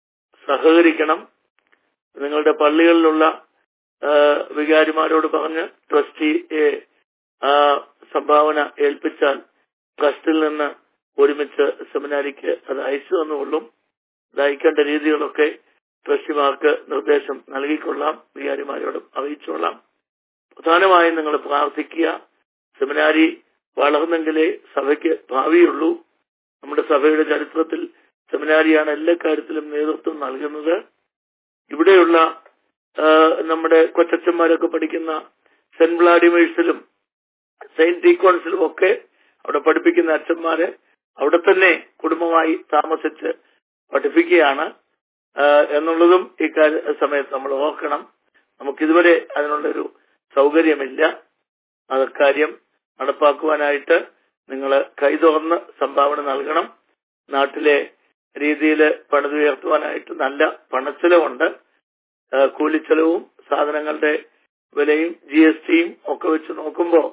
സഹകരിക്കണം നിങ്ങളുടെ പള്ളികളിലുള്ള ആ, വികാരിമാരോട് പറഞ്ഞ് ട്രസ്റ്റിയെ ആ സംഭാവന ഏൽപ്പിച്ചാൽ ട്രസ്റ്റിൽ നിന്ന് ഒരുമിച്ച് സെമിനാരിക്ക് അത് അയച്ചു തന്നുകൊള്ളും ഇത് അയക്കേണ്ട രീതികളൊക്കെ ട്രസ്റ്റിമാർക്ക് നിർദ്ദേശം നൽകിക്കൊള്ളാം വികാരിമാരോടും അറിയിച്ചോളാം പ്രധാനമായും നിങ്ങൾ പ്രാർത്ഥിക്കുക സെമിനാരി വളർന്നെങ്കിലേ സഭയ്ക്ക് ഭാവിയുള്ളൂ നമ്മുടെ സഭയുടെ ചരിത്രത്തിൽ സെമിനാരിയാണ് എല്ലാ കാര്യത്തിലും നേതൃത്വം നൽകുന്നത് ഇവിടെയുള്ള ആ, നമ്മുടെ കൊച്ചച്ചന്മാരൊക്കെ പഠിക്കുന്ന സെന്റ് വ്ളാഡിമേഴ്സിലും സെയിന്റ് ടീക്കോൺസിലും ഒക്കെ അവിടെ പഠിപ്പിക്കുന്ന അച്ഛന്മാരെ അവിടെ തന്നെ കുടുംബമായി താമസിച്ച് പഠിപ്പിക്കുകയാണ് ആ, എന്നുള്ളതും ഈ കാര്യ സമയത്ത് നമ്മൾ ഓർക്കണം നമുക്കിതുവരെ അതിനുള്ളൊരു സൗകര്യമില്ല അത് കാര്യം നടപ്പാക്കുവാനായിട്ട് നിങ്ങൾ കൈതുറന്ന് സംഭാവന നൽകണം നാട്ടിലെ രീതിയിൽ പണിതുയർത്തുവാനായിട്ട് നല്ല പണച്ചെലവുണ്ട് ആ, കൂലിച്ചെലവും സാധനങ്ങളുടെ വിലയും ജി എസ് ടിയും ഒക്കെ വെച്ച് നോക്കുമ്പോൾ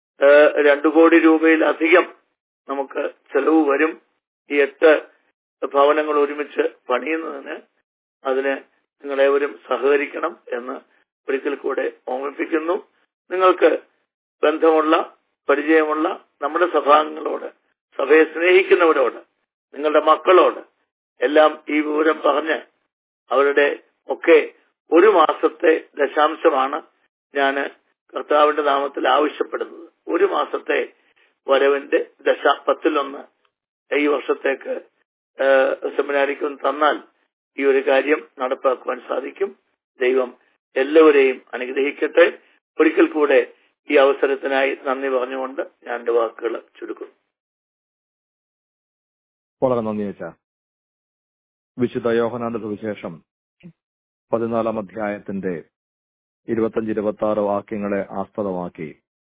രണ്ടു കോടി രൂപയിലധികം നമുക്ക് ചെലവ് വരും ഈ എട്ട് ഭവനങ്ങൾ ഒരുമിച്ച് പണിയുന്നതിന് അതിന് നിങ്ങളേവരും സഹകരിക്കണം എന്ന് ഒരിക്കൽ കൂടെ ഓർമ്മിപ്പിക്കുന്നു നിങ്ങൾക്ക് ബന്ധമുള്ള പരിചയമുള്ള നമ്മുടെ സഭാംഗങ്ങളോട് സഭയെ സ്നേഹിക്കുന്നവരോട് നിങ്ങളുടെ മക്കളോട് എല്ലാം ഈ വിവരം പറഞ്ഞ് അവരുടെ ഒക്കെ ഒരു മാസത്തെ ദശാംശമാണ് ഞാൻ കർത്താവിന്റെ നാമത്തിൽ ആവശ്യപ്പെടുന്നത് ഒരു മാസത്തെ വരവിന്റെ ദശ പത്തിലൊന്ന് ഈ വർഷത്തേക്ക് സെമിനാരിക്കും തന്നാൽ ഈ ഒരു കാര്യം നടപ്പാക്കുവാൻ സാധിക്കും ദൈവം എല്ലാവരെയും അനുഗ്രഹിക്കട്ടെ ഒരിക്കൽ കൂടെ ഈ അവസരത്തിനായി നന്ദി പറഞ്ഞുകൊണ്ട് ഞാൻ എന്റെ വാക്കുകൾ ചുരുക്കുന്നു വളരെ നന്ദി വെച്ച വിശുദ്ധ യോഹനാന്റെ സുവിശേഷം പതിനാലാം അധ്യായത്തിന്റെ ഇരുപത്തഞ്ച് ഇരുപത്തി ആറ് വാക്യങ്ങളെ ആസ്പദമാക്കി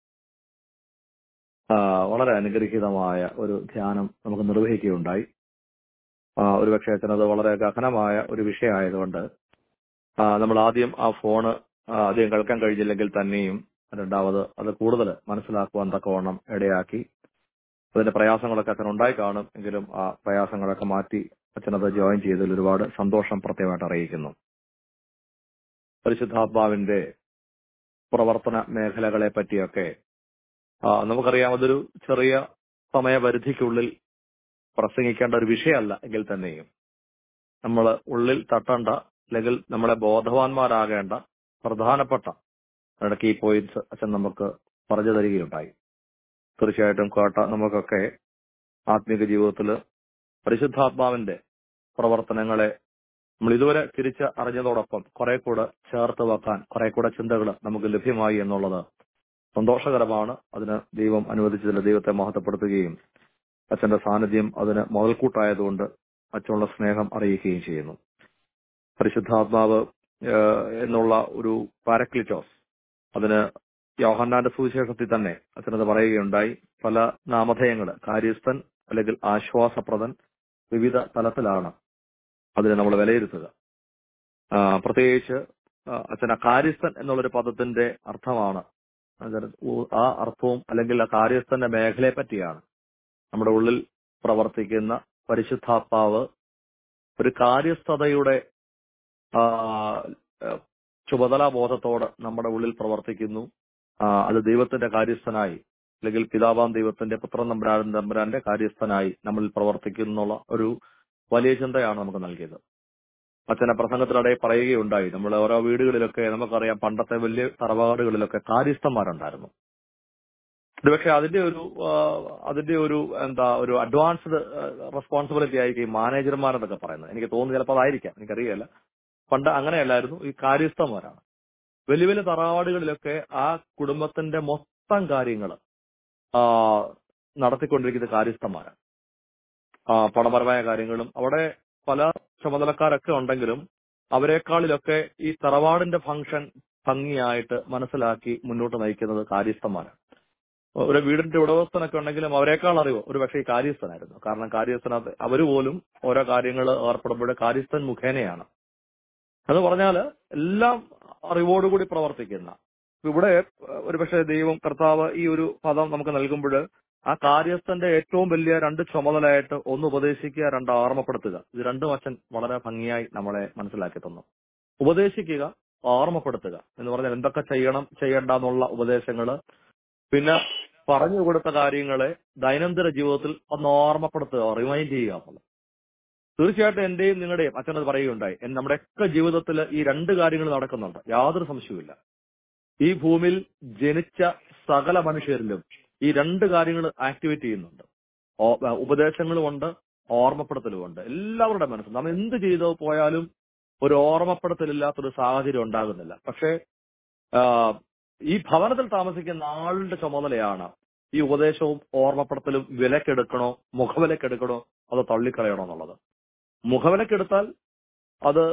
ആ, വളരെ അനുഗ്രഹീതമായ ഒരു ധ്യാനം നമുക്ക് നിർവഹിക്കുകയുണ്ടായി ആ, ഒരുപക്ഷെ അച്ഛനത് വളരെ ഗഹനമായ ഒരു വിഷയമായതുകൊണ്ട് ആ, നമ്മൾ ആദ്യം ആ ഫോണ് ആ, ആദ്യം കേൾക്കാൻ കഴിഞ്ഞില്ലെങ്കിൽ തന്നെയും രണ്ടാമത് അത് കൂടുതൽ മനസ്സിലാക്കുവാൻ തക്കവണ്ണം ഇടയാക്കി അതിന്റെ പ്രയാസങ്ങളൊക്കെ അച്ഛൻ ഉണ്ടായി കാണും എങ്കിലും ആ പ്രയാസങ്ങളൊക്കെ മാറ്റി അച്ഛനത് ജോയിൻ ചെയ്തതിൽ ഒരുപാട് സന്തോഷം പ്രത്യേകമായിട്ട് അറിയിക്കുന്നു പരിശുദ്ധാത്മാവിന്റെ പ്രവർത്തന മേഖലകളെ പറ്റിയൊക്കെ ആ, നമുക്കറിയാം അതൊരു ചെറിയ സമയപരിധിക്കുള്ളിൽ പ്രസംഗിക്കേണ്ട ഒരു വിഷയമല്ല എങ്കിൽ തന്നെയും നമ്മൾ ഉള്ളിൽ തട്ടേണ്ട അല്ലെങ്കിൽ നമ്മളെ ബോധവാന്മാരാകേണ്ട പ്രധാനപ്പെട്ട കീ പോയിന്റ്സ് അച്ഛൻ നമുക്ക് പറഞ്ഞു തരികയുണ്ടായി തീർച്ചയായിട്ടും കേട്ട നമുക്കൊക്കെ ആത്മീക ജീവിതത്തിൽ പരിശുദ്ധാത്മാവിന്റെ പ്രവർത്തനങ്ങളെ നമ്മൾ ഇതുവരെ തിരിച്ച് അറിഞ്ഞതോടൊപ്പം കുറെ കൂടെ ചേർത്ത് വെക്കാൻ കുറെ കൂടെ ചിന്തകൾ നമുക്ക് ലഭ്യമായി എന്നുള്ളത് സന്തോഷകരമാണ് അതിന് ദൈവം അനുവദിച്ചതിൽ ദൈവത്തെ മഹത്വപ്പെടുത്തുകയും അച്ഛന്റെ സാന്നിധ്യം അതിന് മുതൽക്കൂട്ടായതുകൊണ്ട് അച്ഛനുള്ള സ്നേഹം അറിയിക്കുകയും ചെയ്യുന്നു പരിശുദ്ധാത്മാവ് ഏഹ്, എന്നുള്ള ഒരു പാരക്ലിറ്റോസ് അതിന് യോഹന്നാന്റെ സുവിശേഷത്തിൽ തന്നെ അച്ഛനത് പറയുകയുണ്ടായി പല നാമധേയങ്ങൾ കാര്യസ്ഥൻ അല്ലെങ്കിൽ ആശ്വാസപ്രദൻ വിവിധ തലത്തിലാണ് അതിനെ നമ്മൾ വിലയിരുത്തുക ആ, പ്രത്യേകിച്ച് ആ, അച്ഛന കാര്യസ്ഥൻ എന്നുള്ളൊരു പദത്തിന്റെ അർത്ഥമാണ് അതിന് ഊ- ആ അർത്ഥവും അല്ലെങ്കിൽ ആ കാര്യസ്ഥന്റെ മേഖലയെ പറ്റിയാണ് നമ്മുടെ ഉള്ളിൽ പ്രവർത്തിക്കുന്ന പരിശുദ്ധാത്മാവ് ഒരു കാര്യസ്ഥതയുടെ ആ, ആ, ചുമതലാബോധത്തോട് നമ്മുടെ ഉള്ളിൽ പ്രവർത്തിക്കുന്നു ആ, അത് ദൈവത്തിന്റെ കാര്യസ്ഥനായി അല്ലെങ്കിൽ പിതാവാം ദൈവത്തിന്റെ പുത്രൻ നമ്പരാൻ നമ്പരാന്റെ കാര്യസ്ഥനായി നമ്മളിൽ പ്രവർത്തിക്കുന്നു എന്നുള്ള ഒരു വലിയ ചിന്തയാണ് നമുക്ക് നൽകിയത് അച്ഛനെ പ്രസംഗത്തിനിടെ പറയുകയുണ്ടായി നമ്മൾ ഓരോ വീടുകളിലൊക്കെ നമുക്കറിയാം പണ്ടത്തെ വലിയ തറവാടുകളിലൊക്കെ കാര്യസ്ഥന്മാരുണ്ടായിരുന്നു ഒരുപക്ഷെ അതിന്റെ ഒരു ആ, അതിന്റെ ഒരു എന്താ ഒരു അഡ്വാൻസ്ഡ് റെസ്പോൺസിബിലിറ്റി ആയിരിക്കും ഈ മാനേജർമാരെന്നൊക്കെ പറയുന്നത് എനിക്ക് തോന്നുന്നു ചിലപ്പോൾ അതായിരിക്കാം എനിക്കറിയില്ല പണ്ട് അങ്ങനെയല്ലായിരുന്നു ഈ കാര്യസ്ഥന്മാരാണ് വലിയ വലിയ തറവാടുകളിലൊക്കെ ആ കുടുംബത്തിന്റെ മൊത്തം കാര്യങ്ങൾ നടത്തിക്കൊണ്ടിരിക്കുന്ന കാര്യസ്ഥന്മാരാണ് ആ, പണപരമായ കാര്യങ്ങളും അവിടെ പല ചുമതലക്കാരൊക്കെ ഉണ്ടെങ്കിലും അവരെക്കാളിലൊക്കെ ഈ തറവാടിന്റെ ഫംഗ്ഷൻ ഭംഗിയായിട്ട് മനസ്സിലാക്കി മുന്നോട്ട് നയിക്കുന്നത് കാര്യസ്ഥന്മാരാണ് ഒരു വീടിന്റെ ഉടമസ്ഥനൊക്കെ ഉണ്ടെങ്കിലും അവരെക്കാൾ അറിവ് ഒരു പക്ഷേ ഈ കാര്യസ്ഥനായിരുന്നു കാരണം കാര്യസ്ഥനകത്ത് അവര് പോലും ഓരോ കാര്യങ്ങൾ ഏർപ്പെടുമ്പോൾ കാര്യസ്ഥൻ മുഖേനയാണ് എന്ന് പറഞ്ഞാല് എല്ലാം അറിവോടുകൂടി പ്രവർത്തിക്കുന്ന ഇവിടെ ഒരുപക്ഷെ ദൈവം കർത്താവ് ഈ ഒരു പദം നമുക്ക് നൽകുമ്പോൾ ആ കാര്യസ്ഥന്റെ ഏറ്റവും വലിയ രണ്ട് ചുമതലയായിട്ട് ഒന്ന് ഉപദേശിക്കുക രണ്ട് ഓർമ്മപ്പെടുത്തുക ഇത് രണ്ടും അച്ഛൻ വളരെ ഭംഗിയായി നമ്മളെ മനസ്സിലാക്കി തന്നു ഉപദേശിക്കുക ഓർമ്മപ്പെടുത്തുക എന്ന് പറഞ്ഞാൽ എന്തൊക്കെ ചെയ്യണം ചെയ്യണ്ട എന്നുള്ള ഉപദേശങ്ങള് പിന്നെ പറഞ്ഞു കൊടുത്ത കാര്യങ്ങളെ ദൈനംദിന ജീവിതത്തിൽ ഒന്ന് ഓർമ്മപ്പെടുത്തുക റിമൈൻഡ് ചെയ്യുക എന്നുള്ളത് തീർച്ചയായിട്ടും എന്റെയും നിങ്ങളുടെയും അച്ഛനത് പറയുകയുണ്ടായി എൻ- നമ്മുടെയൊക്കെ ജീവിതത്തിൽ ഈ രണ്ട് കാര്യങ്ങൾ നടക്കുന്നുണ്ട് യാതൊരു സംശയവുമില്ല ഈ ഭൂമിയിൽ ജനിച്ച സകല മനുഷ്യരിലും ഈ രണ്ട് കാര്യങ്ങൾ ആക്ടിവേറ്റ് ചെയ്യുന്നുണ്ട് ഓ- ആ, ഉപദേശങ്ങളുമുണ്ട് ഓർമ്മപ്പെടുത്തലുമുണ്ട് എല്ലാവരുടെ മനസ്സും നാം എന്ത് ചെയ്തോ പോയാലും ഒരു ഓർമ്മപ്പെടുത്തലില്ലാത്തൊരു സാഹചര്യം ഉണ്ടാകുന്നില്ല പക്ഷേ ആ, ഈ ഭവനത്തിൽ താമസിക്കുന്ന ആളുടെ ചുമതലയാണ് ഈ ഉപദേശവും ഓർമ്മപ്പെടുത്തലും വിലക്കെടുക്കണോ മുഖവിലക്കെടുക്കണോ അത് തള്ളിക്കളയണോ എന്നുള്ളത് മുഖവിലക്കെടുത്താൽ അത്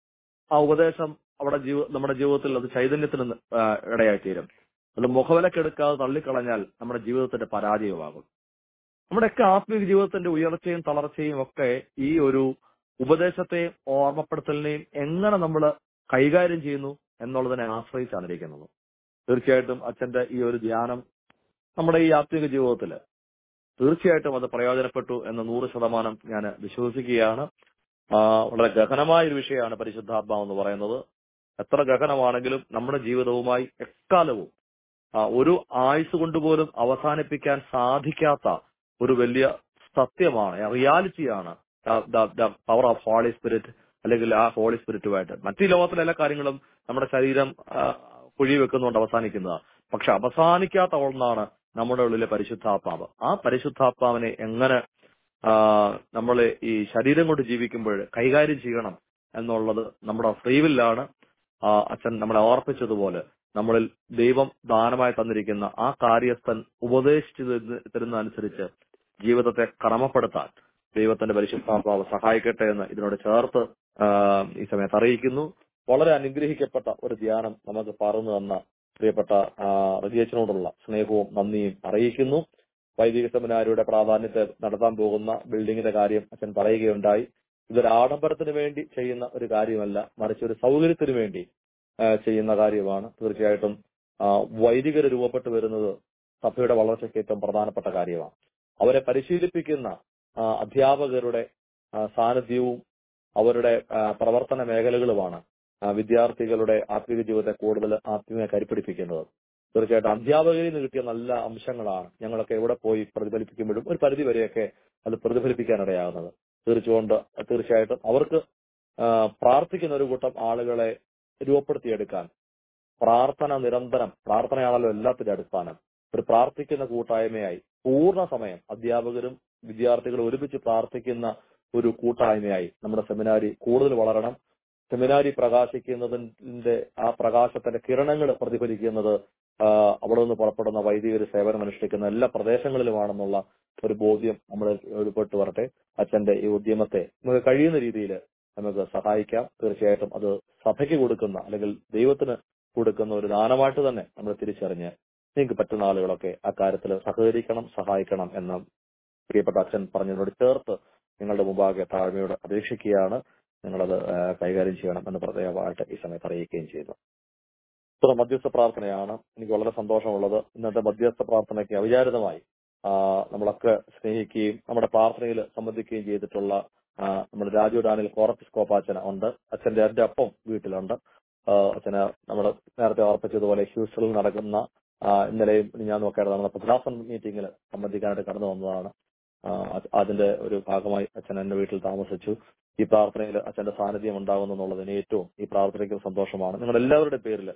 ആ ഉപദേശം അവിടെ ജീവ നമ്മുടെ ജീവിതത്തിൽ അത് ചൈതന്യത്തിന് ന- ആ, ഇടയായിത്തീരും അത് മുഖവിലക്കെടുക്കാതെ തള്ളിക്കളഞ്ഞാൽ നമ്മുടെ ജീവിതത്തിന്റെ പരാജയമാകും നമ്മുടെയൊക്കെ ആത്മീയ ജീവിതത്തിന്റെ ഉയർച്ചയും തളർച്ചയും ഒക്കെ ഈ ഒരു ഉപദേശത്തെയും ഓർമ്മപ്പെടുത്തലിനെയും എങ്ങനെ നമ്മൾ കൈകാര്യം ചെയ്യുന്നു എന്നുള്ളതിനെ ആശ്രയിച്ചാണ് ഇരിക്കുന്നത് തീർച്ചയായിട്ടും അച്ഛന്റെ ഈ ഒരു ധ്യാനം നമ്മുടെ ഈ ആത്മീയ ജീവിതത്തില് തീർച്ചയായിട്ടും അത് പ്രയോജനപ്പെട്ടു എന്ന് നൂറ് ശതമാനം ഞാൻ വിശ്വസിക്കുകയാണ് ആ, വളരെ ഗഹനമായ ഒരു വിഷയമാണ് പരിശുദ്ധാത്മാവ് എന്ന് പറയുന്നത് എത്ര ഗഹനമാണെങ്കിലും നമ്മുടെ ജീവിതവുമായി എക്കാലവും ആ, ഒരു ആയുസ് കൊണ്ടുപോലും അവസാനിപ്പിക്കാൻ സാധിക്കാത്ത ഒരു വലിയ സത്യമാണ് റിയാലിറ്റിയാണ് പവർ ഓഫ് ഹോളി സ്പിരിറ്റ് അല്ലെങ്കിൽ ആ ഹോളി സ്പിരിറ്റുമായിട്ട് മറ്റു ലോകത്തിലെ എല്ലാ കാര്യങ്ങളും നമ്മുടെ ശരീരം ആ, കുഴി വെക്കുന്നുകൊണ്ട് അവസാനിക്കുന്നതാണ് പക്ഷെ അവസാനിക്കാത്ത ഒന്നാണ് നമ്മുടെ ഉള്ളിലെ പരിശുദ്ധാത്മാവ് ആ പരിശുദ്ധാത്മാവിനെ എങ്ങനെ നമ്മൾ ഈ ശരീരം കൊണ്ട് ജീവിക്കുമ്പോൾ കൈകാര്യം ചെയ്യണം എന്നുള്ളത് നമ്മുടെ ഫ്രീവില്ലാണ് ആ, അച്ഛൻ നമ്മളെ ഓർപ്പിച്ചതുപോലെ നമ്മളിൽ ദൈവം ദാനമായി തന്നിരിക്കുന്ന ആ കാര്യസ്ഥൻ ഉപദേശിച്ചു തരുന്ന- തരുന്നതനുസരിച്ച് ജീവിതത്തെ ക്രമപ്പെടുത്താൻ ദൈവത്തിന്റെ പരിശുദ്ധാത്മാവ് സഹായിക്കട്ടെ എന്ന് ഇതിനോട് ചേർത്ത് ആ, ഈ സമയത്ത് അറിയിക്കുന്നു വളരെ അനുഗ്രഹിക്കപ്പെട്ട ഒരു ധ്യാനം നമുക്ക് പറഞ്ഞു തന്ന പ്രിയപ്പെട്ട റജിയച്ചനോടുള്ള സ്നേഹവും നന്ദിയും അറിയിക്കുന്നു വൈദിക സെമിനാരിയുടെ പ്രാധാന്യത്തെ നടത്താൻ പോകുന്ന ബിൽഡിങ്ങിന്റെ കാര്യം അച്ഛൻ പറയുകയുണ്ടായി ഇതൊരു ആഡംബരത്തിന് വേണ്ടി ചെയ്യുന്ന ഒരു കാര്യമല്ല മറിച്ച് ഒരു സൗകര്യത്തിന് വേണ്ടി ആ, ചെയ്യുന്ന കാര്യമാണ് തീർച്ചയായിട്ടും ആ, വൈദികർ രൂപപ്പെട്ടു വരുന്നത് സഭയുടെ വളർച്ചയ്ക്ക് ഏറ്റവും പ്രധാനപ്പെട്ട കാര്യമാണ് അവരെ പരിശീലിപ്പിക്കുന്ന ആ, അധ്യാപകരുടെ ആ, സാന്നിധ്യവും അവരുടെ ആ, പ്രവർത്തന മേഖലകളുമാണ് ആ, വിദ്യാർത്ഥികളുടെ ആത്മീയ ജീവിതത്തെ കൂടുതൽ ആത്മീയ കരിപ്പിടിപ്പിക്കുന്നത് തീർച്ചയായിട്ടും അധ്യാപകരിൽ നിന്ന് കിട്ടിയ നല്ല അംശങ്ങളാണ് ഞങ്ങളൊക്കെ എവിടെ പോയി പ്രതിഫലിപ്പിക്കുമ്പോഴും ഒരു പരിധി വരെയൊക്കെ അത് പ്രതിഫലിപ്പിക്കാനിടയാകുന്നത് തീർച്ചയായിട്ടും തീർച്ചയായിട്ടും അവർക്ക് ആ, പ്രാർത്ഥിക്കുന്ന ഒരു കൂട്ടം ആളുകളെ രൂപപ്പെടുത്തിയെടുക്കാൻ പ്രാർത്ഥന നിരന്തരം പ്രാർത്ഥനയാണല്ലോ എല്ലാത്തിന്റെ അടിസ്ഥാനം ഒരു പ്രാർത്ഥിക്കുന്ന കൂട്ടായ്മയായി പൂർണ്ണ സമയം അധ്യാപകരും വിദ്യാർത്ഥികളും ഒരുമിച്ച് പ്രാർത്ഥിക്കുന്ന ഒരു കൂട്ടായ്മയായി നമ്മുടെ സെമിനാരി കൂടുതൽ വളരണം സെമിനാരി പ്രകാശിക്കുന്നതിന്റെ ആ പ്രകാശത്തിന്റെ കിരണങ്ങൾ പ്രതിഫലിക്കുന്നത് ആ, അവിടെ നിന്ന് പുറപ്പെടുന്ന വൈദികർ സേവനം അനുഷ്ഠിക്കുന്ന എല്ലാ പ്രദേശങ്ങളിലുമാണെന്നുള്ള ഒരു ബോധ്യം നമ്മൾ ഉൾപ്പെട്ട് വരട്ടെ അച്ഛന്റെ ഈ ഉദ്യമത്തെ നമുക്ക് കഴിയുന്ന രീതിയിൽ നമുക്ക് സഹായിക്കാം തീർച്ചയായിട്ടും അത് സഭയ്ക്ക് കൊടുക്കുന്ന അല്ലെങ്കിൽ ദൈവത്തിന് കൊടുക്കുന്ന ഒരു ദാനമായിട്ട് തന്നെ നമ്മൾ തിരിച്ചറിഞ്ഞ് നിങ്ങൾക്ക് പറ്റുന്ന ആളുകളൊക്കെ ആ കാര്യത്തിൽ സഹകരിക്കണം സഹായിക്കണം എന്ന് പ്രിയപ്പെട്ട അച്ഛൻ പറഞ്ഞതിനോട് ചേർത്ത് നിങ്ങളുടെ മുമ്പാകെ താഴ്മയോട് അപേക്ഷിക്കുകയാണ് നിങ്ങളത് ആ, കൈകാര്യം ചെയ്യണം എന്ന് പ്രത്യേകമായിട്ട് ഈ സമയത്ത് അറിയിക്കുകയും ചെയ്യുന്നു ഇത്ര മധ്യസ്ഥ പ്രാർത്ഥനയാണ് എനിക്ക് വളരെ സന്തോഷമുള്ളത് ഇന്നത്തെ മധ്യസ്ഥ പ്രാർത്ഥനയ്ക്ക് അവിചാരിതമായി ആ, നമ്മളൊക്കെ സ്നേഹിക്കുകയും നമ്മുടെ പ്രാർത്ഥനയിൽ സംബന്ധിക്കുകയും ചെയ്തിട്ടുള്ള ആ, നമ്മുടെ രാജു ഡാനിൽ കോറപ്പിസ് കോപ്പാച്ചന ഉണ്ട് അച്ഛന്റെ എന്റെ അപ്പം വീട്ടിലുണ്ട് ആ, അച്ഛന് നമ്മൾ നേരത്തെ ഓർപ്പിച്ചതുപോലെ ഹ്യൂസ്റ്റണിൽ നടക്കുന്ന ആ, ഇന്നലെയും ഞാൻ നോക്കിയാൽ നടന്ന ഭദ്രാസൻ മീറ്റിംഗിൽ സംബന്ധിക്കാനായിട്ട് കടന്നു വന്നതാണ് ആ, അത് അതിന്റെ ഒരു ഭാഗമായി അച്ഛൻ എന്റെ വീട്ടിൽ താമസിച്ചു ഈ പ്രാർത്ഥനയിൽ അച്ഛന്റെ സാന്നിധ്യം ഉണ്ടാകുന്നു എന്നുള്ളതിന് ഏറ്റവും ഈ പ്രാർത്ഥനയ്ക്ക് സന്തോഷമാണ് നിങ്ങൾ എല്ലാവരുടെ പേരിൽ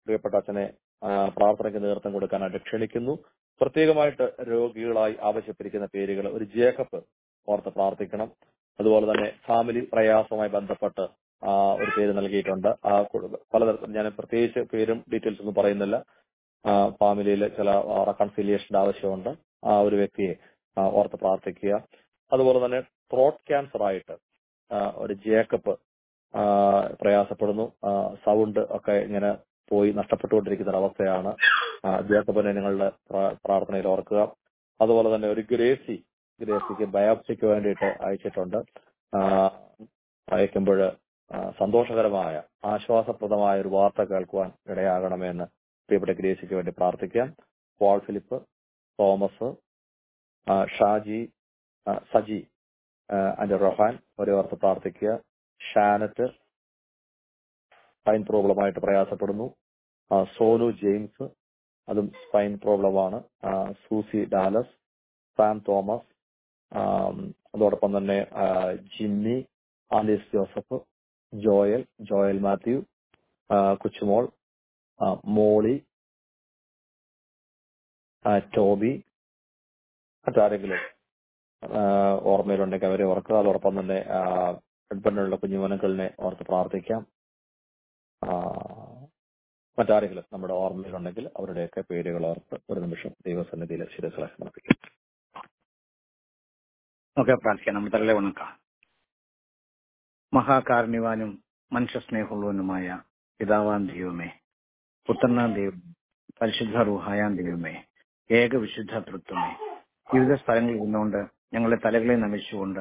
പ്രിയപ്പെട്ട അച്ഛനെ ആ, പ്രാർത്ഥനയ്ക്ക് നേതൃത്വം കൊടുക്കാനായിട്ട് ക്ഷണിക്കുന്നു പ്രത്യേകമായിട്ട് രോഗികളായി ആവശ്യപ്പെട്ടിരിക്കുന്ന പേരുകൾ ഒരു ജേക്കബ് ഓർത്ത് പ്രാർത്ഥിക്കണം അതുപോലെ തന്നെ ഫാമിലി പ്രയാസവുമായി ബന്ധപ്പെട്ട് ആ, ഒരു പേര് നൽകിയിട്ടുണ്ട് ആ കുടുംബ- പലതരത്തിൽ ഞാൻ പ്രത്യേകിച്ച് പേരും ഡീറ്റെയിൽസ് ഒന്നും പറയുന്നില്ല ഫാമിലിയിൽ ചില റെക്കൺസിലിയേഷന്റെ ആവശ്യമുണ്ട് ആ ഒരു വ്യക്തിയെ ആ, ഓർത്ത് പ്രാർത്ഥിക്കുക അതുപോലെ തന്നെ ത്രോട്ട് ക്യാൻസർ ആയിട്ട് ആ, ഒരു ജേക്കബ് ആ, പ്രയാസപ്പെടുന്നു സൗണ്ട് ഒക്കെ ഇങ്ങനെ പോയി നഷ്ടപ്പെട്ടുകൊണ്ടിരിക്കുന്ന ഒരു അവസ്ഥയാണ് ആ, ജേക്കബിനെ നിങ്ങളുടെ പ്രാ- പ്രാർത്ഥനയിൽ ഓർക്കുക അതുപോലെ തന്നെ ഒരു ഗ്രേസി ഗ്രേസിക്ക് ബയോപ്സിക്ക് വേണ്ടിയിട്ട് അയച്ചിട്ടുണ്ട് ആ, അയക്കുമ്പോൾ സന്തോഷകരമായ ആശ്വാസപ്രദമായ ഒരു വാർത്ത കേൾക്കുവാൻ ഇടയാകണമെന്ന് പ്രിയപ്പെട്ട ഗ്രേസിക്ക് വേണ്ടി പ്രാർത്ഥിക്കാം പോൾ ഫിലിപ്പ് തോമസ് ആ, ഷാജി ആ, സജി ആൻഡ് റൊഹാൻ ഒരു ഓർത്ത് പ്രാർത്ഥിക്കുക ഷാനറ്റ് സ്പൈൻ പ്രോബ്ലമായിട്ട് പ്രയാസപ്പെടുന്നു ആ, സോനു ജെയിംസ് അതും സ്പൈൻ പ്രോബ്ലമാണ് ആ, സൂസി ഡാലസ് സാം തോമസ് ആം, അതോടൊപ്പം തന്നെ ആ, Jimmy Alice Joseph Joel Joel Mathew ആ, കൊച്ചുമോൾ ആ, മോളി ആ, ടോബി മറ്റാരെങ്കിലും ആ, ഓർമ്മയിലുണ്ടെങ്കിൽ അവരെ ഓർക്കുക അതോടൊപ്പം തന്നെ ആ, എഡ്ബണിലുള്ള കുഞ്ഞുമനക്കളിനെ ഓർത്ത് പ്രാർത്ഥിക്കാം ആ, മറ്റാരെങ്കിലും നമ്മുടെ ഓർമ്മയിലുണ്ടെങ്കിൽ അവരുടെയൊക്കെ പേരുകൾ ഓർത്ത് ഒരു നിമിഷം ദൈവസന്നിധിയിൽ ശിരസിലെ സമർപ്പിക്കും നമുക്ക് പ്രാർത്ഥിക്കാം നമ്മുടെ തലലെ വണക്കാം മഹാകാരുണ്യവാനും മനുഷ്യ സ്നേഹമുള്ളവനുമായ പിതാവാൻ ദൈവമേ പുത്രനാം ദൈവം പരിശുദ്ധ റുഹായാൻ ദൈവമേ ഏക വിശുദ്ധ തൃത്വമേ വിവിധ സ്ഥലങ്ങളിൽ നിന്നുകൊണ്ട് ഞങ്ങളുടെ തലകളെ നമിച്ചുകൊണ്ട്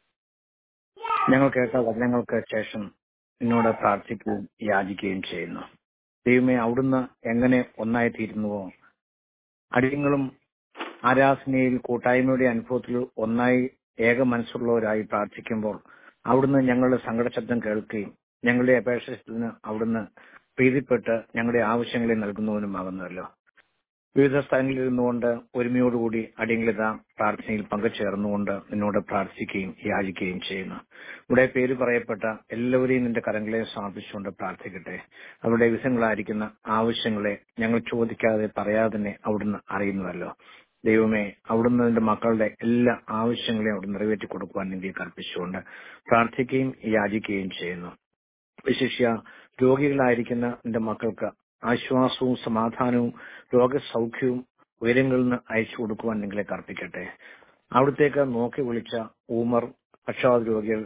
ഞങ്ങൾ കേട്ട വചനങ്ങൾക്ക് ശേഷം നിന്നോട് പ്രാർത്ഥിക്കുകയും യാചിക്കുകയും ചെയ്യുന്നു ദൈവമേ അവിടുന്ന് എങ്ങനെ ഒന്നായിത്തീരുന്നുവോ അടിയങ്ങളും ആരാധനയിൽ കൂട്ടായ്മയുടെ അനുഭവത്തിൽ ഒന്നായി ഏക മനസ്സുള്ളവരായി പ്രാർത്ഥിക്കുമ്പോൾ അവിടുന്ന് ഞങ്ങളുടെ സങ്കടശബ്ദം കേൾക്കുകയും ഞങ്ങളുടെ അപേക്ഷത്തിന് അവിടുന്ന് പ്രീതിപ്പെട്ട് ഞങ്ങളുടെ ആവശ്യങ്ങളെ നൽകുന്നവനുമാകുന്നുവല്ലോ വിവിധ സ്ഥലങ്ങളിൽ ഇരുന്നുകൊണ്ട് ഒരുമയോടുകൂടി അടിയങ്ങളിത പ്രാർത്ഥനയിൽ പങ്കുചേർന്നുകൊണ്ട് നിന്നോട് പ്രാർത്ഥിക്കുകയും യാചിക്കുകയും ചെയ്യുന്നു ഇവിടെ പേര് പറയപ്പെട്ട എല്ലാവരെയും നിന്റെ കരങ്ങളെ സമർപ്പിച്ചുകൊണ്ട് പ്രാർത്ഥിക്കട്ടെ അവരുടെ വിധങ്ങളായിരിക്കുന്ന ആവശ്യങ്ങളെ ഞങ്ങൾ ചോദിക്കാതെ പറയാതെ തന്നെ അവിടുന്ന് അറിയുന്നുവല്ലോ ദൈവമേ അവിടുന്ന് നിന്റെ മക്കളുടെ എല്ലാ ആവശ്യങ്ങളെയും അവിടെ നിറവേറ്റി കൊടുക്കുവാൻ നിന്റെ കൽപ്പിച്ചുകൊണ്ട് പ്രാർത്ഥിക്കുകയും യാചിക്കുകയും ചെയ്യുന്നു വിശിഷ്യ രോഗികളായിരിക്കുന്ന നിന്റെ മക്കൾക്ക് ആശ്വാസവും സമാധാനവും രോഗസൗഖ്യവും ഉയരങ്ങളിൽ നിന്ന് അയച്ചു കൊടുക്കുവാൻ നിങ്ങളെ കർപ്പിക്കട്ടെ അവിടത്തേക്ക് നോക്കി വിളിച്ച ഊമർ പക്ഷാത രോഗികൾ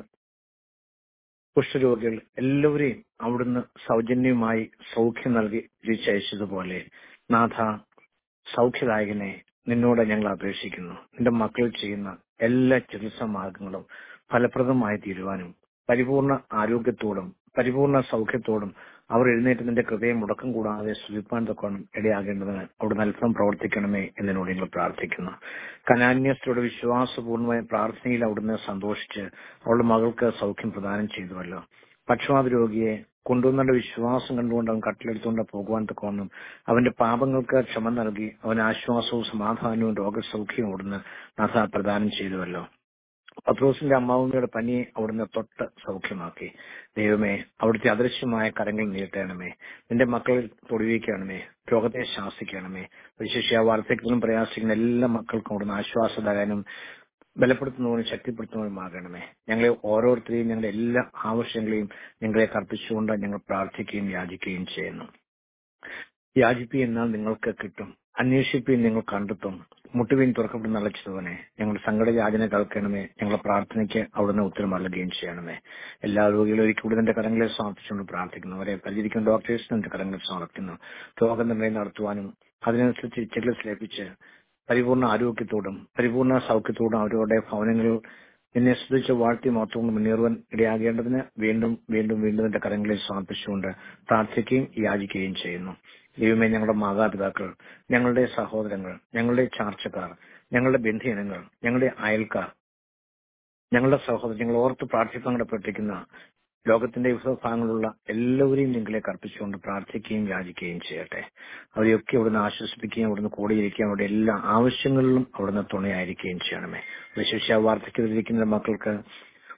കുഷ്ഠരോഗികൾ എല്ലാവരെയും അവിടുന്ന് സൗജന്യമായി സൗഖ്യം നൽകി തിരിച്ചയച്ചതുപോലെ നാഥ സൗഖ്യദായകനെ നിന്നോട് ഞങ്ങൾ അപേക്ഷിക്കുന്നു നിന്റെ മക്കൾ ചെയ്യുന്ന എല്ലാ ചികിത്സാ മാർഗങ്ങളും ഫലപ്രദമായി തീരുവാനും പരിപൂർണ ആരോഗ്യത്തോടും പരിപൂർണ സൗഖ്യത്തോടും അവർ എഴുന്നേറ്റ് നിന്റെ ഹൃദയം മുടക്കം കൂടാതെ സ്തുതിപ്പാൻ തൊക്കണം ഇടയാകേണ്ടതിന് അവിടെ അല്പം പ്രവർത്തിക്കണമേ എന്നതിനോട് ഞങ്ങൾ പ്രാർത്ഥിക്കുന്നു കനാന്യസ്ഥരുടെ വിശ്വാസപൂർണമായ പ്രാർത്ഥനയിൽ അവിടുന്ന് സന്തോഷിച്ച് അവളുടെ മകൾക്ക് സൗഖ്യം പ്രദാനം ചെയ്തുവല്ലോ പക്ഷപാത രോഗിയെ കൊണ്ടുവന്നവന്റെ വിശ്വാസം കണ്ടുകൊണ്ട് അവൻ കട്ടിലെടുത്തുകൊണ്ട് പോകുവാൻ തക്കവണ്ണം അവന്റെ പാപങ്ങൾക്ക് ക്ഷമ നൽകി അവൻ ആശ്വാസവും സമാധാനവും രോഗസൗഖ്യവും അവിടുന്ന് നാഥ പ്രദാനം ചെയ്തുവല്ലോ പത്രോസിന്റെ അമ്മാവുമ്മയുടെ പനിയെ അവിടുന്ന് തൊട്ട് സൗഖ്യമാക്കി ദൈവമേ അവിടുത്തെ അദൃശ്യമായ കരങ്ങൾ നീട്ടണമേ നിന്റെ മക്കളിൽ തൊടുവിക്കണമേ രോഗത്തെ ശാസിക്കണമേ വിശേഷ വാർദ്ധക്യത്തിലും പ്രയാസിക്കുന്ന എല്ലാ മക്കൾക്കും അവിടുന്ന് ആശ്വാസദായനും ബലപ്പെടുത്തുന്നവനും ശക്തിപ്പെടുത്തുന്നവനുമാകണമേ ഞങ്ങളെ ഓരോരുത്തരെയും ഞങ്ങളുടെ എല്ലാ ആവശ്യങ്ങളെയും ഞങ്ങളെ കർപ്പിച്ചുകൊണ്ട് ഞങ്ങൾ പ്രാർത്ഥിക്കുകയും യാചിക്കുകയും ചെയ്യുന്നു യാചിപ്പി എന്നാൽ നിങ്ങൾക്ക് കിട്ടും അന്വേഷിപ്പീൻ നിങ്ങൾ കണ്ടെത്തും മുട്ടുവീൻ തുറക്കപ്പെടുന്ന അലച്ചതുവനെ ഞങ്ങളുടെ സങ്കട യാചന കേൾക്കണമേ ഞങ്ങളുടെ പ്രാർത്ഥനയ്ക്ക് അവിടുന്ന് ഉത്തരം നൽകുകയും ചെയ്യണമേ എല്ലാ രോഗികളും ഒരിക്കൽ കൂടി നിന്റെ കരങ്ങളെ സമർപ്പിച്ചുകൊണ്ട് പ്രാർത്ഥിക്കുന്നു അവരെ പരിചരിക്കുന്ന ഡോക്ടേഴ്സ് നിന്റെ കരങ്ങളെ സമർപ്പിക്കുന്നു രോഗനിർണയം നടത്തുവാനും അതിനനുസരിച്ച് ചികിത്സ ലഭിച്ച് പരിപൂർണ ആരോഗ്യത്തോടും പരിപൂർണ സൗഖ്യത്തോടും അവരുടെ ഭവനങ്ങളിൽ നിന്നെ സ്തുതിച്ച് വാഴ്ത്തി മാത്രം മുന്നേറുവാൻ ഇടയാകേണ്ടതിന് വീണ്ടും വീണ്ടും വീണ്ടും നിന്റെ കരങ്ങളിൽ സമർപ്പിച്ചുകൊണ്ട് പ്രാർത്ഥിക്കുകയും യാചിക്കുകയും ചെയ്യുന്നു ദൈവമേ ഞങ്ങളുടെ മാതാപിതാക്കൾ ഞങ്ങളുടെ സഹോദരങ്ങൾ ഞങ്ങളുടെ ചാർച്ചക്കാർ ഞങ്ങളുടെ ബന്ധുജനങ്ങൾ ഞങ്ങളുടെ അയൽക്കാർ ഞങ്ങളുടെ സഹോദരൻ ഞങ്ങൾ ഓർത്ത് പ്രാർത്ഥിപ്പങ്കടപ്പെട്ടിരിക്കുന്ന ലോകത്തിന്റെ വിവിധ ഭാഗങ്ങളുള്ള എല്ലാവരെയും നിങ്ങളിലേക്ക് അർപ്പിച്ചുകൊണ്ട് പ്രാർത്ഥിക്കുകയും യാചിക്കുകയും ചെയ്യട്ടെ അവരെയൊക്കെ അവിടുന്ന് ആശ്വസിപ്പിക്കുകയും അവിടുന്ന് കൂടിയിരിക്കുകയും അവരുടെ എല്ലാ ആവശ്യങ്ങളിലും അവിടുന്ന് തുണയായിരിക്കുകയും ചെയ്യണമേ വിശേഷ വാർദ്ധക്യത്തിലിരിക്കുന്ന മക്കൾക്ക്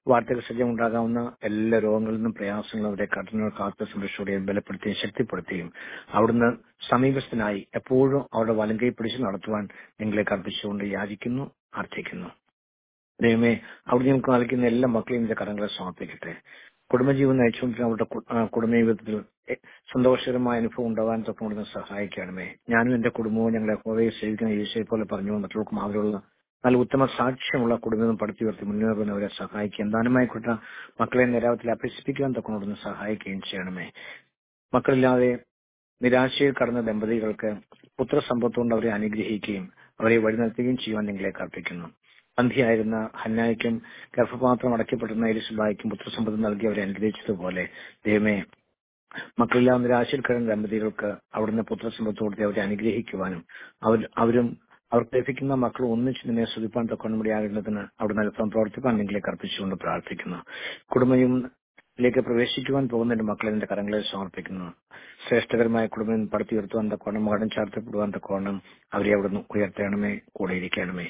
വാർത്തക സജ്ജം ഉണ്ടാകാവുന്ന എല്ലാ രോഗങ്ങളിൽ നിന്നും പ്രയാസങ്ങളും അവരെ കഠിന കാത്ത സംരക്ഷയോടെയും ബലപ്പെടുത്തുകയും ശക്തിപ്പെടുത്തുകയും അവിടുന്ന് സമീപസ്ഥനായി എപ്പോഴും അവരുടെ വലങ്കൈ പിടിച്ച് നടത്തുവാൻ നിങ്ങളെ കർപ്പിച്ചുകൊണ്ട് യാചിക്കുന്നു അർത്ഥിക്കുന്നു ദൈവമേ അവിടെ ഞങ്ങൾക്ക് നൽകുന്ന എല്ലാ മക്കളെയും നിന്റെ കരങ്ങളെ സമർപ്പിക്കട്ടെ കുടുംബജീവൻ നയിച്ചുകൊണ്ടിരുന്ന അവരുടെ കു- ആ, കുടുംബജീവിതത്തിൽ എ- സന്തോഷകരമായ അനുഭവം ഉണ്ടാവാൻ തൊട്ടുകൊണ്ടിരുന്ന സഹായിക്കണമേ ഞാനും എന്റെ കുടുംബവും ഞങ്ങളെ ഹോവയെ സേവിക്കുന്ന ഈശോയെ പോലെ പറഞ്ഞു മറ്റുള്ളവർക്ക് മാതിരിയുള്ള നല്ല ഉത്തമ സാക്ഷ്യമുള്ള കുടുംബം പടുത്തുയർത്തി മുന്നേറുന്നവരെ സഹായിക്കുകയും ദാനമായി കൊടുത്ത മക്കളെ നിരാവത്തിൽ അഭ്യസിപ്പിക്കുവാൻ തൊക്കൊണ്ടിരുന്ന് സഹായിക്കുകയും ചെയ്യണമേ മക്കളില്ലാതെ നിരാശയിൽ കടന്ന ദമ്പതികൾക്ക് പുത്രസമ്പത്ത് കൊണ്ട് അവരെ അനുഗ്രഹിക്കുകയും അവരെ വഴി നടത്തുകയും ചെയ്യുവാൻ നിങ്ങളെ കർപ്പിക്കുന്നു അന്ധിയായിരുന്ന ഹന്നായ്ക്കും ഗർഭപാത്രം അടയ്ക്കപ്പെട്ടിരുന്ന എലിസുബായ്ക്കും പുത്രസമ്പത്ത് നൽകി അവരെ അനുഗ്രഹിച്ചതുപോലെ ദൈവമേ മക്കളില്ലാതെ നിരാശയിൽ കിടന്ന ദമ്പതികൾക്ക് അവിടുന്ന് പുത്രസമ്പത്ത് കൊടുത്ത് അവരെ അനുഗ്രഹിക്കുവാനും അവർ അവരും അവർക്ക് ലഭിക്കുന്ന മക്കൾ ഒന്നിച്ച് നിന്നെ സ്തുതിപ്പാൻ തൊക്കൊണ്ടുമുടിയാകുന്നതിന് അവിടുന്ന് അല്പം പ്രവർത്തിപ്പാൻ നിങ്ങളെ കർപ്പിച്ചുകൊണ്ട് പ്രാർത്ഥിക്കുന്നു കുടുംബയും ലേക്ക് പ്രവേശിക്കുവാൻ പോകുന്ന എന്റെ മക്കളെ നിന്റെ കരങ്ങളെ സമർപ്പിക്കുന്നു ശ്രേഷ്ഠകരമായ കുടുംബം പടുത്തുയർത്തുവാൻ തക്കോണം മകടം ചാർത്തപ്പെടുവാൻ തക്കോണം അവരെ അവിടുന്ന് ഉയർത്തണമേ കൂടെ ഇരിക്കണമേ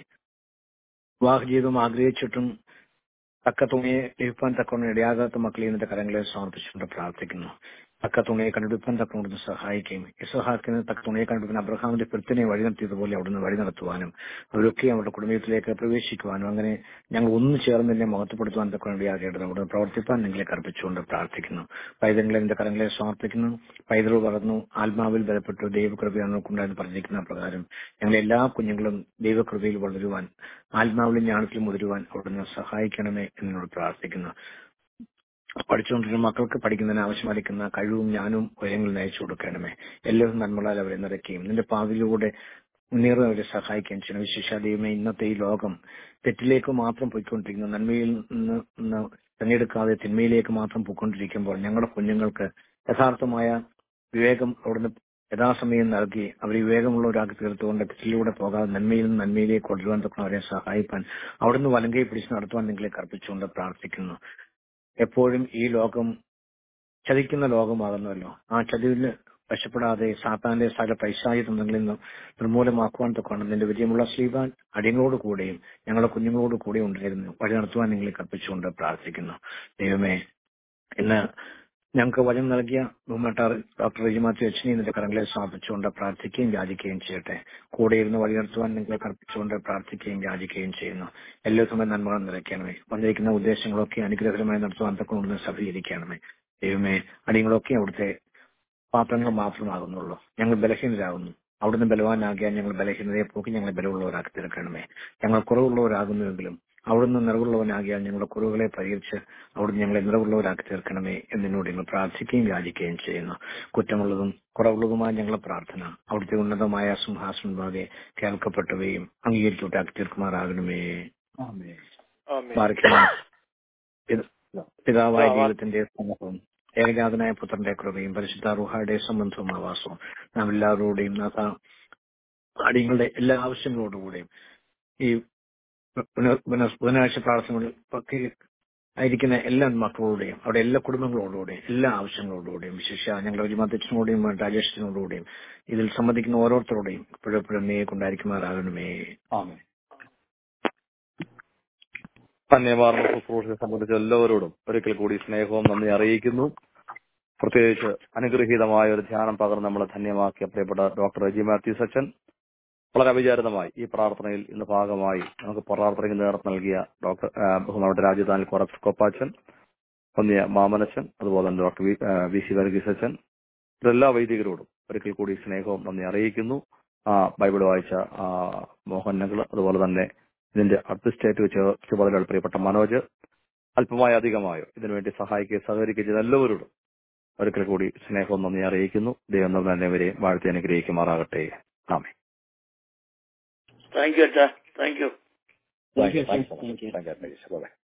വിവാഹ ജീവിതം ആഗ്രഹിച്ചിട്ടും തക്ക തുണിയെ ലഭിപ്പാൻ തക്കോണം ഇടയാകാത്ത മക്കളെ നിന്റെ കരങ്ങളെ സമർപ്പിച്ചുകൊണ്ട് പ്രാർത്ഥിക്കുന്നു തക്ക തുണിയെ കണ്ടുപിടിപ്പാൻ തക്കോണ്ട് സഹായിക്കുകയും ഇസഹാക്കിന് തക്ക തുണിയെ കണ്ടുപിടിക്കുന്ന അബ്രഹാമിന്റെ പെരുത്തിനെ വഴി നടത്തിയതുപോലെ അവിടുന്ന് വഴി നടത്തുവാനും അവരൊക്കെ അവരുടെ കുടുംബത്തിലേക്ക് പ്രവേശിക്കുവാനും അങ്ങനെ ഞങ്ങൾ ഒന്നു ചേർന്ന് നിന്നെ മഹത്വപ്പെടുത്തുവാൻ തക്കൊണ്ട് ഇടയാകേണ്ടത് അവിടുന്ന് പ്രവർത്തിപ്പാൻ നിങ്ങളെ കർപ്പിച്ചുകൊണ്ട് പ്രാർത്ഥിക്കുന്നു പൈതങ്ങളെ നിന്റെ കരങ്ങളെ സമർപ്പിക്കുന്നു പൈതൽ വളർന്നു ആത്മാവിൽ ബലപ്പെട്ടു ദൈവകൃപയാണ് കൊണ്ടായിരുന്നു പറഞ്ഞിരിക്കുന്ന പ്രകാരം ഞങ്ങൾ എല്ലാ കുഞ്ഞുങ്ങളും ദൈവകൃപയിൽ വളരുവാൻ ആത്മാവിലും ജ്ഞാനത്തിലും മുതിരുവാൻ അവിടുന്ന് സഹായിക്കണമേ എന്നോട് പ്രാർത്ഥിക്കുന്നു പഠിച്ചുകൊണ്ടിരുന്ന മക്കൾക്ക് പഠിക്കുന്നതിന് ആവശ്യമായിരിക്കുന്ന കഴിവും ജ്ഞാനവും ഉയരങ്ങൾ നയിച്ചു കൊടുക്കണമേ എല്ലാവരും നന്മകളാൽ അവരെ നിറയ്ക്കുകയും നിന്റെ പാവിലൂടെ മുന്നേറുന്നവരെ സഹായിക്കുകയും ചെയ്യണം വിശേഷാദൈവമേ ഇന്നത്തെ ഈ ലോകം തെറ്റിലേക്ക് മാത്രം പോയിക്കൊണ്ടിരിക്കുന്നു നന്മയിൽ നിന്ന് നിന്ന് തിരഞ്ഞെടുക്കാതെ തിന്മയിലേക്ക് മാത്രം പോയിക്കൊണ്ടിരിക്കുമ്പോൾ ഞങ്ങളുടെ കുഞ്ഞുങ്ങൾക്ക് യഥാർത്ഥമായ വിവേകം അവിടുന്ന് യഥാസമയം നൽകി അവർ വിവേകമുള്ളവരാക്കി തീർത്തുകൊണ്ട് തെറ്റിലൂടെ പോകാതെ നന്മയിൽ നിന്ന് നന്മയിലേക്ക് കൊണ്ടുവരാൻ തൊക്കെ അവരെ സഹായിപ്പാൻ അവിടുന്ന് വലങ്കൈ പിടിച്ച് നടത്തുവാൻ നിങ്ങളെ കർപ്പിച്ചുകൊണ്ട് പ്രാർത്ഥിക്കുന്നു എപ്പോഴും ഈ ലോകം ചതിക്കുന്ന ലോകമാകുന്നല്ലോ ആ ചതിവിൽ വശപ്പെടാതെ സാത്താന്റെ സകല പൈശാചിതങ്ങളിൽ നിന്ന് നിർമൂലമാക്കുവാൻ തൊക്കാണ് നിന്റെ വിജയമുള്ള ശ്രീവാൻ അടിയങ്ങളോട് കൂടെയും ഞങ്ങളുടെ കുഞ്ഞുങ്ങളോട് കൂടെ ഉണ്ടായിരുന്നു വഴി നടത്തുവാൻ നിങ്ങളെ കൽപ്പിച്ചുകൊണ്ട് പ്രാർത്ഥിക്കുന്നു ദൈവമേ ഇന്ന് ഞങ്ങൾക്ക് വചനം നൽകിയ ബഹുമാട്ടാർ ഡോക്ടർ രജിമാത്തി അച്ഛനെ നിന്റെ കരങ്ങളെ സ്ഥാപിച്ചുകൊണ്ട് പ്രാർത്ഥിക്കുകയും യാചിക്കുകയും ചെയ്യട്ടെ കൂടെ ഇരുന്ന് വഴി നടത്തുവാൻ നിങ്ങളെ കൽപ്പിച്ചുകൊണ്ട് പ്രാർത്ഥിക്കുകയും യാചിക്കുകയും ചെയ്യുന്നു എല്ലാ സമയം നന്മകൾ നിറയ്ക്കണമേ വന്നിരിക്കുന്ന ഉദ്ദേശങ്ങളൊക്കെ അനുഗ്രഹകരമായി നടത്തുവാൻ തക്കൊണ്ടുവന്ന് സഫലീകരിക്കണമേ ദൈവമേ അടിയങ്ങളൊക്കെ അവിടുത്തെ പാത്രങ്ങൾ മാത്രമാകുന്നുള്ളൂ ഞങ്ങൾ ബലഹീനരാകുന്നു അവിടുന്ന് ബലവാനാകിയാൽ ഞങ്ങൾ ബലഹീനതയെ പോക്കി ഞങ്ങളെ ബലമുള്ളവരാക്കി തീർക്കണമേ ഞങ്ങൾ കുറവുള്ളവരാകുന്നുവെങ്കിലും അവിടുന്ന് നിറവുള്ളവനാകിയാൽ ഞങ്ങളുടെ കുറവുകളെ പരിഹരിച്ച് അവിടുന്ന് ഞങ്ങളെ നിറവുള്ളവരാക്കി തീർക്കണമേ എന്നതിനോട് ഞങ്ങൾ പ്രാർത്ഥിക്കുകയും യാചിക്കുകയും ചെയ്യുന്നു കുറ്റമുള്ളതും കുറവുള്ളതുമായ ഞങ്ങളുടെ പ്രാർത്ഥന അവിടുത്തെ ഉന്നതമായ സിംഹാസനം ഭാഗെ കേൾക്കപ്പെട്ടവയും അംഗീകരിക്കപ്പെട്ടാക്കി തീർക്കുമാറാകണമേ പാർക്കുന്ന പിതാവായ ദൈവത്തിന്റെ സമൂഹവും ഏകജാതനായ പുത്രന്റെ കൃപയും പരിശുദ്ധ റുഹായുടെ സംബന്ധവും ആവാസവും നാം എല്ലാവരോടെയും നാഥ അടിയങ്ങളുടെ എല്ലാ ആവശ്യങ്ങളോടുകൂടെയും ഈ പുനർ- പുനർ- ബുധനാഴ്ച പ്രാർത്ഥനകളിൽ ഒക്കെ ആയിരിക്കുന്ന എല്ലാ മക്കളോടെയും അവിടെ എല്ലാ കുടുംബങ്ങളോടുകൂടെയും എല്ലാ ആവശ്യങ്ങളോടുകൂടെയും വിശേഷ ഞങ്ങളുടെ ഒരു മധ്യക്ഷനോടെയും രാജേഷിനോടുകൂടെയും ഇതിൽ സംബന്ധിക്കുന്ന ഓരോരുത്തരോടെയും ഇപ്പോഴെപ്പോഴും നീയെ കൊണ്ടായിരിക്കുമാറാകണമേ ധന്യമാർന്ന ശുശ്രൂഷയെ സംബന്ധിച്ച എല്ലാവരോടും ഒരിക്കൽ കൂടി സ്നേഹവും നന്ദി അറിയിക്കുന്നു പ്രത്യേകിച്ച് അനുഗ്രഹീതമായ ഒരു ധ്യാനം പകർന്ന് നമ്മളെ ധന്യമാക്കിയ പ്രിയപ്പെട്ട ഡോക്ടർ റജി മാത്യൂസ് അച്ഛൻ വളരെ അവിചാരിതമായി ഈ പ്രാർത്ഥനയിൽ ഇന്ന് ഭാഗമായി നമുക്ക് പ്രാർത്ഥനയ്ക്ക് നേതൃത്വം നൽകിയ ഡോക്ടർ ആ, ബഹുമാനപ്പെട്ട രാജധാനി കൊറച്ച് കൊപ്പാച്ചൻ പൊന്നിയ മാമനച്ചൻ അതുപോലെ തന്നെ ഡോക്ടർ വി ആ, വി സി വർഗീസ് അച്ഛൻ ഇതെല്ലാ വൈദികരോടും ഒരിക്കൽ കൂടി സ്നേഹവും നന്ദി അറിയിക്കുന്നു ആ ബൈബിൾ വായിച്ച ആ, മോഹൻ നഗൾ അതുപോലെ തന്നെ ഇതിന്റെ അഡ്മിനിസ്ട്രേറ്റീവ് ചുമതലകൾ പ്രിയപ്പെട്ട മനോജ് അല്പമായോ അധികമായോ ഇതിനുവേണ്ടി സഹായിക്കുകയും സഹകരിക്കുകയും ചെയ്ത എല്ലാവരോടും ഒരിക്കൽ കൂടി സ്നേഹവും നന്ദി അറിയിക്കുന്നു ദൈവം തന്നെ വരെ വാഴ്ത്തി അനുഗ്രഹിക്കുമാറാകട്ടെ ആമേ താങ്ക് യു അച്ഛാ thank you Thank you, sir. Thank U